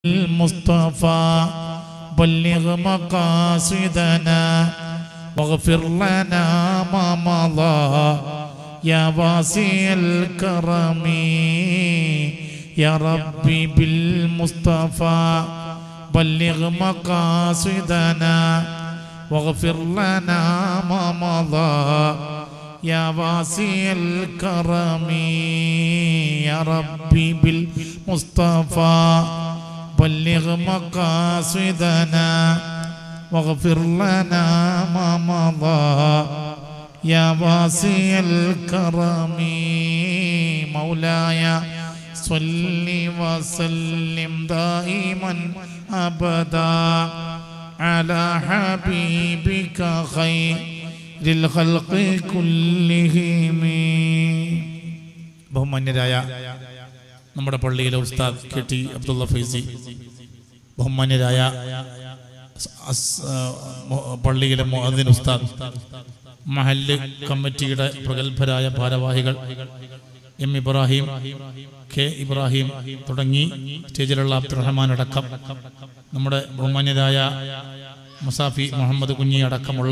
المصطفى بلغ مقاصدنا واغفر لنا ما مضى يا واسع الكرم يا ربي بالمصطفى بلغ مقاصدنا واغفر لنا ما مضى يا واسع الكرم يا ربي بالمصطفى بلغ مقاصدنا واغفر لنا ما مضى يا واسع الكرم مولاي صل وسلم دائما ابدا على حبيبك خير الخلق كلهم ബഹുമാന്യരായ നമ്മുടെ പള്ളിയിലെ ഉസ്താദ് കെ ടി അബ്ദുള്ള ഫൈസി ബഹുമാന്യരായ അസ്- ആ, മൊ- പള്ളിയിലെ മുഅദ്ദിൻ ഉസ്താദ് മഹല്ല് കമ്മിറ്റിയുടെ പ്രഗത്ഭരായ ഭാരവാഹികൾ എം ഇബ്രാഹിം കെ ഇബ്രാഹിം തുടങ്ങി സ്റ്റേജിലുള്ള അബ്ദുറഹ്മാൻ അടക്കം നമ്മുടെ ബഹുമാന്യരായ മുസാഫി മുഹമ്മദ് കുഞ്ഞി അടക്കമുള്ള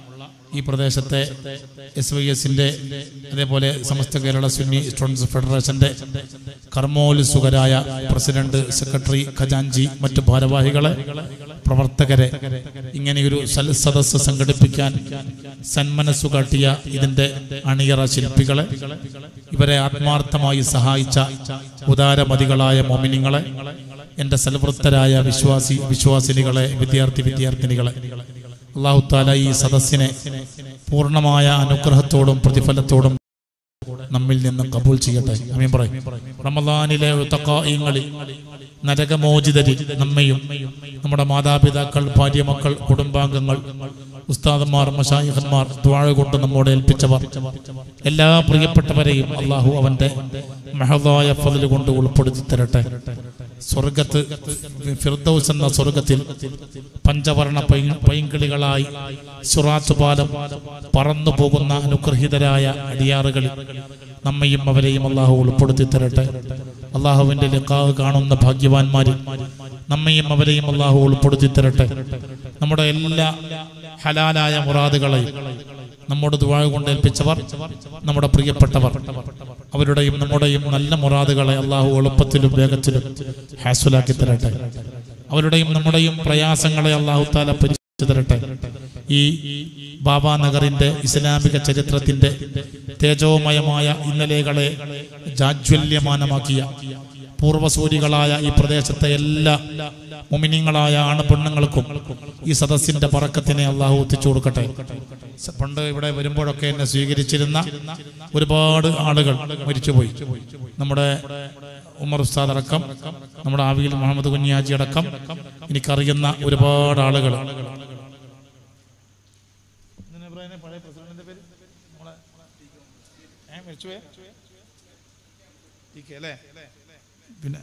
ഈ പ്രദേശത്തെ എസ് വൈ എസിന്റെ അതേപോലെ സമസ്ത കേരള സുന്നി സ്റ്റുഡൻസ് ഫെഡറേഷന്റെ കർമ്മോത്സുകരായ പ്രസിഡന്റ് സെക്രട്ടറി ഖജാൻജി മറ്റു ഭാരവാഹികളെ പ്രവർത്തകരെ ഇങ്ങനെയൊരു സൽ സദസ്സ് സംഘടിപ്പിക്കാൻ സന്മനസ്സു കാട്ടിയ ഇതിന്റെ അണിയറ ശില്പികളെ ഇവരെ ആത്മാർത്ഥമായി സഹായിച്ച ഉദാരമതികളായ മോമിനിങ്ങളെ എന്റെ സൽവൃത്തരായ വിശ്വാസി വിശ്വാസിനികളെ വിദ്യാർത്ഥി വിദ്യാർത്ഥിനികളെ അള്ളാഹു താല ഈ സദസ്സിനെ പൂർണ്ണമായ അനുഗ്രഹത്തോടും പ്രതിഫലത്തോടും നമ്മിൽ നിന്ന് കബൂൽ ചെയ്യട്ടെ അമീൻ പറയും റമദാനിലെ തക്കായങ്ങളിൽ നരകമോചിതരിൽ നമ്മയും നമ്മുടെ മാതാപിതാക്കൾ ഭാര്യ മക്കൾ കുടുംബാംഗങ്ങൾ ഉസ്താദന്മാർ മഷായിഹന്മാർ ദ്വാഴ കൊണ്ട് നമ്മോട് ഏൽപ്പിച്ചവർ എല്ലാ പ്രിയപ്പെട്ടവരെയും അള്ളാഹു അവന്റെ മഹദായ ഫതിൽ കൊണ്ട് ഉൾപ്പെടുത്തി തരട്ടെ സ്വർഗത്ത് ഫിർദൗസ് എന്ന സ്വർഗത്തിൽ പഞ്ചവർണ പൈ പൈങ്കിളികളായി സുറാത്ത് പാലം പറന്നു പോകുന്ന അനുഗ്രഹീതരായ അടിയാറുകളിൽ നമ്മയും അവരെയും അള്ളാഹു ഉൾപ്പെടുത്തി തരട്ടെ അള്ളാഹുവിന്റെ ലിഖാവ് കാണുന്ന ഭാഗ്യവാന്മാരിൽ നമ്മയും അവരെയും അള്ളാഹു ഉൾപ്പെടുത്തി തരട്ടെ നമ്മുടെ എല്ലാ ഹലാലായ മുറാദുകളെയും നമ്മോട് ദുവാഴ കൊണ്ട് ഏൽപ്പിച്ചവർ നമ്മുടെ പ്രിയപ്പെട്ടവർ അവരുടെയും നമ്മുടെയും നല്ല മുറാദുകളെ അള്ളാഹു എളുപ്പത്തിലും വേഗത്തിലും ഹാസുലാക്കി തരട്ടെ അവരുടെയും നമ്മുടെയും പ്രയാസങ്ങളെ അള്ളാഹു താല പരിച്ചു തരട്ടെ ഈ ബാബാ നഗറിന്റെ ഇസ്ലാമിക ചരിത്രത്തിന്റെ തേജോമയമായ ഇന്നലെകളെ ജാജ്വല്യമാനമാക്കിയ പൂർവസൂരികളായ ഈ പ്രദേശത്തെ എല്ലാ മുമിനിങ്ങളായ ആണ് പെണ്ണുങ്ങൾക്കും ഈ സദസ്സിന്റെ പറക്കത്തിനെ അള്ളാഹു എത്തിച്ചു കൊടുക്കട്ടെ സ- പണ്ട് ഇവിടെ വരുമ്പോഴൊക്കെ എന്നെ സ്വീകരിച്ചിരുന്ന ഒരുപാട് ആളുകൾ മരിച്ചുപോയി നമ്മുടെ ഉമർ ഉസ്താദ് അടക്കം നമ്മുടെ ആവിയിൽ മുഹമ്മദ് കുഞ്ഞാജി അടക്കം എനിക്കറിയുന്ന ഒരുപാട് ആളുകൾ പിന്നെ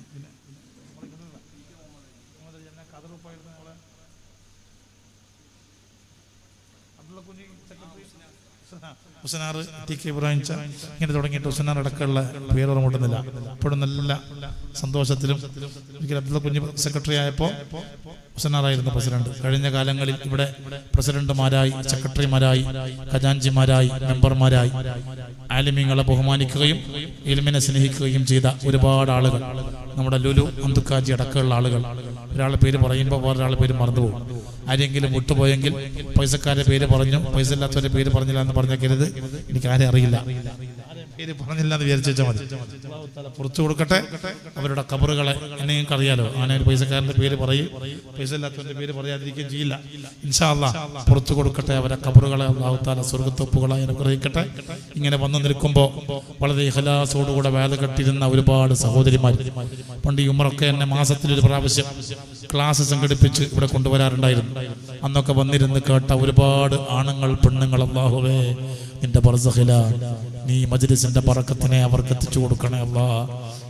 ഹുസനാർ ടി കെ ഇബ്രാഹിം ചാ ഇങ്ങനെ തുടങ്ങിയിട്ട് ഹുസനാർ അടക്കമുള്ള പേര് മുട്ടുന്നില്ല ഇപ്പോഴും നല്ല സന്തോഷത്തിലും ഒരിക്കൽ അബ്ദുള്ള കുഞ്ഞ് സെക്രട്ടറി ആയപ്പോൾ ഹുസനാറായിരുന്നു പ്രസിഡന്റ് കഴിഞ്ഞ കാലങ്ങളിൽ ഇവിടെ പ്രസിഡന്റുമാരായി സെക്രട്ടറിമാരായി ഖജാൻജിമാരായി മെമ്പർമാരായി ആലിമ്യങ്ങളെ ബഹുമാനിക്കുകയും ഇൽമിനെ സ്നേഹിക്കുകയും ചെയ്ത ഒരുപാട് ആളുകൾ നമ്മുടെ ലുലു അന്തുക്കാജി അടക്കമുള്ള ആളുകൾ ഒരാളുടെ പേര് പറയുമ്പോൾ വേറൊരാളുടെ പേര് മറന്നുപോകും ആരെങ്കിലും വിട്ടുപോയെങ്കിൽ പൈസക്കാരുടെ പേര് പറഞ്ഞു പൈസ ഇല്ലാത്തവരുടെ പേര് പറഞ്ഞില്ല എന്ന് പറഞ്ഞേക്കരുത് എനിക്ക് ആരെ അറിയില്ല പേര് പറഞ്ഞില്ല എന്ന് വിചാരിച്ചാൽ മതി അല്ലാഹു തആല പുറത്തു കൊടുക്കട്ടെ അവരുടെ കബറുകളെ എന്നെ നിങ്ങൾക്ക് അറിയാലോ അങ്ങനെ ഒരു പൈസക്കാരന്റെ പേര് പറയും പൈസ ഇല്ലാത്തവന്റെ പേര് പറയാതിരിക്കുകയും ചെയ്യില്ല ഇൻഷാ അല്ലാ പുറത്തു കൊടുക്കട്ടെ അവരെ കബറുകളെ അള്ളാഹു താല സ്വർഗത്തൊപ്പുകളായി അനുഗ്രഹിക്കട്ടെ ഇങ്ങനെ വന്നു നിൽക്കുമ്പോൾ വളരെ ഇഹലാസോടുകൂടെ വേല കെട്ടിരുന്ന ഒരുപാട് സഹോദരിമാർ പണ്ട് ഈ ഉമറൊക്കെ എന്നെ മാസത്തിൽ ഒരു പ്രാവശ്യം ക്ലാസ് സംഘടിപ്പിച്ച് ഇവിടെ കൊണ്ടുവരാറുണ്ടായിരുന്നു അന്നൊക്കെ വന്നിരുന്ന് കേട്ട ഒരുപാട് ആണുങ്ങൾ പെണ്ണുങ്ങൾ അള്ളാഹുവേ നിന്റെ ബർസഖില നീ മജ്ലിസിന്റെ പറക്കത്തിനെ അവർക്ക് എത്തിച്ചു കൊടുക്കണേ അല്ലാ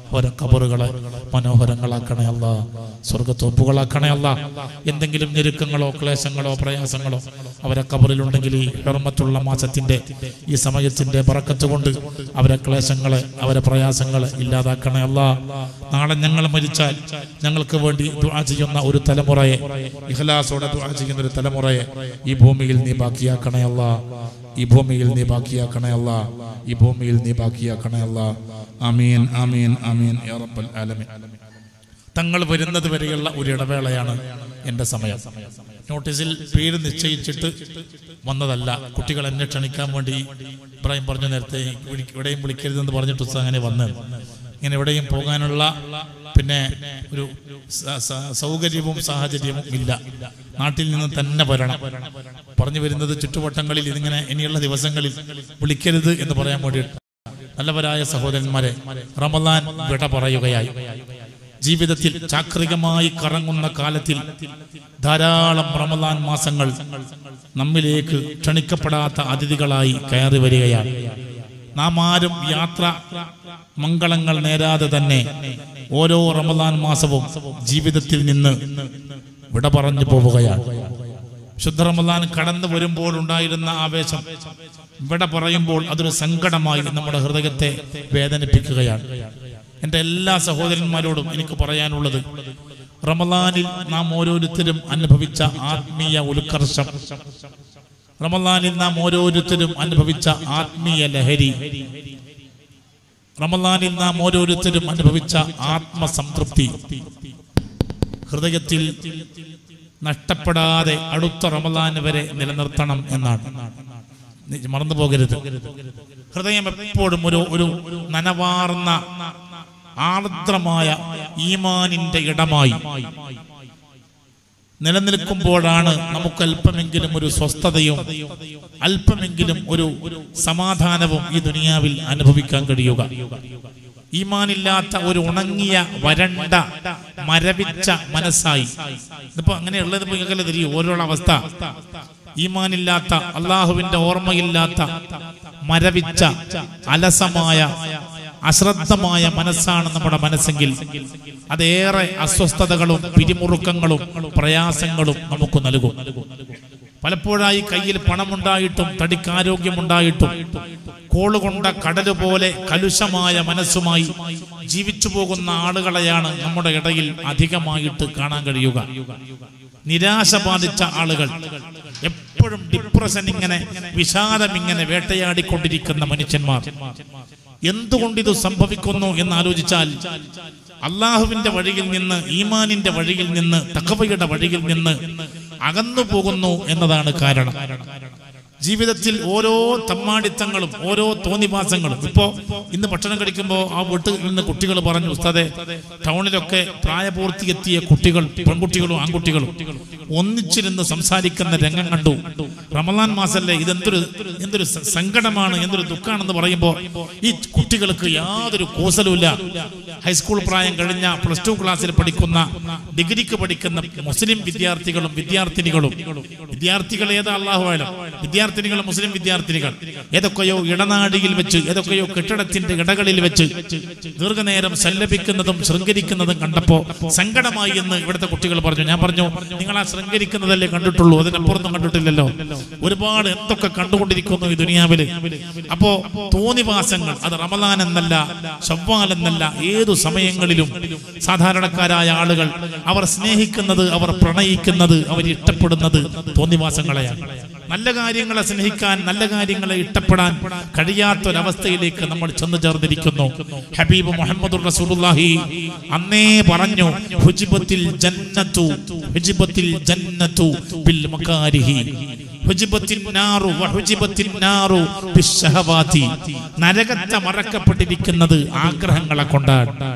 അവരെ കബറുകളെ മനോഹരങ്ങളാക്കണേ അല്ല സ്വർഗത്തോപ്പുകളാക്കണേ അല്ല എന്തെങ്കിലും ഞെരുക്കങ്ങളോ ക്ലേശങ്ങളോ പ്രയാസങ്ങളോ അവരെ കബറിലുണ്ടെങ്കിൽ ഈ ഹെർമത്തുള്ള മാസത്തിന്റെ ഈ സമയത്തിന്റെ പറക്കത്ത് കൊണ്ട് അവരെ ക്ലേശങ്ങളെ അവരെ പ്രയാസങ്ങളെ ഇല്ലാതാക്കണേ അല്ല നാളെ ഞങ്ങൾ മരിച്ചാൽ ഞങ്ങൾക്ക് വേണ്ടി ദുആ ചെയ്യുന്ന ഒരു തലമുറയെ ഇഖ്ലാസോടെ ദുആ ചെയ്യുന്ന ഒരു തലമുറയെ ഈ ഭൂമിയിൽ നീ ബാക്കിയാക്കണേ അല്ല ഈ ഭൂമിയിൽ നീ ബാക്കിയാക്കണേ അല്ല ഈ ഭൂമിയിൽ നീ ബാക്കിയാക്കണേ അല്ല ആമീൻ ആമീൻ ആമീൻ യാ റബ്ബൽ ആലമീൻ തങ്ങൾ വരുന്നത് വരെയുള്ള ഒരു ഇടവേളയാണ് എൻ്റെ സമയം നോട്ടീസിൽ പേര് നിശ്ചയിച്ചിട്ട് വന്നതല്ല കുട്ടികൾ എന്നെ ക്ഷണിക്കാൻ വേണ്ടി ഇബ്രാഹിം പറഞ്ഞു നേരത്തെ വിളി- എവിടെയും വിളിക്കരുതെന്ന് പറഞ്ഞിട്ട് ഉസ്താദ് അങ്ങനെ വന്ന് ഇങ്ങനെ എവിടെയും പോകാനുള്ള പിന്നെ ഒരു സ- സ- സൗകര്യവും സാഹചര്യവും ഇല്ല നാട്ടിൽ നിന്ന് തന്നെ വരണം പറഞ്ഞു വരുന്നത് ചുറ്റുവട്ടങ്ങളിൽ ഇതിങ്ങനെ ഇനിയുള്ള ദിവസങ്ങളിൽ വിളിക്കരുത് എന്ന് പറയാൻ വേണ്ടിയിട്ട് നല്ലവരായ സഹോദരന്മാരെ റമദാൻ വിട പറയുകയായി ജീവിതത്തിൽ ചാക്രികമായി കറങ്ങുന്ന കാലത്തിൽ ധാരാളം റമദാൻ മാസങ്ങൾ നമ്മിലേക്ക് ക്ഷണിക്കപ്പെടാത്ത അതിഥികളായി കയറി വരികയാണ് നാം ആരും യാത്ര മംഗളങ്ങൾ നേരാതെ തന്നെ ഓരോ റമദാൻ മാസവും ജീവിതത്തിൽ നിന്ന് വിട പറഞ്ഞു പോവുകയാണ് ശുദ്ധ റമദാൻ കടന്നു വരുമ്പോൾ ഉണ്ടായിരുന്ന ആവേശം ഇവിടെ പറയുമ്പോൾ അതൊരു സങ്കടമായി നമ്മുടെ ഹൃദയത്തെ വേദനിപ്പിക്കുകയാണ് എൻ്റെ എല്ലാ സഹോദരന്മാരോടും എനിക്ക് പറയാനുള്ളത് റമദാനിൽ നാം ഓരോരുത്തരും അനുഭവിച്ച ആത്മീയ ഉത്കർഷം റമദാനിൽ നാം ഓരോരുത്തരും അനുഭവിച്ച ആത്മീയ ലഹരി റമദാനിൽ നാം ഓരോരുത്തരും അനുഭവിച്ച ആത്മസംതൃപ്തി ഹൃദയത്തിൽ നഷ്ടപ്പെടാതെ അടുത്ത റമദാൻ വരെ നിലനിർത്തണം എന്നാണ് നി- മറന്നു പോകരുത് ഹൃദയം എപ്പോഴും ഒരു ഒരു നനവാർന്ന ആർദ്രമായ ഈമാനിന്റെ ഇടമായി നിലനിൽക്കുമ്പോഴാണ് നമുക്ക് അല്പമെങ്കിലും ഒരു സ്വസ്ഥതയും അല്പമെങ്കിലും ഒരു സമാധാനവും ഈ ദുനിയാവിൽ അനുഭവിക്കാൻ കഴിയുക ഈമാനില്ലാത്ത ഒരു ഉണങ്ങിയ വരണ്ട മരവിച്ച മനസ്സായി ഇതിപ്പോ അങ്ങനെയുള്ളത് ഇപ്പൊ നിങ്ങൾക്കല്ലേ തിരിയും ഓരോ അവസ്ഥ ഈമാനില്ലാത്ത അള്ളാഹുവിന്റെ ഓർമ്മയില്ലാത്ത മരവിച്ച അലസമായ അശ്രദ്ധമായ മനസ്സാണ് നമ്മുടെ മനസ്സെങ്കിൽ അതേറെ അസ്വസ്ഥതകളും പിരിമുറുക്കങ്ങളും പ്രയാസങ്ങളും നമുക്ക് നൽകും പലപ്പോഴായി കയ്യിൽ പണമുണ്ടായിട്ടും തടിക്കാരോഗ്യമുണ്ടായിട്ടും കോളുകൊണ്ട കടല് പോലെ കലുഷമായ മനസ്സുമായി ജീവിച്ചു പോകുന്ന ആളുകളെയാണ് നമ്മുടെ ഇടയിൽ അധികമായിട്ട് കാണാൻ കഴിയുക നിരാശ ബാധിച്ച ആളുകൾ എപ്പോഴും ഡിപ്രഷൻ ഇങ്ങനെ വിഷാദം ഇങ്ങനെ വേട്ടയാടിക്കൊണ്ടിരിക്കുന്ന മനുഷ്യന്മാർ എന്തുകൊണ്ട് ഇത് സംഭവിക്കുന്നു എന്ന് ആലോചിച്ചാൽ അള്ളാഹുവിന്റെ വഴിയിൽ നിന്ന് ഈമാനിന്റെ വഴിയിൽ നിന്ന് തക്കവയുടെ വഴിയിൽ നിന്ന് അകന്നു പോകുന്നു എന്നതാണ് കാരണം ജീവിതത്തിൽ ഓരോ തമ്മാടിത്തങ്ങളും ഓരോ തോന്നിവാസങ്ങളും ഇപ്പോ ഇന്ന് ഭക്ഷണം കഴിക്കുമ്പോൾ ആ വീട്ടിൽ നിന്ന് കുട്ടികൾ പറഞ്ഞു ഉസ്താദെ ടൗണിലൊക്കെ പ്രായപൂർത്തിയെത്തിയ കുട്ടികൾ പെൺകുട്ടികളും ആൺകുട്ടികളും ഒന്നിച്ചിരുന്ന് സംസാരിക്കുന്ന രംഗം കണ്ടു റമദാൻ മാസല്ലേ ഇതെന്തൊരു എന്തൊരു സ- സങ്കടമാണ് എന്തൊരു ദുഃഖാണെന്ന് പറയുമ്പോൾ ഈ കുട്ടികൾക്ക് യാതൊരു കൂസലുമില്ല ഹൈസ്കൂൾ പ്രായം കഴിഞ്ഞ പ്ലസ് ടു ക്ലാസ്സിൽ പഠിക്കുന്ന ഡിഗ്രിക്ക് പഠിക്കുന്ന മുസ്ലിം വിദ്യാർത്ഥികളും വിദ്യാർത്ഥിനികളും വിദ്യാർത്ഥികൾ ഏതാ അള്ളാഹുവായാലും വിദ്യാർത്ഥിനികൾ മുസ്ലിം വിദ്യാർത്ഥിനികൾ ഏതൊക്കെയോ ഇടനാഴിയിൽ വെച്ച് ഏതൊക്കെയോ കെട്ടിടത്തിന്റെ ഇടകളിൽ വെച്ച് ദീർഘനേരം സല്ലപിക്കുന്നതും ശൃംഗരിക്കുന്നതും കണ്ടപ്പോ സങ്കടമായി എന്ന് ഇവിടുത്തെ കുട്ടികൾ പറഞ്ഞു ഞാൻ പറഞ്ഞു നിങ്ങൾ ആ ശൃംഗരിക്കുന്നതല്ലേ കണ്ടിട്ടുള്ളൂ അതിനപ്പുറത്തും കണ്ടിട്ടില്ലല്ലോ ഒരുപാട് എന്തൊക്കെ കണ്ടുകൊണ്ടിരിക്കുന്നു ഈ ദുനിയാവില് അപ്പോ തോന്നിവാസങ്ങൾ അത് റമദാൻ എന്നല്ല ഷവ്വാൽ എന്നല്ല ഏതു സമയങ്ങളിലും സാധാരണക്കാരായ ആളുകൾ അവർ സ്നേഹിക്കുന്നത് അവർ പ്രണയിക്കുന്നത് അവർ ഇഷ്ടപ്പെടുന്നത് തോന്നിവാസങ്ങളെയാണ് നല്ല കാര്യങ്ങളെ സ്നേഹിക്കാൻ നല്ല കാര്യങ്ങളെ ഇഷ്ടപ്പെടാൻ കഴിയാത്തൊരവസ്ഥയിലേക്ക് നമ്മൾ ചെന്നു ചേർന്നിരിക്കുന്നു ഹബീബ് മുഹമ്മദ് റസൂലുള്ളാഹി അന്നേ പറഞ്ഞു ഹുജിബത്തിൽ ജന്നത്തു ഹുജിബത്തിൽ ജന്നത്തു ബിൽ മകാരിഹി ഹുജിബത്തിൻ നാറു വഹുജിബത്തിൻ നാറു ബിശ്ശഹവാതി നരകത്തെ മറക്കപ്പെട്ടിരിക്കുന്നത് ആഗ്രഹങ്ങളെ കൊണ്ടാണ്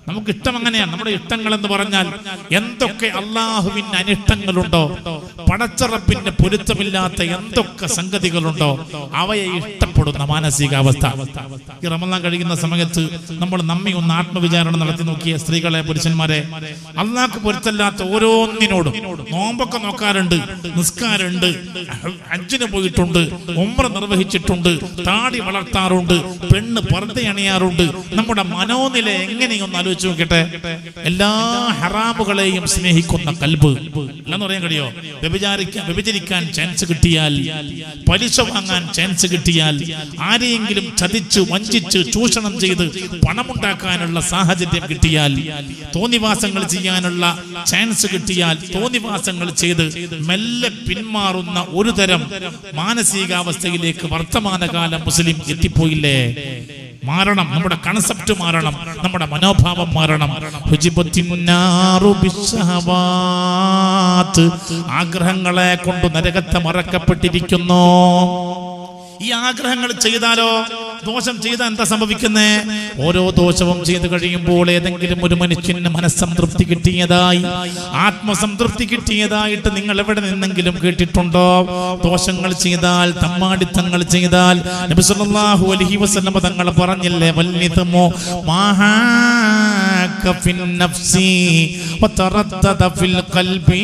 നമുക്ക് ഇഷ്ടം അങ്ങനെയാണ് നമ്മുടെ ഇഷ്ടങ്ങൾ എന്ന് പറഞ്ഞാൽ എന്തൊക്കെ അള്ളാഹുവിന് അനിഷ്ടങ്ങളുണ്ടോ പടച്ചറപ്പിന്റെ പൊരുത്തമില്ലാത്ത എന്തൊക്കെ സംഗതികളുണ്ടോ അവയെ ഇഷ്ടപ്പെടുന്ന മാനസികാവസ്ഥ ഈ റമദാൻ കഴിയുന്ന സമയത്ത് നമ്മൾ നമ്മെ ഒന്ന് ആത്മവിചാരണ നടത്തി നോക്കിയ സ്ത്രീകളെ പുരുഷന്മാരെ അള്ളാഹ്ക്ക് പൊരുത്തല്ലാത്ത ഓരോന്നിനോടും നോമ്പൊക്കെ നോക്കാറുണ്ട് നിസ്കാരമുണ്ട് അഞ്ചിന് പോയിട്ടുണ്ട് ഉമ്ര നിർവഹിച്ചിട്ടുണ്ട് താടി വളർത്താറുണ്ട് പെണ്ണ് പർദ്ദ അണിയാറുണ്ട് നമ്മുടെ മനോനില എങ്ങനെയൊന്ന് ആലോചിച്ച് നോക്കട്ടെ എല്ലാ ഹറാമുകളെയും സ്നേഹിക്കുന്ന കൽബ് എന്ന് പറയാൻ കഴിയോ വ്യഭിചാരിക്കാൻ വ്യഭിചരിക്കാൻ ചാൻസ് കിട്ടിയാൽ പലിശ വാങ്ങാൻ ചാൻസ് കിട്ടിയാൽ ആരെയെങ്കിലും ചതിച്ച് വഞ്ചിച്ച് ചൂഷണം ചെയ്ത് പണമുണ്ടാക്കാനുള്ള സാഹചര്യം കിട്ടിയാൽ തോന്നിവാസങ്ങൾ ചെയ്യാനുള്ള ചാൻസ് കിട്ടിയാൽ തോന്നിവാസങ്ങൾ ചെയ്ത് മെല്ലെ പിന്മാറുന്ന ഒരു തരം മാനസികാവസ്ഥയിലേക്ക് വർത്തമാനകാല മുസ്ലിം എത്തിപ്പോയില്ലേ മാറണം നമ്മുടെ കൺസെപ്റ്റ് മാറണം നമ്മുടെ മനോഭാവം മാറണം ഹുജിബത്തിന്നാറു ബിശ്ശഹവാത്ത്. ആഗ്രഹങ്ങളെ കൊണ്ട് നരകത്തെ മറക്കപ്പെട്ടിരിക്കുന്നു ഈ ആഗ്രഹങ്ങൾ ചെയ്താലോ ദോഷം ചെയ്താൽ എന്താ സംഭവിക്കുന്നേ ഓരോ ദോഷവും ചെയ്തു കഴിയുമ്പോൾ ഏതെങ്കിലും ഒരു മനുഷ്യന് മനസ്സംതൃപ്തി കിട്ടിയതായി ആത്മസംതൃപ്തി കിട്ടിയതായിട്ട് നിങ്ങൾ എവിടെ നിന്നെങ്കിലും കേട്ടിട്ടുണ്ടോ ദോഷങ്ങൾ ചെയ്താൽ തമ്മാടിത്തങ്ങൾ ചെയ്താൽ നബി സല്ലല്ലാഹു അലൈഹി വസല്ലം തങ്ങൾ പറഞ്ഞില്ലേ വല്ലിതമോ മാഹാക ഫിൻ നഫ്സി വതറദ്ദദ ഫിൽ ഖൽബി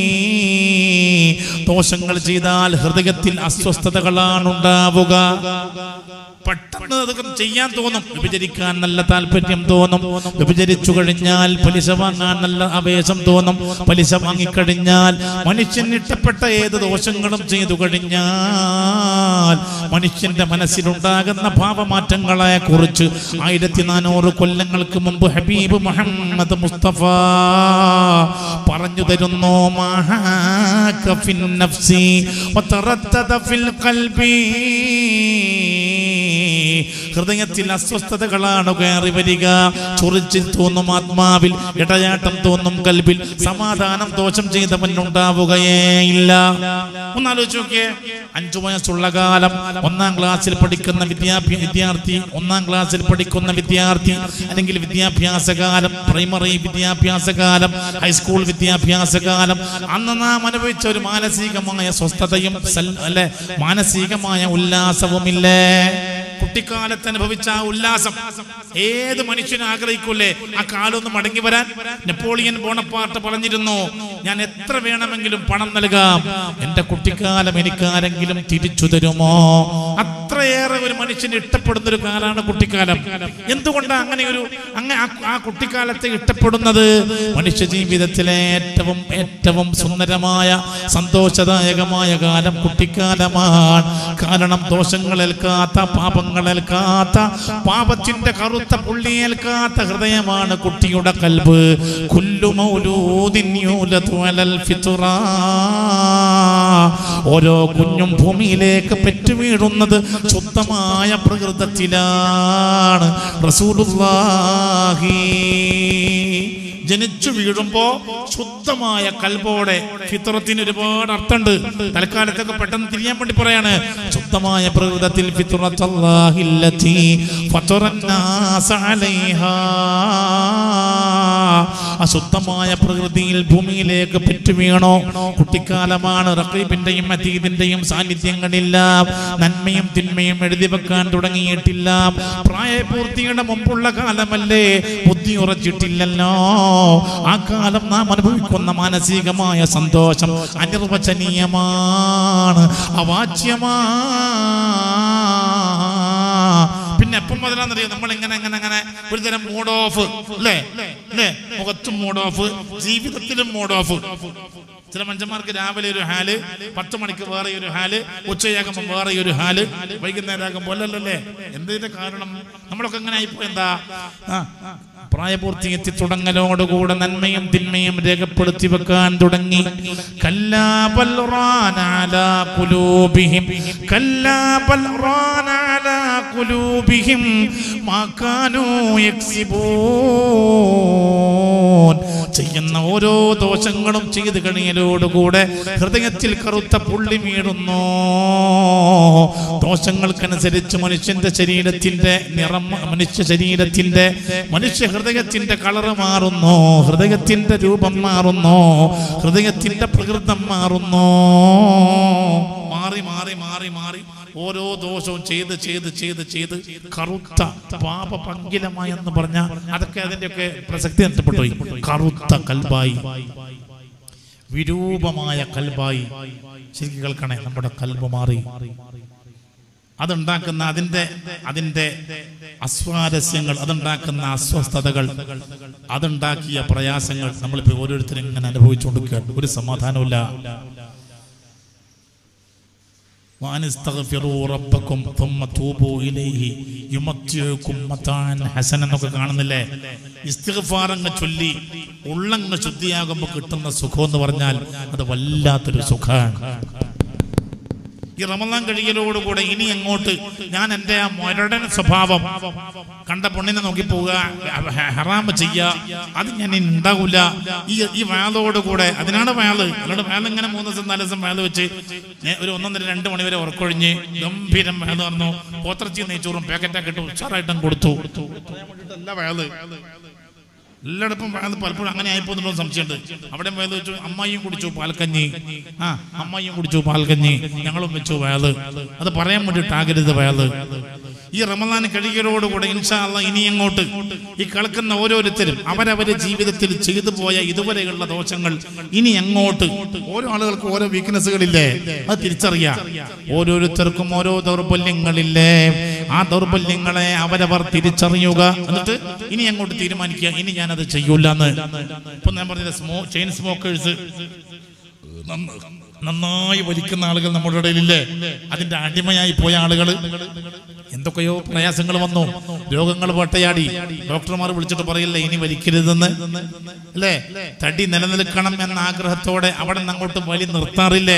ദോഷങ്ങൾ ചെയ്താൽ ഹൃദയത്തിൽ അസ്വസ്ഥതകളാണ് ഉണ്ടാവുക പെട്ടെന്ന് അതൊക്കെ ചെയ്യാൻ തോന്നും വിഭജിക്കാൻ നല്ല താല്പര്യം തോന്നും വിഭജിച്ചു കഴിഞ്ഞാൽ പലിശ വാങ്ങാൻ നല്ല ആവേശം തോന്നും പലിശ വാങ്ങിക്കഴിഞ്ഞാൽ മനുഷ്യൻ ഇഷ്ടപ്പെട്ട ഏത് ദോഷങ്ങളും ചെയ്തു കഴിഞ്ഞാൽ മനുഷ്യന്റെ മനസ്സിലുണ്ടാകുന്ന ഭാവമാറ്റങ്ങളെ കുറിച്ച് ആയിരത്തി നാനൂറ് കൊല്ലങ്ങൾക്ക് മുമ്പ് ഹബീബ് മുഹമ്മദ് മുസ്തഫ പറഞ്ഞു തരുന്നു മഹാക ഫിൻ നഫ്സി വതറദ്ദദ ഫിൽ ഖൽബി ഹൃദയത്തിൽ അസ്വസ്ഥതകളാണ് കയറി വരിക ചൊറിച്ചിൽ തോന്നും ആത്മാവിൽ ഇടയാട്ടം തോന്നും കൽബിൽ സമാധാനം ദോഷം ചെയ്തവൻ ഉണ്ടാവുകയേ ഇല്ല ഒന്നാലോചിച്ച് നോക്കിയേ അഞ്ചു വയസ്സുള്ള കാലം ഒന്നാം ക്ലാസ്സിൽ പഠിക്കുന്ന വിദ്യാഭ്യാ വിദ്യാർത്ഥി ഒന്നാം ക്ലാസ്സിൽ പഠിക്കുന്ന വിദ്യാർത്ഥി അല്ലെങ്കിൽ വിദ്യാഭ്യാസ കാലം പ്രൈമറി വിദ്യാഭ്യാസ കാലം ഹൈസ്കൂൾ വിദ്യാഭ്യാസ കാലം അന്ന് നാം അനുഭവിച്ച ഒരു മാനസികമായ സ്വസ്ഥതയും സൽ- അല്ലെ മാനസികമായ ഉല്ലാസവുമില്ലേ കുട്ടിക്കാലത്ത് അനുഭവിച്ച ആ ഉല്ലാസം ഏത് മനുഷ്യനും ആഗ്രഹിക്കൂലേ ആ കാലം ഒന്ന് മടങ്ങി വരാൻ നെപ്പോളിയൻ ബോണപ്പാർട്ട് പറഞ്ഞിരുന്നു ഞാൻ എത്ര വേണമെങ്കിലും പണം നൽകാം എന്റെ കുട്ടിക്കാലം എനിക്ക് ആരെങ്കിലും തിരിച്ചു തരുമോ അത്രയേറെ ഒരു മനുഷ്യന് ഇഷ്ടപ്പെടുന്ന ഒരു കാലാണ് കുട്ടിക്കാലം എന്തുകൊണ്ടാണ് അങ്ങനെ ഒരു അങ്ങനെ ആ- ആ കുട്ടിക്കാലത്തെ ഇഷ്ടപ്പെടുന്നത് മനുഷ്യ ജീവിതത്തിലെ ഏറ്റവും ഏറ്റവും സുന്ദരമായ സന്തോഷദായകമായ കാലം കുട്ടിക്കാലമാണ് കാരണം ദോഷങ്ങളേൽക്കാത്ത പാപങ്ങളേൽക്കാത്ത പാപത്തിന്റെ കറുത്ത പുള്ളിയേൽക്കാത്ത ഹൃദയമാണ് കുട്ടിയുടെ കൽബ് കുല്ലു മൗലൂദിൻ യൂലദു അലൽ ഫിത്റാ. ഓരോ കുഞ്ഞും ഭൂമിയിലേക്ക് പെറ്റുവീഴുന്നത് ശുദ്ധമായ പ്രകൃതത്തിലാണ് റസൂലുള്ളാഹി ജനിച്ചു വീഴുമ്പോ ശുദ്ധമായ കൽബോടെ ഫിത്രത്തിന് ഒരുപാട് അർത്ഥമുണ്ട് തൽക്കാലത്തൊക്കെ പെട്ടെന്ന് തിരിയാൻ വേണ്ടി പറയാണ് ശുദ്ധമായ പ്രകൃതത്തിൽ ഫിത്രത്തല്ലാഹില്ലത്തി ഫത്തറന്നാസ അലൈഹാ. അശുദ്ധമായ പ്രകൃതിയിൽ ഭൂമിയിലേക്ക് പെറ്റു വീണോ കുട്ടിക്കാലമാണ് റഖീബിന്റെയും അതീതിന്റെയും സാന്നിധ്യങ്ങളില്ല നന്മയും തിന്മയും എഴുതി വെക്കാൻ തുടങ്ങിയിട്ടില്ല പ്രായപൂർത്തിയുടെ മുമ്പുള്ള കാലമല്ലേ ബുദ്ധി ഉറച്ചിട്ടില്ലല്ലോ ആ കാലം നാം അനുഭവിക്കുന്ന മാനസികമായ സന്തോഷം അനിർവചനീയമാണ് അവാച്യമാ പിന്നെ എപ്പം മുതലാന്നറിയോ നമ്മൾ ഇങ്ങനെ ഇങ്ങനെ അങ്ങനെ ഒരു തരം മൂഡ് ഓഫ് അല്ലേ അല്ലേ മുഖത്തും മൂഡ് ഓഫ് ജീവിതത്തിലും മൂഡ് ഓഫ് ചില മനുഷ്യന്മാർക്ക് രാവിലെ ഒരു ഹാല് പത്ത് മണിക്ക് വേറെ ഒരു ഹാല് ഉച്ചയാകുമ്പോൾ വേറെ ഒരു ഹാല് വൈകുന്നേരം ആകുമ്പോൾ അല്ലല്ലേ എന്തിന്റെ കാരണം നമ്മളൊക്കെ എങ്ങനെ ആയിപ്പോ എന്താ ആ, പ്രായപൂർത്തി എത്തി തുടങ്ങലോടുകൂടെ നന്മയും തിന്മയും രേഖപ്പെടുത്തി വെക്കാൻ തുടങ്ങി കല്ലാ ബൽ റാന അലാ ഖുലൂബിഹിം കല്ലാ ബൽ റാന അലാ قلوبهم ما كانوا يكسبون ചെയ്യുന്ന ഓരോ ദോഷങ്ങളും ചെയ്ത് കഴിയലോടുകൂടെ ഹൃദയത്തിൽ കറുത്ത പുള്ളി വീഴുന്നു ദോഷങ്ങൾക്കനുസരിച്ച് മനുഷ്യന്റെ ശരീരത്തിന്റെ നിറം മനുഷ്യ ശരീരത്തിന്റെ മനുഷ്യ ഹൃദയത്തിന്റെ കളറ് മാറുന്നു ഹൃദയത്തിന്റെ രൂപം മാറുന്നു ഹൃദയത്തിന്റെ പ്രകൃതം മാറുന്നു മാറി മാറി മാറി മാറി ഓരോ ദോഷവും ചെയ്ത് ചെയ്ത് ചെയ്ത് ചെയ്ത് കറുത്ത പാപ പങ്കിലമായെന്ന് പറഞ്ഞ അതൊക്കെ അതിന്റെയൊക്കെ പ്രസക്തി നഷ്ടപ്പെട്ടു പോയി കറുത്ത കൽബായി വിരൂപമായ കൽബായി ശരിക്കും കേൾക്കണേ നമ്മുടെ കൽബ് മാറി അതുണ്ടാക്കുന്ന അതിന്റെ അതിന്റെ അസ്വാരസ്യങ്ങൾ അതുണ്ടാക്കുന്ന അസ്വസ്ഥതകൾ അതുണ്ടാക്കിയ പ്രയാസങ്ങൾ നമ്മളിപ്പോ ഓരോരുത്തരും ഇങ്ങനെ അനുഭവിച്ചുകൊണ്ടിരിക്കുകയാണ് ഒരു സമാധാനമില്ല വാനിസ്തഗ്ഫിറൂ റബ്ബക്കും ثم توبوا ഇലൈഹി യുമത്തിയുക്കും മതാൻ ഹസൻ എന്നൊക്കെ കാണുന്നില്ലേ ഇസ്തിഗ്ഫാർ അങ്ങ് ചൊല്ലി ഉള്ളങ്ങ് ശുദ്ധിയാകുമ്പോൾ കിട്ടുന്ന സുഖം എന്ന് പറഞ്ഞാൽ അത് വല്ലാത്തൊരു സുഖമാണ് ഈ റമദാൻ കഴിയലോടുകൂടെ ഇനി അങ്ങോട്ട് ഞാൻ എൻ്റെ ആ മൊരടൻ സ്വഭാവം കണ്ട പെണ്ണിനെ നോക്കി പോവുക ഹ- ഹറാമ് ചെയ്യുക അത് ഞാൻ ഇനി ഉണ്ടാകൂല ഈ ഈ വാലോടുകൂടെ അതിനാണ് വാള് അല്ലാണ്ട് വാല് ഇങ്ങനെ മൂന്ന് ദിവസം നാല് ദിവസം വാല് വെച്ച് നേ- ഒരു ഒന്നൊന്നര രണ്ട് മണി വരെ ഉറക്കൊഴിഞ്ഞ് ഗംഭീരം വാല് പറഞ്ഞു പോത്രച്ചി നെയ്ച്ചോറും പാക്കറ്റാക്കി ഇട്ട് ഉഷാറായിട്ടും കൊടുത്തു അല്ല വാള് എല്ലായിടത്തും വേദ പലപ്പോഴും അങ്ങനെ ആയിപ്പോന്നുള്ള സംശയമുണ്ട് അവിടെ വേദ വെച്ചു അമ്മായിയും കുടിച്ചു പാൽക്കഞ്ഞി ആ അമ്മായിയും കുടിച്ചു പാൽക്കഞ്ഞി ഞങ്ങളും വെച്ചു വേദ് അത് പറയാൻ വേണ്ടിയിട്ടാകരുത് വേദ് ഈ റമദാൻ കഴിയലോടുകൂടെ ഇൻഷാ അള്ളാ ഇനി അങ്ങോട്ട് ഈ കളിക്കുന്ന ഓരോരുത്തരും അവരവരെ ജീവിതത്തിൽ ചെയ്തു പോയ ഇതുവരെയുള്ള ദോഷങ്ങൾ ഇനി അങ്ങോട്ട് ഓരോ ആളുകൾക്കും ഓരോ വീക്ക്നെസ്സുകളില്ലേ അത് തിരിച്ചറിയാം ഓരോരുത്തർക്കും ഓരോ ദൗർബല്യങ്ങളില്ലേ ആ ദൗർബല്യങ്ങളെ അവരവർ തിരിച്ചറിയുക എന്നിട്ട് ഇനി അങ്ങോട്ട് തീരുമാനിക്കുക ഇനി ഞാനത് ചെയ്യൂല എന്ന് ഇപ്പൊ ഞാൻ പറഞ്ഞത് സ്മോ ചെയിൻ സ്മോക്കേഴ്സ് നന്നായി വലിക്കുന്ന ആളുകൾ നമ്മുടെ ഇടയിലില്ലേ അതിന്റെ അടിമയായി പോയ ആളുകൾ എന്തൊക്കെയോ പ്രയാസങ്ങൾ വന്നു രോഗങ്ങൾ വേട്ടയാടി ഡോക്ടർമാർ വിളിച്ചിട്ട് പറയില്ല ഇനി വലിക്കരുതെന്ന് അല്ലേ തടി നിലനിൽക്കണം എന്ന ആഗ്രഹത്തോടെ അവിടെ നിന്ന് അങ്ങോട്ട് വലി നിർത്താറില്ലേ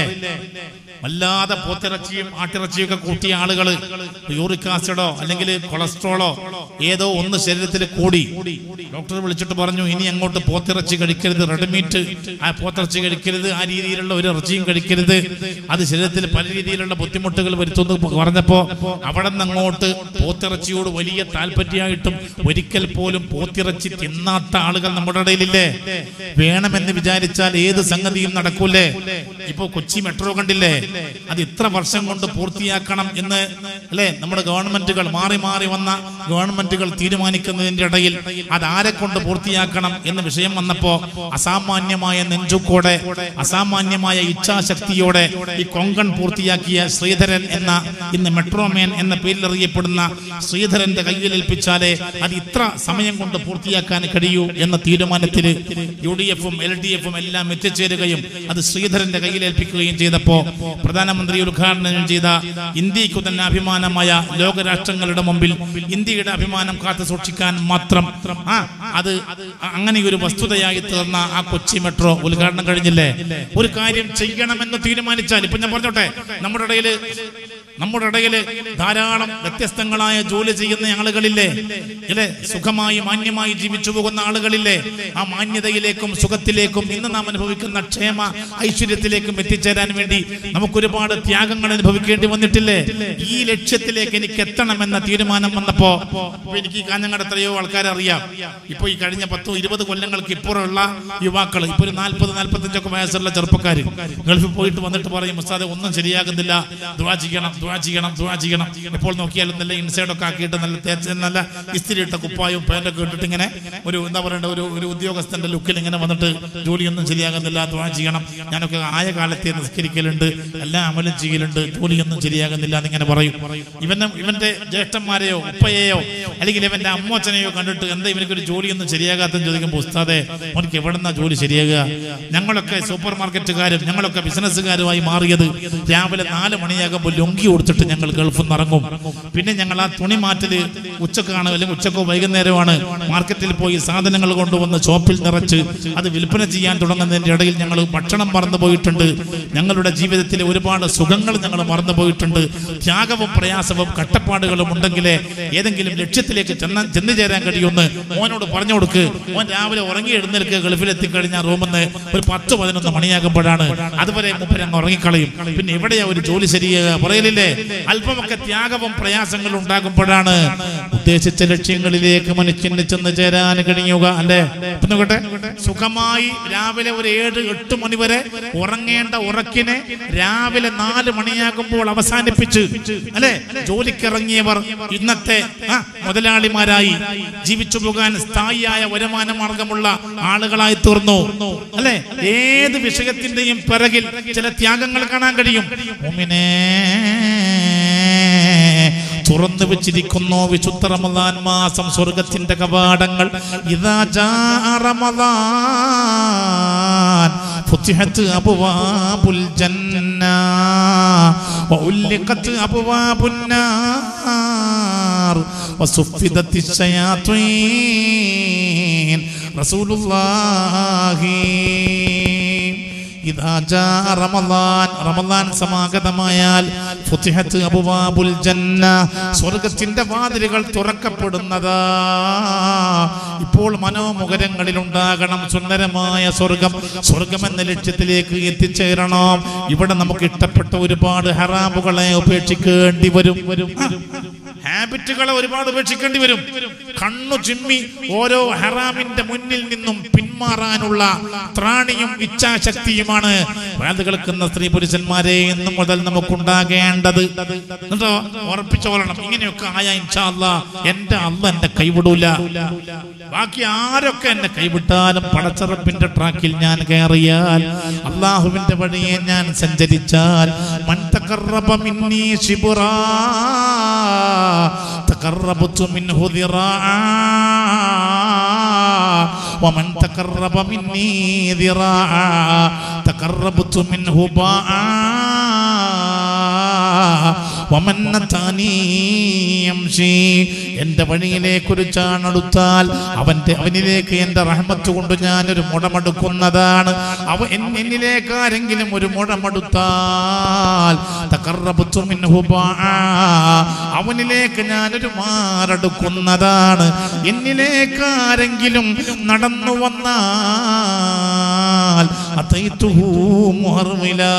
വല്ലാതെ പോത്തിറച്ചിയും ആട്ടിറച്ചിയും ഒക്കെ കൂട്ടിയ ആളുകൾ യൂറിക് ആസിഡോ അല്ലെങ്കിൽ കൊളസ്ട്രോളോ ഏതോ ഒന്ന് ശരീരത്തിൽ കൂടി ഡോക്ടർ വിളിച്ചിട്ട് പറഞ്ഞു ഇനി അങ്ങോട്ട് പോത്തിറച്ചി കഴിക്കരുത് റെഡിമീറ്റ് ആ പോത്തിറച്ചി കഴിക്കരുത് ആ രീതിയിലുള്ള ഒരു ഇറച്ചിയും കഴിക്കരുത് അത് ശരീരത്തിൽ പല രീതിയിലുള്ള ബുദ്ധിമുട്ടുകൾ വരുത്തുന്നു പറഞ്ഞപ്പോ അവിടെ നിന്ന് അങ്ങോട്ട് പോത്തിറച്ചിയോട് വലിയ താല്പര്യമായിട്ടും ഒരിക്കൽ പോലും പോത്തിറച്ചി തിന്നാത്ത ആളുകൾ നമ്മുടെ ഇടയിലില്ലേ വേണമെന്ന് വിചാരിച്ചാൽ ഏത് സംഗതിയും നടക്കൂലേ ഇപ്പൊ കൊച്ചി മെട്രോ കണ്ടില്ലേ അത് ഇത്ര വർഷം കൊണ്ട് പൂർത്തിയാക്കണം എന്ന് അല്ലെ നമ്മുടെ ഗവൺമെന്റുകൾ മാറി മാറി വന്ന ഗവൺമെന്റുകൾ തീരുമാനിക്കുന്നതിന്റെ ഇടയിൽ അത് ആരെ കൊണ്ട് പൂർത്തിയാക്കണം എന്ന വിഷയം വന്നപ്പോ അസാമാന്യമായ നെഞ്ചുക്കോടെ അസാമാന്യമായ ഇച്ഛാശക്തിയോടെ ഈ കൊങ്കൺ പൂർത്തിയാക്കിയ ശ്രീധരൻ എന്ന ഇന്ന് മെട്രോമാൻ എന്ന പേരിൽ അറിയപ്പെടുന്ന ശ്രീധരന്റെ കയ്യിൽ ഏൽപ്പിച്ചാലേ അത് ഇത്ര സമയം കൊണ്ട് പൂർത്തിയാക്കാൻ കഴിയൂ എന്ന തീരുമാനത്തിൽ യു ഡി എഫും എൽ ഡി എഫും എല്ലാം എത്തിച്ചേരുകയും അത് ശ്രീധരന്റെ കയ്യിൽ ഏൽപ്പിക്കുകയും ചെയ്തപ്പോ പ്രധാനമന്ത്രി ഉദ്ഘാടനം ചെയ്ത ഇന്ത്യക്ക് തന്നെ അഭിമാനമായ ലോകരാഷ്ട്രങ്ങളുടെ മുമ്പിൽ ഇന്ത്യയുടെ അഭിമാനം കാത്തു സൂക്ഷിക്കാൻ മാത്രം ആ അത് അങ്ങനെ ഒരു വസ്തുതയായി തീർന്ന ആ കൊച്ചി മെട്രോ ഉദ്ഘാടനം കഴിഞ്ഞില്ലേ ഒരു കാര്യം ചെയ്യണമെന്ന് തീരുമാനിച്ചാൽ ഇപ്പൊ ഞാൻ പറഞ്ഞോട്ടെ നമ്മുടെ ഇടയില് നമ്മുടെ ഇടയില് ധാരാളം വ്യത്യസ്തങ്ങളായ ജോലി ചെയ്യുന്ന ആളുകളില്ലേ ഇല്ലേ സുഖമായി മാന്യമായി ജീവിച്ചു പോകുന്ന ആളുകളില്ലേ ആ മാന്യതയിലേക്കും സുഖത്തിലേക്കും ഇന്ന് നാം അനുഭവിക്കുന്ന ക്ഷേമ ഐശ്വര്യത്തിലേക്കും എത്തിച്ചേരാൻ വേണ്ടി നമുക്കൊരുപാട് ത്യാഗങ്ങൾ അനുഭവിക്കേണ്ടി വന്നിട്ടില്ലേ ഈ ലക്ഷ്യത്തിലേക്ക് എനിക്ക് എത്തണമെന്ന തീരുമാനം വന്നപ്പോ ഇപ്പൊ എനിക്ക് ഈ കാഞ്ഞങ്ങാട് എത്രയോ ആൾക്കാരെ അറിയാം ഇപ്പൊ ഈ കഴിഞ്ഞ പത്തോ ഇരുപത് കൊല്ലങ്ങൾക്ക് ഇപ്പുറമുള്ള യുവാക്കൾ ഇപ്പൊ ഒരു നാൽപ്പത് നാൽപ്പത്തഞ്ചൊക്കെ വയസ്സുള്ള ചെറുപ്പക്കാർ ഗൾഫിൽ പോയിട്ട് വന്നിട്ട് പറയും ഉസ്താദെ ഒന്നും ശരിയാകുന്നില്ല ദുവാ ചെയ്യണം ദുവാ ചെയ്യണം ദുവാ ചെയ്യണം എപ്പോൾ നോക്കിയാലും നല്ല ഇൻസൈഡൊക്കെ ആക്കിയിട്ട് നല്ല തേച്ച് നല്ല ഇസ്തിരി ഇട്ട കുപ്പായും പാൻറ്റൊക്കെ ഇട്ടിട്ട് ഇങ്ങനെ ഒരു എന്താ പറയണ്ട ഒരു ഒരു ഉദ്യോഗസ്ഥന്റെ ലുക്കിൽ ഇങ്ങനെ വന്നിട്ട് ജോലിയൊന്നും ശരിയാകുന്നില്ല ദുവാ ചെയ്യണം ഞാനൊക്കെ ആയ കാലത്തെ നിസ്കരിക്കലുണ്ട് എല്ലാ അമലും ചെയ്യലുണ്ട് ജോലിയൊന്നും ശരിയാകുന്നില്ല എന്നിങ്ങനെ പറയും ഇവന്റെ ഇവന്റെ ജ്യേഷ്ഠന്മാരെയോ ഉപ്പയെയോ അല്ലെങ്കിൽ ഇവന്റെ അമ്മോച്ചനെയോ കണ്ടിട്ട് എന്താ ഇവനക്ക് ഒരു ജോലിയൊന്നും ശരിയാകാത്തെന്ന് ചോദിക്കുമ്പോൾ ഉസ്താദെ എനിക്ക് എവിടുന്ന ജോലി ശരിയാകുക ഞങ്ങളൊക്കെ സൂപ്പർ മാർക്കറ്റുകാരും ഞങ്ങളൊക്കെ ബിസിനസ്സുകാരുമായി മാറിയത് രാവിലെ നാല് മണിയാകുമ്പോൾ ലൊങ്കി കൊടുത്തിട്ട് ഞങ്ങൾ ഗൾഫിൽ നിന്ന് ഇറങ്ങും പിന്നെ ഞങ്ങൾ ആ തുണി മാറ്റല് ഉച്ചക്കാണ് അല്ലെങ്കിൽ ഉച്ചക്കോ വൈകുന്നേരമാണ് മാർക്കറ്റിൽ പോയി സാധനങ്ങൾ കൊണ്ടുവന്ന് ഷോപ്പിൽ നിറച്ച് അത് വിൽപ്പന ചെയ്യാൻ തുടങ്ങുന്നതിന്റെ ഇടയിൽ ഞങ്ങൾ ഭക്ഷണം മറന്നു പോയിട്ടുണ്ട് ഞങ്ങളുടെ ജീവിതത്തിലെ ഒരുപാട് സുഖങ്ങൾ ഞങ്ങൾ മറന്നു പോയിട്ടുണ്ട് ത്യാഗവും പ്രയാസവും കട്ടപ്പാടുകളും ഉണ്ടെങ്കിലേ ഏതെങ്കിലും ലക്ഷ്യത്തിലേക്ക് ചെന്ന ചെന്നു ചേരാൻ കഴിയുമെന്ന് മോനോട് പറഞ്ഞു കൊടുക്ക് മോൻ രാവിലെ ഉറങ്ങി എഴുന്നേൽക്ക് ഗൾഫിൽ എത്തിക്കഴിഞ്ഞാൽ റൂമിൽ നിന്ന് ഒരു പത്ത് പതിനൊന്ന് മണിയാകുമ്പോഴാണ് അതുവരെ മുപ്പര് അങ്ങ് ഉറങ്ങിക്കളയും പിന്നെ എവിടെയാ ഒരു ജോലി ശരിയാ പറയലില്ലേ അല്പമൊക്കെ ത്യാഗവും പ്രയാസങ്ങളും ഉണ്ടാകുമ്പോഴാണ് ഉദ്ദേശിച്ച ലക്ഷ്യങ്ങളിലേക്ക് മനുഷ്യന് ചെന്ന് ചേരാൻ കഴിയുക അല്ലേ ഇപ്പൊ നോക്കട്ടെ സുഖമായി രാവിലെ ഒരു ഏഴ് എട്ട് മണി വരെ ഉറങ്ങേണ്ട ഉറക്കിനെ രാവിലെ നാല് മണിയാകുമ്പോൾ അവസാനിപ്പിച്ച് അല്ലെ ജോലിക്കിറങ്ങിയവർ ഇന്നത്തെ ആ, മുതലാളിമാരായി ജീവിച്ചു പോകാൻ സ്ഥായിയായ വരുമാന മാർഗമുള്ള ആളുകളായി തീർന്നു അല്ലെ ഏത് വിഷയത്തിന്റെയും പിറകിൽ ചില ത്യാഗങ്ങൾ കാണാൻ കഴിയും മുഅ്മിനേ, തുറന്നു വെച്ചിരിക്കുന്നു വിശുദ്ധ റമദാൻ മാസം സ്വർഗത്തിന്റെ കവാടങ്ങൾ ഇതാ ജാ റമദാൻ فتحت أبواب الجنة وألقت أبواب النار وصفدت الشياطين رسول الله ഇതാ ജാ റമളാൻ റമളാൻ സമാഗതമായാൽ ഫുതിഹത്ത് അബ്വാബുൽ ജന്ന സ്വർഗ്ഗത്തിന്റെ വാതിലുകൾ തുറക്കപ്പെടുന്നതാ ഇപ്പോൾ മനോമുഖരങ്ങളിൽ ഉണ്ടാകണം സുന്ദരമായ സ്വർഗം സ്വർഗം എന്ന ലക്ഷ്യത്തിലേക്ക് എത്തിച്ചേരണം ഇവിടെ നമുക്ക് ഇഷ്ടപ്പെട്ട ഒരുപാട് ഹറാമുകളെ ഉപേക്ഷിക്കേണ്ടി വരും വരും ഹാബിറ്റുകളെ ഒരുപാട് ഉപേക്ഷിക്കേണ്ടി വരും കണ്ണു ചിമ്മി ഓരോ ഹറാമിന്റെ മുന്നിൽ നിന്നും പിന്മാറാനുള്ള ത്രാണിയും ഇച്ഛാശക്തിയുമാണ് വേദ കേൾക്കുന്ന സ്ത്രീ പുരുഷന്മാരെ ഇന്നു മുതൽ നമുക്കുണ്ടാകേണ്ടത് എന്നിട്ടോ ഉറപ്പിച്ചോളണം ഇങ്ങനെയൊക്കെ ആയ ഇൻഷാ അല്ലാ എന്റെ അല്ല എന്നെ കൈവിടൂല ബാക്കി ആരൊക്കെ എന്നെ കൈവിട്ടാലും പടച്ചറപ്പിന്റെ ട്രാക്കിൽ ഞാൻ കയറിയാൽ അള്ളാഹുവിന്റെ വഴിയെ ഞാൻ സഞ്ചരിച്ചാൽ മൻ തഖറബ മിന്നി ശിബുറാ تقربت منه ذراعا ومن تقرب مني ذراعا تقربت منه باعا ومن أتاني يمشي എന്റെ വഴിയിലേക്ക് ഒരു ചാണെടുത്താൽ അവന്റെ അവനിലേക്ക് എന്റെ റഹ്മത്ത് കൊണ്ട് ഞാനൊരു മുടമെടുക്കുന്നതാണ് അവ എൻ- എന്നിലേക്ക് ആരെങ്കിലും ഒരു മുടമെടുത്താൽ തഖറബത്തു മിൻഹു ബാആ. അവനിലേക്ക് ഞാനൊരു മാറെടുക്കുന്നതാണ് എന്നിലേക്ക് ആരെങ്കിലും നടന്നു വന്നാൽ അതൈതുഹു മുഹർമിലാ.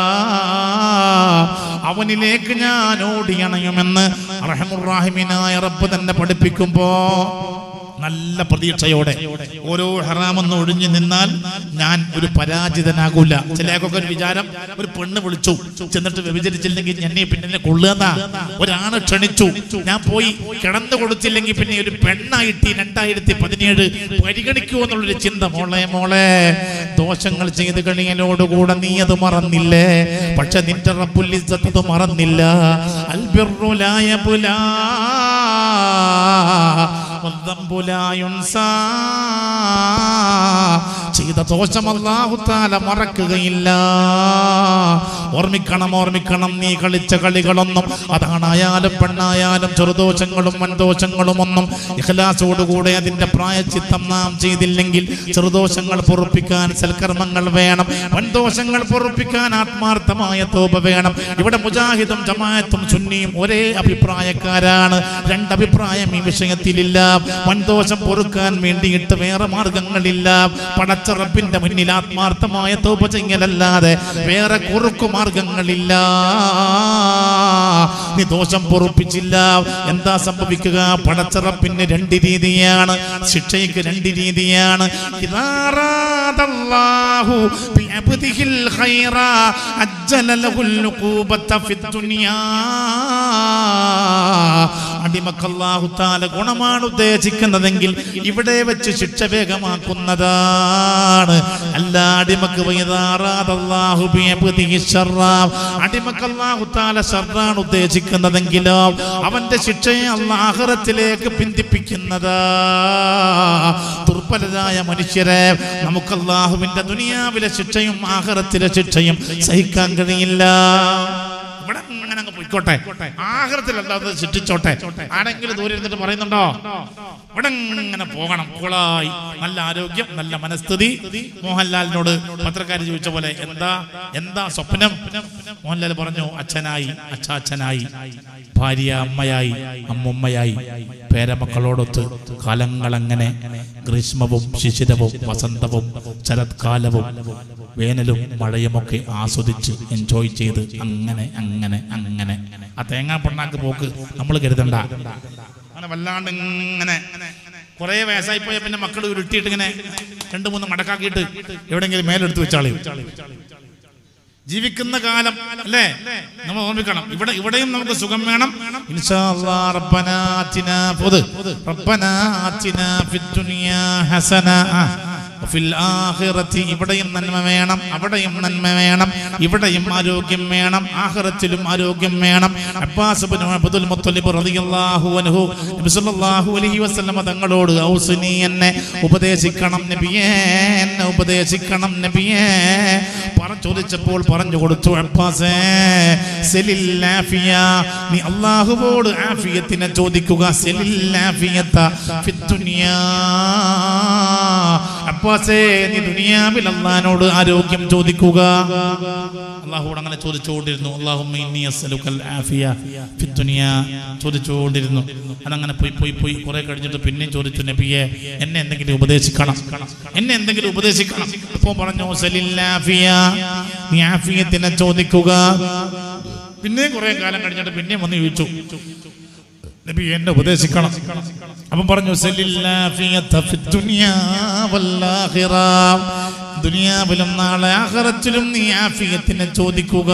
അവനിലേക്ക് ഞാൻ ഓടിയണയുമെന്ന് റഹമുറാഹിമിനായ റബ്ബ് തന്നെ പഠിപ്പിക്കുമ്പോ നല്ല പ്രതീക്ഷയോടെ ഓരോ ഹറാമെന്ന് ഒഴിഞ്ഞു നിന്നാൽ ഞാൻ ഒരു പരാജിതനാകൂല ചിലക്കൊക്കെ ഒരു വിചാരം ഒരു പെണ്ണ് വിളിച്ചു ചെന്നിട്ട് വ്യഭിചരിച്ചില്ലെങ്കിൽ എന്നെ പിന്നെ കൊള്ളുന്ന ഒരാണ് ക്ഷണിച്ചു ഞാൻ പോയി കിടന്നു കൊടുത്തില്ലെങ്കിൽ പിന്നെ ഒരു പെണ്ണായിട്ട് ഈ രണ്ടായിരത്തി പതിനേഴ് പരിഗണിക്കൂ എന്നുള്ളൊരു ചിന്ത മോളെ മോളെ ദോഷങ്ങൾ ചെയ്ത് കഴിയലോടുകൂടെ നീ അത് മറന്നില്ലേ പക്ഷെ നിന്റെ റബ്ബുല്ലിസത്ത് അത് മറന്നില്ല അൽബിറുലായ പുലാ والذنب لا ينسى ചെയ്ത ദോഷം അല്ലാഹു താല മറക്കുകയില്ല ഓർമ്മിക്കണം ഓർമ്മിക്കണം നീ കളിച്ച കളികളൊന്നും അതാണായാലും പെണ്ണായാലും ചെറുദോഷങ്ങളും വൻദോഷങ്ങളും ഒന്നും ഇഖ്ലാസോടുകൂടെ അതിന്റെ പ്രായച്ചിത്തം നാം ചെയ്തില്ലെങ്കിൽ ചെറുദോഷങ്ങൾ പൊറുപ്പിക്കാൻ സൽക്കർമ്മങ്ങൾ വേണം വൻദോഷങ്ങൾ പൊറുപ്പിക്കാൻ ആത്മാർത്ഥമായ തോപ വേണം ഇവിടെ മുജാഹിദും ജമാഅത്തും സുന്നിയും ഒരേ അഭിപ്രായക്കാരാണ് രണ്ടഭിപ്രായം ഈ വിഷയത്തിലില്ല വൻദോഷം പൊറുക്കാൻ വേണ്ടിയിട്ട് വേറെ മാർഗങ്ങളില്ല പടച്ചറപ്പിന്റെ മുന്നിൽ ആത്മാർത്ഥമായ തോപ ചെയ്യലല്ലാതെ വേറെ കുറുക്കു മാർഗങ്ങളില്ല നീ ദോഷം പൊറുപ്പിച്ചില്ല എന്താ സംഭവിക്കുക പടച്ചറപ്പിന് രണ്ട് രീതിയാണ് ശിക്ഷയ്ക്ക് രണ്ട് രീതിയാണ് ഇതാറാദല്ലാഹു ബിഅബ്ദിഹിൽ ഖൈറ അജ്ജല ലഹുൽ ഉഖൂബത ഫിദ്ദുനിയാ അടിമക്ക് അല്ലാഹു തആല ഗുണമാണ് ഉദ്ദേശിക്കുന്നതെങ്കിൽ ഇവിടെ വെച്ച് ശിക്ഷ വേഗമാക്കുന്നതാണ് അല്ല അടിമക്ക് വൈദാറാദല്ലാഹു ബിഅബ്ദിഹി ശർറ അടിമക്ക് അല്ലാഹു തആല ശർറാണ് ഉദ്ദേശിക്കുന്നതെങ്കിലോ അവന്റെ ശിക്ഷയെ അല്ലാഹ് ആഖിറത്തിലേക്ക് പിന്തിപ്പിക്കുന്നതാ ദുർബലരായ മനുഷ്യരെ നമുക്ക് അല്ലാഹുവിന്റെ ദുനിയാവിലെ ശിക്ഷയും ആഖിറത്തിലെ ശിക്ഷയും സഹിക്കാൻ കഴിയില്ല ഇവിടെ അങ്ങനെ അങ്ങ് പോയി പൊയ്ക്കോട്ടെ ആഹൃത്തിലല്ലാതെ ശിക്ഷിച്ചോട്ടെ ആരെങ്കിലും ദൂരെ ഇരുന്നിട്ട് പറയുന്നുണ്ടോ ഇവിടെ ഇങ്ങനെ പോകണം കൂളായി നല്ല ആരോഗ്യം നല്ല മനസ്ഥിതി മോഹൻലാലിനോട് പത്രക്കാർ ചോദിച്ച പോലെ എന്താ എന്താ സ്വപ്നം മോഹൻലാൽ പറഞ്ഞു അച്ഛനായി അച്ഛാച്ഛനായി ഭാര്യ അമ്മയായി അമ്മുമ്മയായി പേരമക്കളോടൊത്ത് കാലങ്ങളങ്ങനെ ഗ്രീഷ്മവും ശിശിരവും വസന്തവും ശരത്കാലവും വേനലും മഴയുമൊക്കെ ആസ്വദിച്ച് എൻജോയ് ചെയ്ത് അങ്ങനെ അങ്ങനെ അങ്ങനെ ആ തേങ്ങാ പിണ്ണാക്ക് പോക്ക് നമ്മൾ കരുതണ്ട അങ്ങനെ വല്ലാണ്ട് ഇങ്ങനെ കുറെ വയസ്സായി പോയ പിന്നെ മക്കൾ ഉരുട്ടിയിട്ട് ഇങ്ങനെ രണ്ട് മൂന്ന് മടക്കാക്കിയിട്ട് എവിടെയെങ്കിലും മേലെടുത്ത് വെച്ചാളി ജീവിക്കുന്ന കാലം അല്ലേ നമ്മൾ ഓർമ്മിക്കണം ഇവിടെ ഇവിടെയും നമുക്ക് സുഖം വേണം ഇൻഷാ അല്ലാ റബ്ബനാ ആതിനാ പൊതു റബ്ബനാ ആതിനാ ഫിദ്ദുനിയാ ഹസന വഫിൽ ആഖിറത്തി ഇവിടെയും നന്മ വേണം അവിടെയും നന്മ വേണം ഇവിടെയും ആരോഗ്യം വേണം ആഖിറത്തിലും ആരോഗ്യം വേണം അബ്ബാസ് ഇബ്നു അബ്ദുൽ മുത്തലിബ് റളിയല്ലാഹു അൻഹു നബി സല്ലല്ലാഹു അലൈഹി വസല്ലമ തങ്ങളോട് ഔസ്നി എന്നെ ഉപദേശിക്കണം നബിയേ എന്നെ ഉപദേശിക്കണം നബിയേ പറ ചോദിച്ചപ്പോൾ പറഞ്ഞു കൊടുത്തു അബ്ബാസേ സെലിൽ ആഫിയ നീ അല്ലാഹുവോട് ആഫിയത്തിനെ ചോദിക്കുക സെലിൽ ആഫിയത്ത ഫിദ്ദുനിയാ അബ്ബാസേ നീ ദുനിയാവിൽ അള്ളഹാനോട് ആരോഗ്യം ചോദിക്കുക അള്ളാഹുവോട് അങ്ങനെ ചോദിച്ചുകൊണ്ടിരുന്നു അള്ളാഹുമ്മ ഇന്നി അസ്അലുക്കൽ ആഫിയ ഫിദ്ദുനിയാ ചോദിച്ചുകൊണ്ടിരുന്നു അതങ്ങനെ പോയി പോയി പോയി കുറെ കഴിഞ്ഞിട്ട് പിന്നെയും ചോദിച്ചു നബിയെ എന്നെ എന്തെങ്കിലും ഉപദേശിക്കണം എന്നെ എന്തെങ്കിലും ഉപദേശിക്കണം ഇപ്പൊ പറഞ്ഞു സലിൽ ആഫിയ നീ ആഫിയത്തിനെ ചോദിക്കുക പിന്നെയും കുറെ കാലം കഴിഞ്ഞിട്ട് പിന്നെയും വന്ന് ചോദിച്ചു നബി എന്നെ ഉപദേശിക്കണം അപ്പം പറഞ്ഞു സലില്ലാഫിയത്ത ഫിദ്ദുനിയാ വല്ലാഖിറ ദുനിയാവിലും നാളെ ആഖിറത്തിലും നീ ആഫിയത്തിനെ ചോദിക്കുക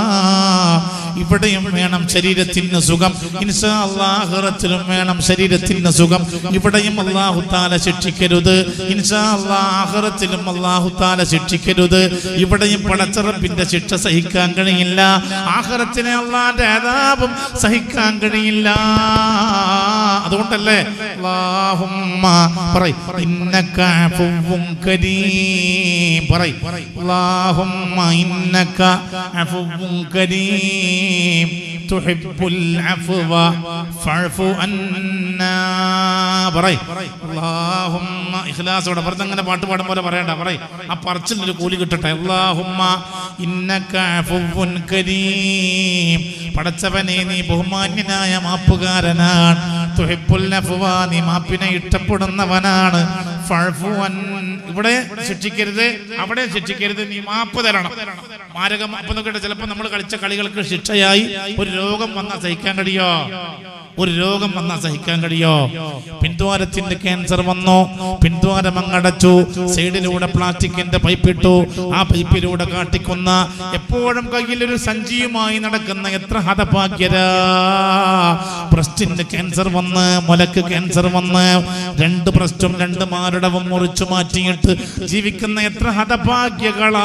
ഇവിടെയും വേണം ശരീരത്തിന് സുഖം ഇൻഷാ അല്ലാഹ് ആഖിറത്തിലും വേണം ശരീരത്തിന് സുഖം ഇവിടെയും അല്ലാഹു താല ശിക്ഷിക്കരുത് ഇൻഷാ അല്ലാഹ് ആഖിറത്തിലും അല്ലാഹു താല ശിക്ഷിക്കരുത് ഇവിടെയും പടച്ചറപ്പിന്റെ ശിക്ഷ സഹിക്കാൻ കഴിയില്ല ആഖിറത്തിലെ അള്ളാന്റെ ആദാബും സഹിക്കാൻ കഴിയില്ല അതുകൊണ്ടല്ലേ അല്ലാഹുമ്മ പറയ് ഇന്നക അഫുവ്വുൻ കരീം പറയ് അല്ലാഹുമ്മ ഇന്നക അഫുവ്വുൻ കരീം തുഹിബ്ബുൽ അഫ്വ ഫഅഫു അന്നാ പറയ് അല്ലാഹുമ്മ ഇഖ്ലാസോടെ വെറുതെ അങ്ങനെ പാട്ട് പാടും പോലെ പറയണ്ട പറയ് ആ പറച്ചിലൊരു കൂലി കിട്ടട്ടെ അല്ലാഹുമ്മ ഇന്നക അഫുവ്വുൻ കരീം പടച്ചവനെ നീ ബഹുമാന്യനായ മാപ്പുകാരനാണ് തുഹിബ്ബുൽ അഫ്വ നീ മാപ്പിനെ ഇഷ്ടപ്പെടുന്നവനാണ് ഫഅഫു അൻ ഇവിടെ ശിക്ഷിക്കരുത് അവിടെ ശിക്ഷിക്കരുത് നീ മാപ്പ് തരണം മാരക മാപ്പ് നോക്കട്ടെ ചിലപ്പോൾ നമ്മൾ കളിച്ച കളികൾക്ക് ശിക്ഷയായി ഒരു രോഗം വന്നാൽ സഹിക്കാൻ കഴിയോ ഒരു രോഗം വന്നാൽ സഹിക്കാൻ കഴിയോ പിൻദ്വാരത്തിന്റെ ക്യാൻസർ വന്നു പിൻദ്വാരം അങ്ങടച്ചു സൈഡിലൂടെ പ്ലാസ്റ്റിക്കിന്റെ പൈപ്പ് ഇട്ടു ആ പൈപ്പിലൂടെ കാട്ടിക്കൊന്ന എപ്പോഴും കയ്യിൽ ഒരു സഞ്ചിയുമായി നടക്കുന്ന എത്ര ഹതഭാഗ്യരാ ബ്രസ്റ്റിന് ക്യാൻസർ വന്ന് മുലക്ക് ക്യാൻസർ വന്ന് രണ്ട് ബ്രസ്റ്റും രണ്ട് മാരടവും മുറിച്ചു മാറ്റിയിട്ട് ജീവിക്കുന്ന എത്ര ഹതഭാഗ്യകളാ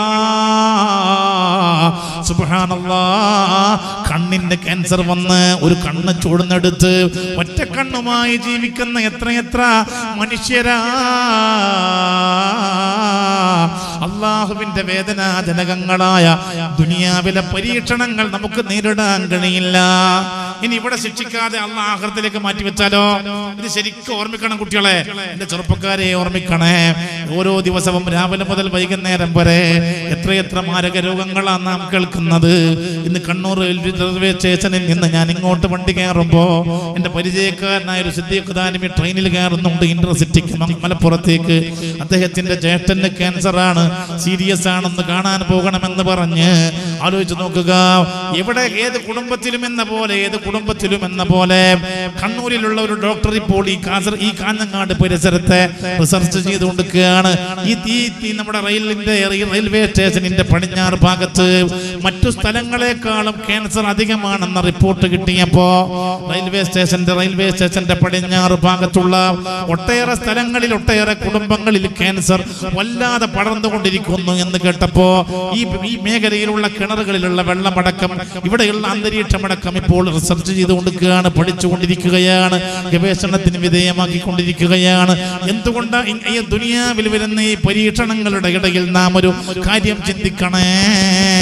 സുബ്ഹാനല്ലാ കണ്ണിന് ക്യാൻസർ വന്ന് ഒരു കണ്ണ് ചൂടുന്നെടുത്ത് ഒറ്റ കണ്ണുമായി ജീവിക്കുന്ന എത്രയെത്ര മനുഷ്യരാ അള്ളാഹുവിന്റെ വേദനാജനകങ്ങളായ ദുനിയാവിലെ പരീക്ഷണങ്ങൾ നമുക്ക് നേരിടാൻ കഴിയില്ല ഇനി ഇവിടെ ശിക്ഷിക്കാതെ അള്ളാഹൃത്തിലേക്ക് മാറ്റി വെച്ചാലോ ഇത് ശരിക്കും ഓർമ്മിക്കണം കുട്ടികളെ എന്റെ ചെറുപ്പക്കാരെ ഓർമ്മിക്കണേ ഓരോ ദിവസവും രാവിലെ മുതൽ വൈകുന്നേരം വരെ എത്രയെത്ര മാരക രോഗങ്ങളാണ് നാം കേൾക്കുന്നത് ഇന്ന് കണ്ണൂർ റെയിൽവേ സ്റ്റേഷനിൽ നിന്ന് ഞാൻ ഇങ്ങോട്ട് വണ്ടി കയറുമ്പോ എന്റെ പരിചയക്കാരനായ ഒരു സിദ്ദീഖ് ദാനിമി ട്രെയിനിൽ കയറുന്നുണ്ട് ഇന്റർസിറ്റിക്ക് മ- മലപ്പുറത്തേക്ക് അദ്ദേഹത്തിന്റെ ചേട്ടന് ക്യാൻസർ ആണ് സീരിയസ് ആണെന്ന് കാണാൻ പോകണമെന്ന് പറഞ്ഞ് ആലോചിച്ച് നോക്കുക എവിടെ ഏത് കുടുംബത്തിലും എന്ന പോലെ ഏത് കുടുംബത്തിലും എന്ന പോലെ കണ്ണൂരിലുള്ള ഒരു ഡോക്ടർ ഇപ്പോൾ ഈ കാസർ ഈ കാഞ്ഞങ്ങാട് പരിസരത്തെ റിസർച്ച് ചെയ്തുകൊണ്ടിരിക്കുകയാണ് ഈ തീ തീ നമ്മുടെ റെയിലിന്റെ ഈ റെയിൽവേ സ്റ്റേഷനിന്റെ പടിഞ്ഞാറ് ഭാഗത്ത് മറ്റു സ്ഥലങ്ങളെക്കാളും ക്യാൻസർ അധികമാണെന്ന റിപ്പോർട്ട് കിട്ടിയപ്പോ റെയിൽവേ സ്റ്റേഷന്റെ റെയിൽവേ സ്റ്റേഷന്റെ പടിഞ്ഞാറ് ഭാഗത്തുള്ള ഒട്ടേറെ സ്ഥലങ്ങളിൽ ഒട്ടേറെ കുടുംബങ്ങളിൽ ക്യാൻസർ വല്ലാതെ പടർന്നുകൊണ്ടിരിക്കുന്നു എന്ന് കേട്ടപ്പോ ഈ ഈ മേഖലയിലുള്ള കിണറുകളിലുള്ള വെള്ളമടക്കം ഇവിടെയുള്ള അന്തരീക്ഷമടക്കം ഇപ്പോൾ റിസർച്ച് ചെയ്തുകൊണ്ടിരിക്കുകയാണ് പഠിച്ചുകൊണ്ടിരിക്കുകയാണ് ഗവേഷണത്തിന് വിധേയമാക്കിക്കൊണ്ടിരിക്കുകയാണ് എന്തുകൊണ്ട് ഈ ദുനിയാവിൽ വരുന്ന ഈ പരീക്ഷണങ്ങളുടെ ഇടയിൽ നാം ഒരു കാര്യം ചിന്തിക്കണേ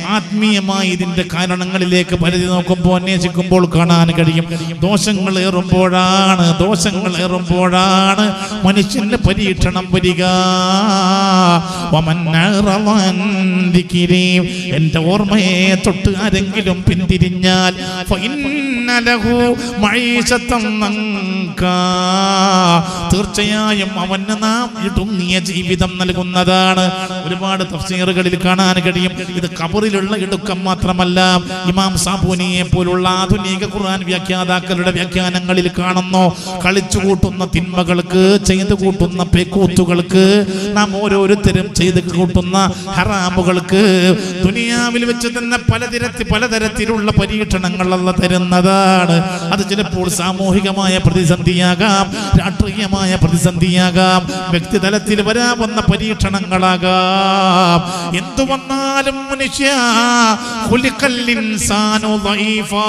ആത്മീയമായി ഇതിന്റെ കാരണങ്ങളിലേക്ക് പരിധി നോക്കുമ്പോൾ അന്വേഷിക്കുമ്പോൾ കാണാൻ കഴിയും ദോഷങ്ങൾ ഏറുമ്പോഴാണ് ദോഷങ്ങൾ ഏറുമ്പോഴാണ് മനുഷ്യന്റെ പരീക്ഷണം വരിക വമൻ അഅറള അൻ ദിക്രി. എന്റെ ഓർമ്മയെ തൊട്ട് ആരെങ്കിലും പിന്തിരിഞ്ഞാൽ ഫഇന്ന ലഹു മഈശത്തൻ നങ്കാ. തീർച്ചയായും അവന് നാം ഇടുങ്ങിയ ജീവിതം നൽകുന്നതാണ് ഒരുപാട് തഫ്സീറുകളിൽ കാണാൻ കഴിയും ഇത് കബറിലുള്ള ഇടുക്കം മാത്രമല്ല ഇമാം സാബൂനിയെ പോലുള്ള ആധുനിക ഖുർആൻ വ്യാഖ്യാതാക്കളുടെ വ്യാഖ്യാനങ്ങളിൽ കാണുന്നു കളിച്ചു കൂട്ടുന്ന തിന്മകൾക്ക് ചെയ്തു കൂട്ടുന്ന പേക്കൂത്തുകൾക്ക് നാം ഓരോരുത്തരും ചെയ്ത് കൂട്ടുന്ന ഹറാമുകൾക്ക് ദുനിയാവിൽ വെച്ച് തന്നെ പലതരത്തിൽ പലതരത്തിലുള്ള പരീക്ഷണങ്ങൾ അല്ല തരുന്നതാണ് അത് ചിലപ്പോൾ സാമൂഹികമായ പ്രതിസന്ധിയാകാം രാഷ്ട്രീയമായ പ്രതിസന്ധിയാകാം വ്യക്തിതലത്തിൽ വരാവുന്ന പരീക്ഷണങ്ങളാകാം എന്തു വന്നാലും മനുഷ്യ ഖുലിഖൽ ഇൻസാനു ളഈഫാ.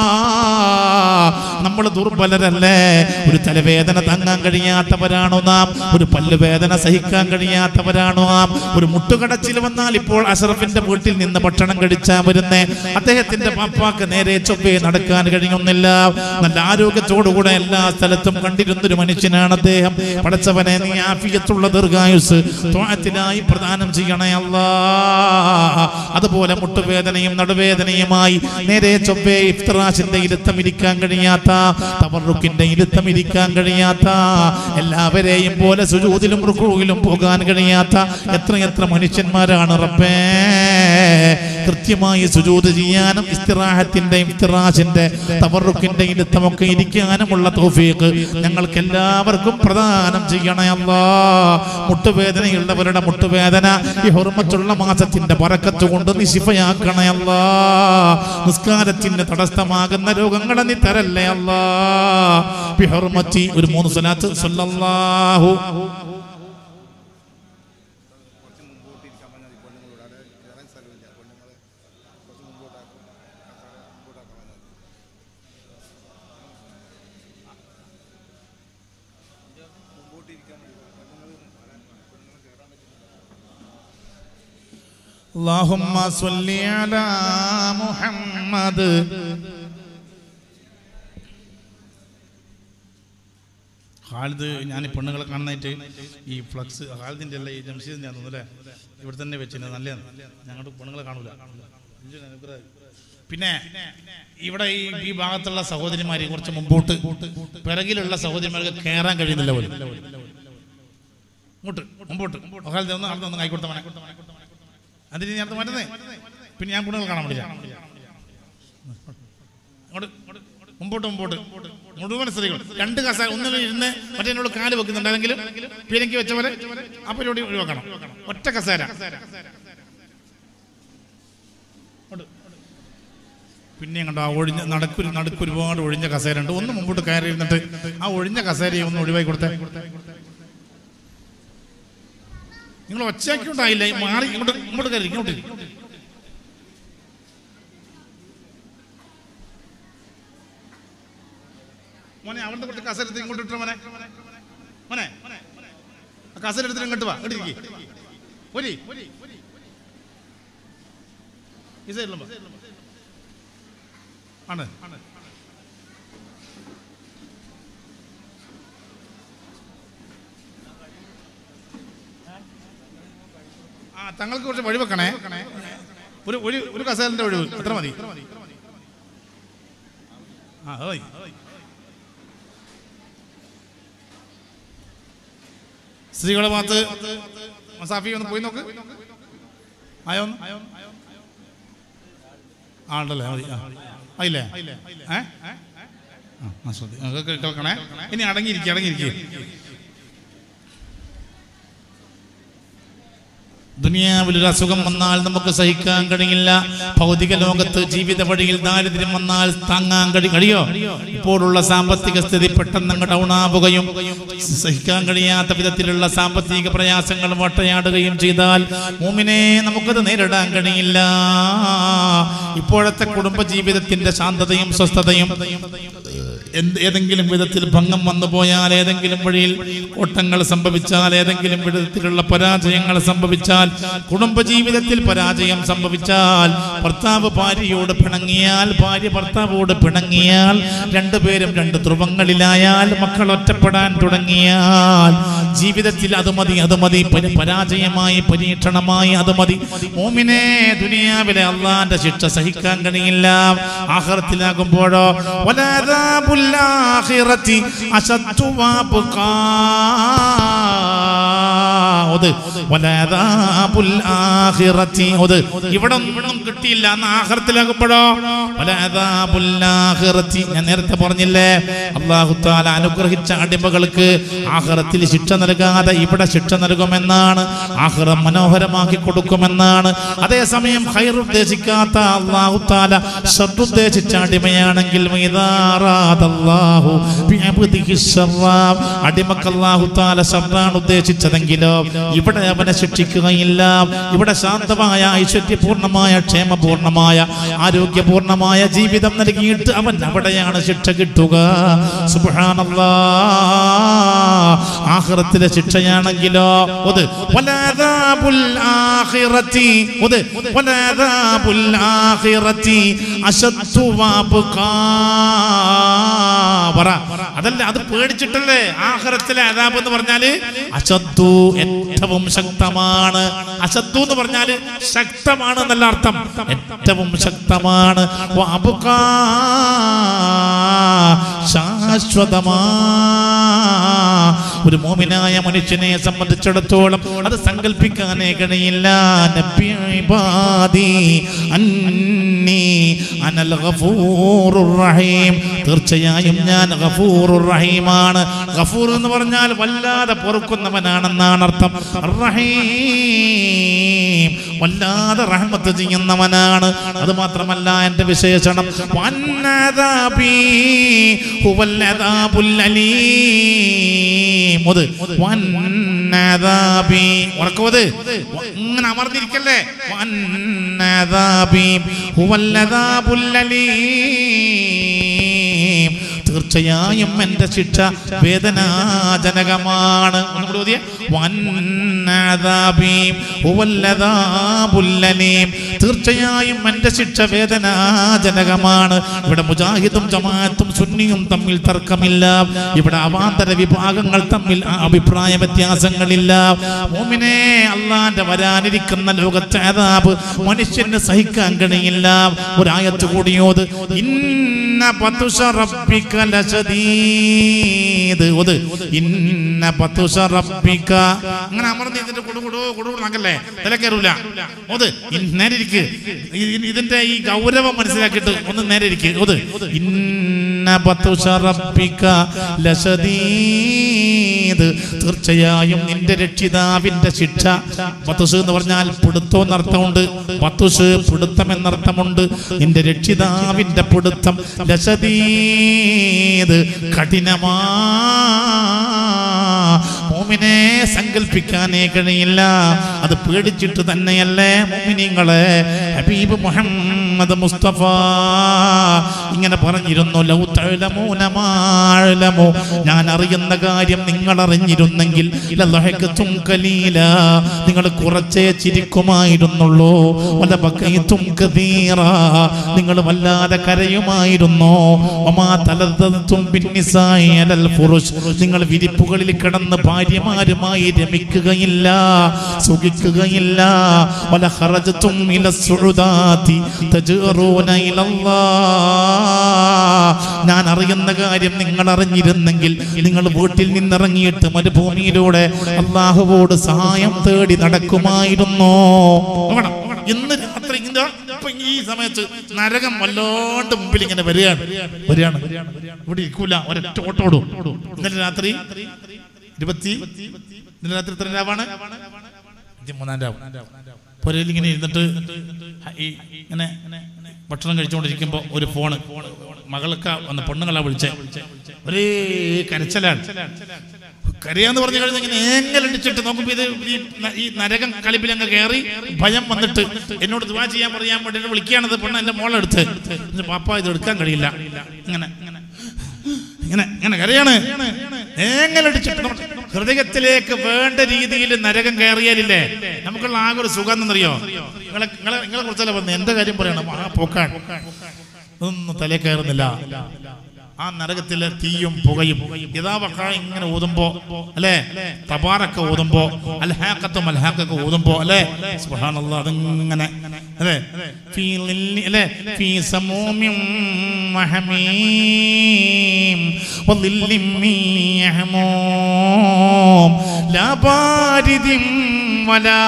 നമ്മൾ ദുർബലരല്ലേ ഒരു തലവേദന താങ്ങാൻ കഴിയാത്തവരാണോ നാം ഒരു പല്ലുവേദന സഹിക്കാൻ കഴിയാത്തവരാണോ നാം ഒരു മുട്ടുകടച്ചിൽ വന്നാൽ ഇപ്പോൾ അഷറഫിന്റെ വീട്ടിൽ നിന്ന് ഭക്ഷണം കഴിച്ചാ വരുന്നേ അദ്ദേഹത്തിന്റെ പാപ്പാക്ക് നേരെ ചൊവ്വേ നടക്കാൻ കഴിയുന്നില്ല നല്ല ആരോഗ്യത്തോടുകൂടെ എല്ലാ സ്ഥലത്തും കണ്ടിരുന്നൊരു മനുഷ്യനാണ് അദ്ദേഹം പടച്ചവനെ നീ ആഫിയത്തുള്ള ദീർഘായുസ് ത്വാഅത്തിനായി പ്രദാനം ചെയ്യണേ അല്ലാ അതുപോലെ മുട്ടുവേദനയും നടുവേദനയുമായി നേരെ ചൊവ്വേ ഇഫ്തറാശിന്റെ ഇരുത്തം ഇരിക്കാൻ കഴിയാത്ത തവറുക്കിന്റെ ഇരുത്തം ഇരിക്കാൻ കഴിയാത്ത എല്ലാവരെയും പോലെ സുജൂതിലും റുക്കുവിലും പോകാൻ കഴിയാത്ത എത്രയെത്ര മനുഷ്യന്മാരാണ് റബ്ബേ കൃത്യമായി സുജൂത് ചെയ്യാനും ഇസ്തിറാഹത്തിന്റെ ഇഫ്തിറാശിന്റെ തവറുക്കിന്റെ ഇരുത്തമൊക്കെ ഇരിക്കാനുമുള്ള തൗഫീഖ് ഞങ്ങൾക്ക് എല്ലാവർക്കും പ്രദാനം ചെയ്യണേ അല്ലാ മുട്ടുവേദനയുള്ളവരുടെ മുട്ടുവേദന ഈ ഹുർമത്തുള്ള മാസത്തിന്റെ പറക്കത്ത് കൊണ്ട് നീ ശിഫയാക്കണേ അല്ലാ നിസ്കാരത്തിന് തടസ്സമാകുന്ന രോഗങ്ങളെ നീ തരല്ലേ അല്ലാ ബിഹുർമത്തി ഒരു മൂന്ന് സ്വലാത്ത് സല്ലല്ലാഹു اللهم صل على محمد ഖാലിദ് ഞാൻ ഈ പെണ്ണുങ്ങളെ കാണുന്നതായിട്ട് ഈ ഫ്ലക്സ് ഖാലിദിന്റെ അല്ല ഈ ജംഷീദിന്റെ ആണെന്ന് അല്ലേ ഇവിടെ തന്നെ വെച്ചിട്ടുണ്ട് നല്ലതാണ് ഞങ്ങളുടെ പെണ്ണുങ്ങളെ കാണൂല പിന്നെ ഇവിടെ ഈ ഈ ഭാഗത്തുള്ള സഹോദരിമാരെ കുറച്ച് മുമ്പോട്ട് പിറകിലുള്ള സഹോദരിമാർക്ക് കയറാൻ കഴിയുന്നില്ല പോലും ഇങ്ങോട്ട് മുമ്പോട്ട് ഖാലിദ് ഒന്ന് അവിടെ ഒന്ന് കൈക്കൊടുത്ത മനെ അതിന് ഞാൻ അടുത്ത് മാറ്റുന്നേ പിന്നെ ഞാൻ പെണ്ണുങ്ങൾ കാണാൻ വേണ്ടിയില്ല അങ്ങോട്ട് മുമ്പോട്ട് മുമ്പോട്ട് മുഴുവൻ സ്ത്രീകൾ രണ്ട് കസ ഒന്നിൽ ഇരുന്ന് മറ്റേനോട് കാല് വെക്കുന്നുണ്ടെങ്കിലും പീരങ്കി വെച്ചവരെ ആ പരിപാടി ഒഴിവാക്കണം ഒറ്റ കസേര അങ്ങോട്ട്. പിന്നെയും കണ്ടോ ആ ഒഴിഞ്ഞ നടക്കൊരു നടുക്ക് ഒരുപാട് ഒഴിഞ്ഞ കസേര ഉണ്ട് ഒന്ന് മുമ്പോട്ട് കയറി ഇരുന്നിട്ട് ആ ഒഴിഞ്ഞ കസേരയെ ഒന്ന് ഒഴിവായി കൊടുത്തേ നിങ്ങൾ ഒച്ചയാക്കി ഉണ്ടായില്ല മാറി ഇങ്ങോട്ട് ഇങ്ങോട്ട് കയറി ഇങ്ങോട്ട് ഇരി. മോനെ അവന്റെ കുറച്ച് കസര എടുത്ത് ഇങ്ങോട്ട് ഇട്ടോ മോനെ മോനെ ആ കസര എടുത്തിട്ട് ഇങ്ങോട്ട് വാ ഇങ്ങോട്ട് ഇരിക്ക്. ഒരി ഈ സൈഡിലും വാ. ആണ് ആ തങ്ങൾക്ക് കുറച്ച് വഴി വെക്കണേ ഒരു ഒരു ഒരു കസേരന്റെ ഒഴിവ് എത്ര മതി ആ ഓയ് സ്ത്രീകളെ ഭാഗത്ത് മസാഫി ഒന്ന് പോയി നോക്ക് ആയോ ഒന്ന്? ആ ഉണ്ടല്ലേ മതി ആ ആയില്ലേ ഏ ആ, ആ, ശ്രദ്ധി- ആ, കേൾക്ക് കേൾക്കണേ ഇനി അടങ്ങിയിരിക്കുക അടങ്ങിയിരിക്കുക ദുനിയാവിൽ ഒരു അസുഖം വന്നാൽ നമുക്ക് സഹിക്കാൻ കഴിയില്ല ഭൗതിക ലോകത്ത് ജീവിത വഴിയിൽ ദാരിദ്ര്യം വന്നാൽ താങ്ങാൻ കഴി കഴിയോ ഇപ്പോഴുള്ള സാമ്പത്തിക സ്ഥിതി പെട്ടെന്ന് അങ്ങ് ഡൗൺ ആവുകയും സഹിക്കാൻ കഴിയാത്ത വിധത്തിലുള്ള സാമ്പത്തിക പ്രയാസങ്ങൾ വട്ടയാടുകയും ചെയ്താൽ മൂമിനെ നമുക്കത് നേരിടാൻ കഴിയില്ല ഇപ്പോഴത്തെ കുടുംബ ജീവിതത്തിന്റെ ശാന്തതയും സ്വസ്ഥതയും എന്ത് ഏതെങ്കിലും വിധത്തിൽ ഭംഗം വന്നു പോയാൽ ഏതെങ്കിലും വഴിയിൽ ഓട്ടങ്ങൾ സംഭവിച്ചാൽ ഏതെങ്കിലും വിധത്തിലുള്ള പരാജയങ്ങൾ സംഭവിച്ചാൽ സംഭവിച്ചാൽ കുടുംബജീവിതത്തിൽ പരാജയം സംഭവിച്ചാൽ ഭർത്താവ് ഭാര്യയോട് പിണങ്ങിയാൽ ഭാര്യ ഭർത്താവോട് പിണങ്ങിയാൽ രണ്ടുപേരും രണ്ട് ധ്രുവങ്ങളിലായാൽ മക്കൾ ഒറ്റപ്പെടാൻ തുടങ്ങിയാൽ ജീവിതത്തിൽ അത് മതി അത് മതി പരി- പരാജയമായി പരീക്ഷണമായി അത് മതി മോമിനെ ദുനിയാവിലെ അള്ളാന്റെ ശിക്ഷ സഹിക്കാൻ കഴിയില്ല ആഹ്റത്തിലാകുമ്പോഴോ വലദാബുൽ ആഖിറത്തി അശദ്ദു വഅബ്ഖാ. ഒത് വലദാബുൽ ആഖിറത്തി ഒത് ഇവിടെ ഒന്നും കിട്ടിയില്ല അന്ന് ആഹ്റത്തിലാകുമ്പോഴോ വലദാബുൽ ആഖിറത്തി ഞാൻ നേരത്തെ പറഞ്ഞില്ലേ അള്ളാഹു താല അനുഗ്രഹിച്ച അടിമകൾക്ക് ആഹ്റത്തിൽ ശിക്ഷ നൽകാതെ ഇവിടെ ശിക്ഷ നൽകുമെന്നാണ് ആഹ്റം മനോഹരമാക്കി കൊടുക്കുമെന്നാണ് അതേസമയം ഹൈർ ഉദ്ദേശിക്കാത്ത അള്ളാഹു താല ഷർറുദ്ദേശിച്ച അടിമയാണെങ്കിൽ മൈദാറാദല്ലാഹു ബിഅബ്ദിഹി ശർറാ. അടിമക്ക് അള്ളാഹു താല ഷർറാണ് ഉദ്ദേശിച്ചതെങ്കിലോ ഇവിടെ അവനെ ശിക്ഷിക്കുകയില്ല ഇവിടെ ശാന്തമായ ഐശ്വര്യപൂർണമായ ക്ഷേമപൂർണമായ ആരോഗ്യപൂർണമായ ജീവിതം നൽകിയിട്ട് അവൻ അവിടെയാണ് ശിക്ഷ കിട്ടുക സുബ്ഹാനല്ലാ ആഖിറത്തിലെ ശിക്ഷയാണെങ്കിലോ അത് വലദാബുൽ ആഖിറത്തി അത് വലദാബുൽ ആഖിറത്തി അശദ്ദു വഅബ്ഖാ പറ അതല്ല അത് പേടിച്ചിട്ടല്ലേ ആഖിറത്തിലെ അദാബ് എന്ന് പറഞ്ഞാല് അശദ്ദു ഏറ്റവും ശക്തമാണ് അശദ്ദു എന്ന് പറഞ്ഞാല് ശക്തമാണ് എന്നല്ല അർത്ഥം ഏറ്റവും ശക്തമാണ് വഅബ്ഖാ ശാശ്വതമാ ഒരു മോമിനായ മനുഷ്യനെ സംബന്ധിച്ചിടത്തോളം അത് സങ്കല്പിക്കാനേ കഴിയില്ല നബി ഇബാദി അന്നി അനൽ ഗഫൂറുർ റഹീം തീർച്ചയായും ഞാൻ ഗഫൂറുർ റഹീമാണ് ഗഫൂർ എന്ന് പറഞ്ഞാൽ വല്ലാതെ പൊറുക്കുന്നവനാണെന്നാണ് അർത്ഥം റഹീം വല്ലാതെ റഹ്മത്ത് ചെയ്യുന്നവനാണ് അത് മാത്രമല്ല എന്റെ വിശേഷണം വന്നദാബി ഹുവൽ അദാബുൽ അലീം അത് വന്നദാബി ഉറക്കവത് ഇങ്ങനെ അമർന്നിരിക്കല്ലേ വന്നദാബി ഹുവൽ അദാബുൽ അലീം തീർച്ചയായും എന്റെ ശിക്ഷ വേദനാജനകമാണ് ഒന്നുകൂടി ഓതിയേ. വന്നദാബീം ഹുവല്ലദാബുല്ലലീം. തീർച്ചയായും എന്റെ ശിക്ഷ വേദനാജനകമാണ് ഇവിടെ മുജാഹിദും ജമാഅത്തും സുന്നിയും തമ്മിൽ തർക്കമില്ല ഇവിടെ അവാന്തര വിഭാഗങ്ങൾ തമ്മിൽ ആ അഭിപ്രായ വ്യത്യാസങ്ങളില്ല മോമിനെ അള്ളാന്റെ വരാനിരിക്കുന്ന ലോകത്തെ അതാബ് മനുഷ്യന് സഹിക്കാൻ കഴിയില്ല ഒരായത്ത് കൂടിയോത് ഇന്ന പതുഷ റബ്ബിക ലശദീദ് ഒത് ഇന്ന പതുഷ റബ്ബിക അങ്ങനെ അമർന്ന് ഇതിന്റെ കുടു കുടു കുടു നക്കല്ലേ തല കയറൂല ഒത് ഇ- നേരെ ഇരിക്ക് ഇ- ഇതിന്റെ ഈ ഗൗരവം മനസ്സിലാക്കിയിട്ട് ഒന്ന് നേരെ ഇരിക്ക് ഒത് ഇന്ന പതുഷ റബ്ബിക ലശദീദ് തീർച്ചയായും നിന്റെ രക്ഷിതാവിന്റെ ശിക്ഷ പത്തുസ് എന്ന് പറഞ്ഞാൽ പിടുത്തം എന്നർത്ഥമുണ്ട് പത്തുസ് പിടുത്തം എന്നർത്ഥമുണ്ട് നിന്റെ രക്ഷിതാവിന്റെ പിടുത്തം ലശദീദ് കഠിനമാ മോമിനെ സങ്കല്പിക്കാനേ കഴിയില്ല അത് പേടിച്ചിട്ട് തന്നെയല്ലേ മോമിനിങ്ങളെ ഹബീബ് മുഹമ്മദ് മുസ്തഫ ഇങ്ങനെ പറഞ്ഞിരുന്നു ലൗ തഅലമൂന മാ അഅലമു. ഞാൻ അറിയുന്ന കാര്യം നിങ്ങൾ അറിഞ്ഞിരുന്നെങ്കിൽ ലളഹകതും കലീല നിങ്ങൾ കുറച്ചേ ചിരിക്കുമായിരുന്നുള്ളൂ വല ബക്കൈതും കതീറ നിങ്ങൾ വല്ലാതെ കരയുമായിരുന്നു വമാ തലദ്ദതും ബിന്നിസായി അലൽ ഫുറുഷ് നിങ്ങൾ വിരിപ്പുകളിൽ കിടന്ന് ഭാര്യമാരുമായി രമിക്കുകയില്ല സുഖിക്കുകയില്ല വല ഖറജതും ഇല സുഉദാതി തജറൂന ഇലല്ലാ ഞാൻ അറിയുന്ന കാര്യം നിങ്ങൾ അറിഞ്ഞിരുന്നെങ്കിൽ നിങ്ങൾ വീട്ടിൽ നിന്നിറങ്ങിയിട്ട് മരുഭൂമിയിലൂടെ അള്ളാഹുവോട് സഹായം തേടി നടക്കുമായിരുന്നു നോക്കണം, നോക്കണം. ഇന്ന് രാത്രി ഇന്ന് ഇപ്പൊ ഈ സമയത്ത് നരകം വല്ലാണ്ട് മുമ്പിൽ ഇങ്ങനെ വരികയാണ് വരികയാണ് ഇവിടെ ഇരിക്കൂല ഒരൊറ്റ ഓട്ടോടും ഇന്നലെ രാത്രി ഇരുപത്തി ഇന്നലെ രാത്രി എത്ര രാവാണ് മൂന്നാം രാവ് പുരയിൽ ഇങ്ങനെ ഇരുന്നിട്ട് ഈ ഇങ്ങനെ ഭക്ഷണം കഴിച്ചുകൊണ്ടിരിക്കുമ്പോൾ ഒരു ഫോണ് മകളൊക്കെ വന്ന് പെണ്ണുങ്ങളെ വിളിച്ചേ ഒരേ കരച്ചലാണ് കരയാന്ന് പറഞ്ഞു കഴിഞ്ഞാൽ ഇങ്ങനെ ഏങ്ങലടിച്ചിട്ട് നോക്കുമ്പോ ഇത് ഈ ന- ഈ നരകം കളിപ്പിൽ അങ്ങ് കയറി ഭയം വന്നിട്ട് എന്നോട് ദുവാ ചെയ്യാൻ പറയാൻ വേണ്ടി എന്നെ വിളിക്കുകയാണത് പെണ്ണ് എന്റെ മോളെടുത്ത് ഇത് പാപ്പ ഇത് എടുക്കാൻ കഴിയില്ല ഇങ്ങനെ ഇങ്ങനെ ഇങ്ങനെ ഇങ്ങനെ കരയാണ് ഏങ്ങലടിച്ചിട്ട് നമ്മൾ ഹൃദയത്തിലേക്ക് വേണ്ട രീതിയിൽ നരകം കയറിയാലില്ലേ നമുക്കുള്ള ആകെ ഒരു സുഖം എന്നറിയോ നിങ്ങളെ നിങ്ങളെ നിങ്ങളെ കുറിച്ചല്ല പറഞ്ഞത് എന്റെ കാര്യം പറയണം ആ പോക്കാൻ ഒന്നും തലേ കയറുന്നില്ല ആ നരകത്തിലെ തീയും പുകയും യഥാവക്ക ഇങ്ങനെ ഊതുമ്പോ അല്ലെ തബാറൊക്കെ ഊതുമ്പോ അൽഹാക്കത്തും അൽഹാക്കൊക്കെ ഊതുമ്പോ അല്ലെ സുബ്ഹാനല്ലാഹ് അതിങ്ങനെ അല്ലെ ഫീ ളില്ലി- അല്ലെ ഫീ സമൂമിൻ വഹമീം വളില്ലിൻ മിൻ യഹ്മൂം ലാ ബാരിദിൻ വലാ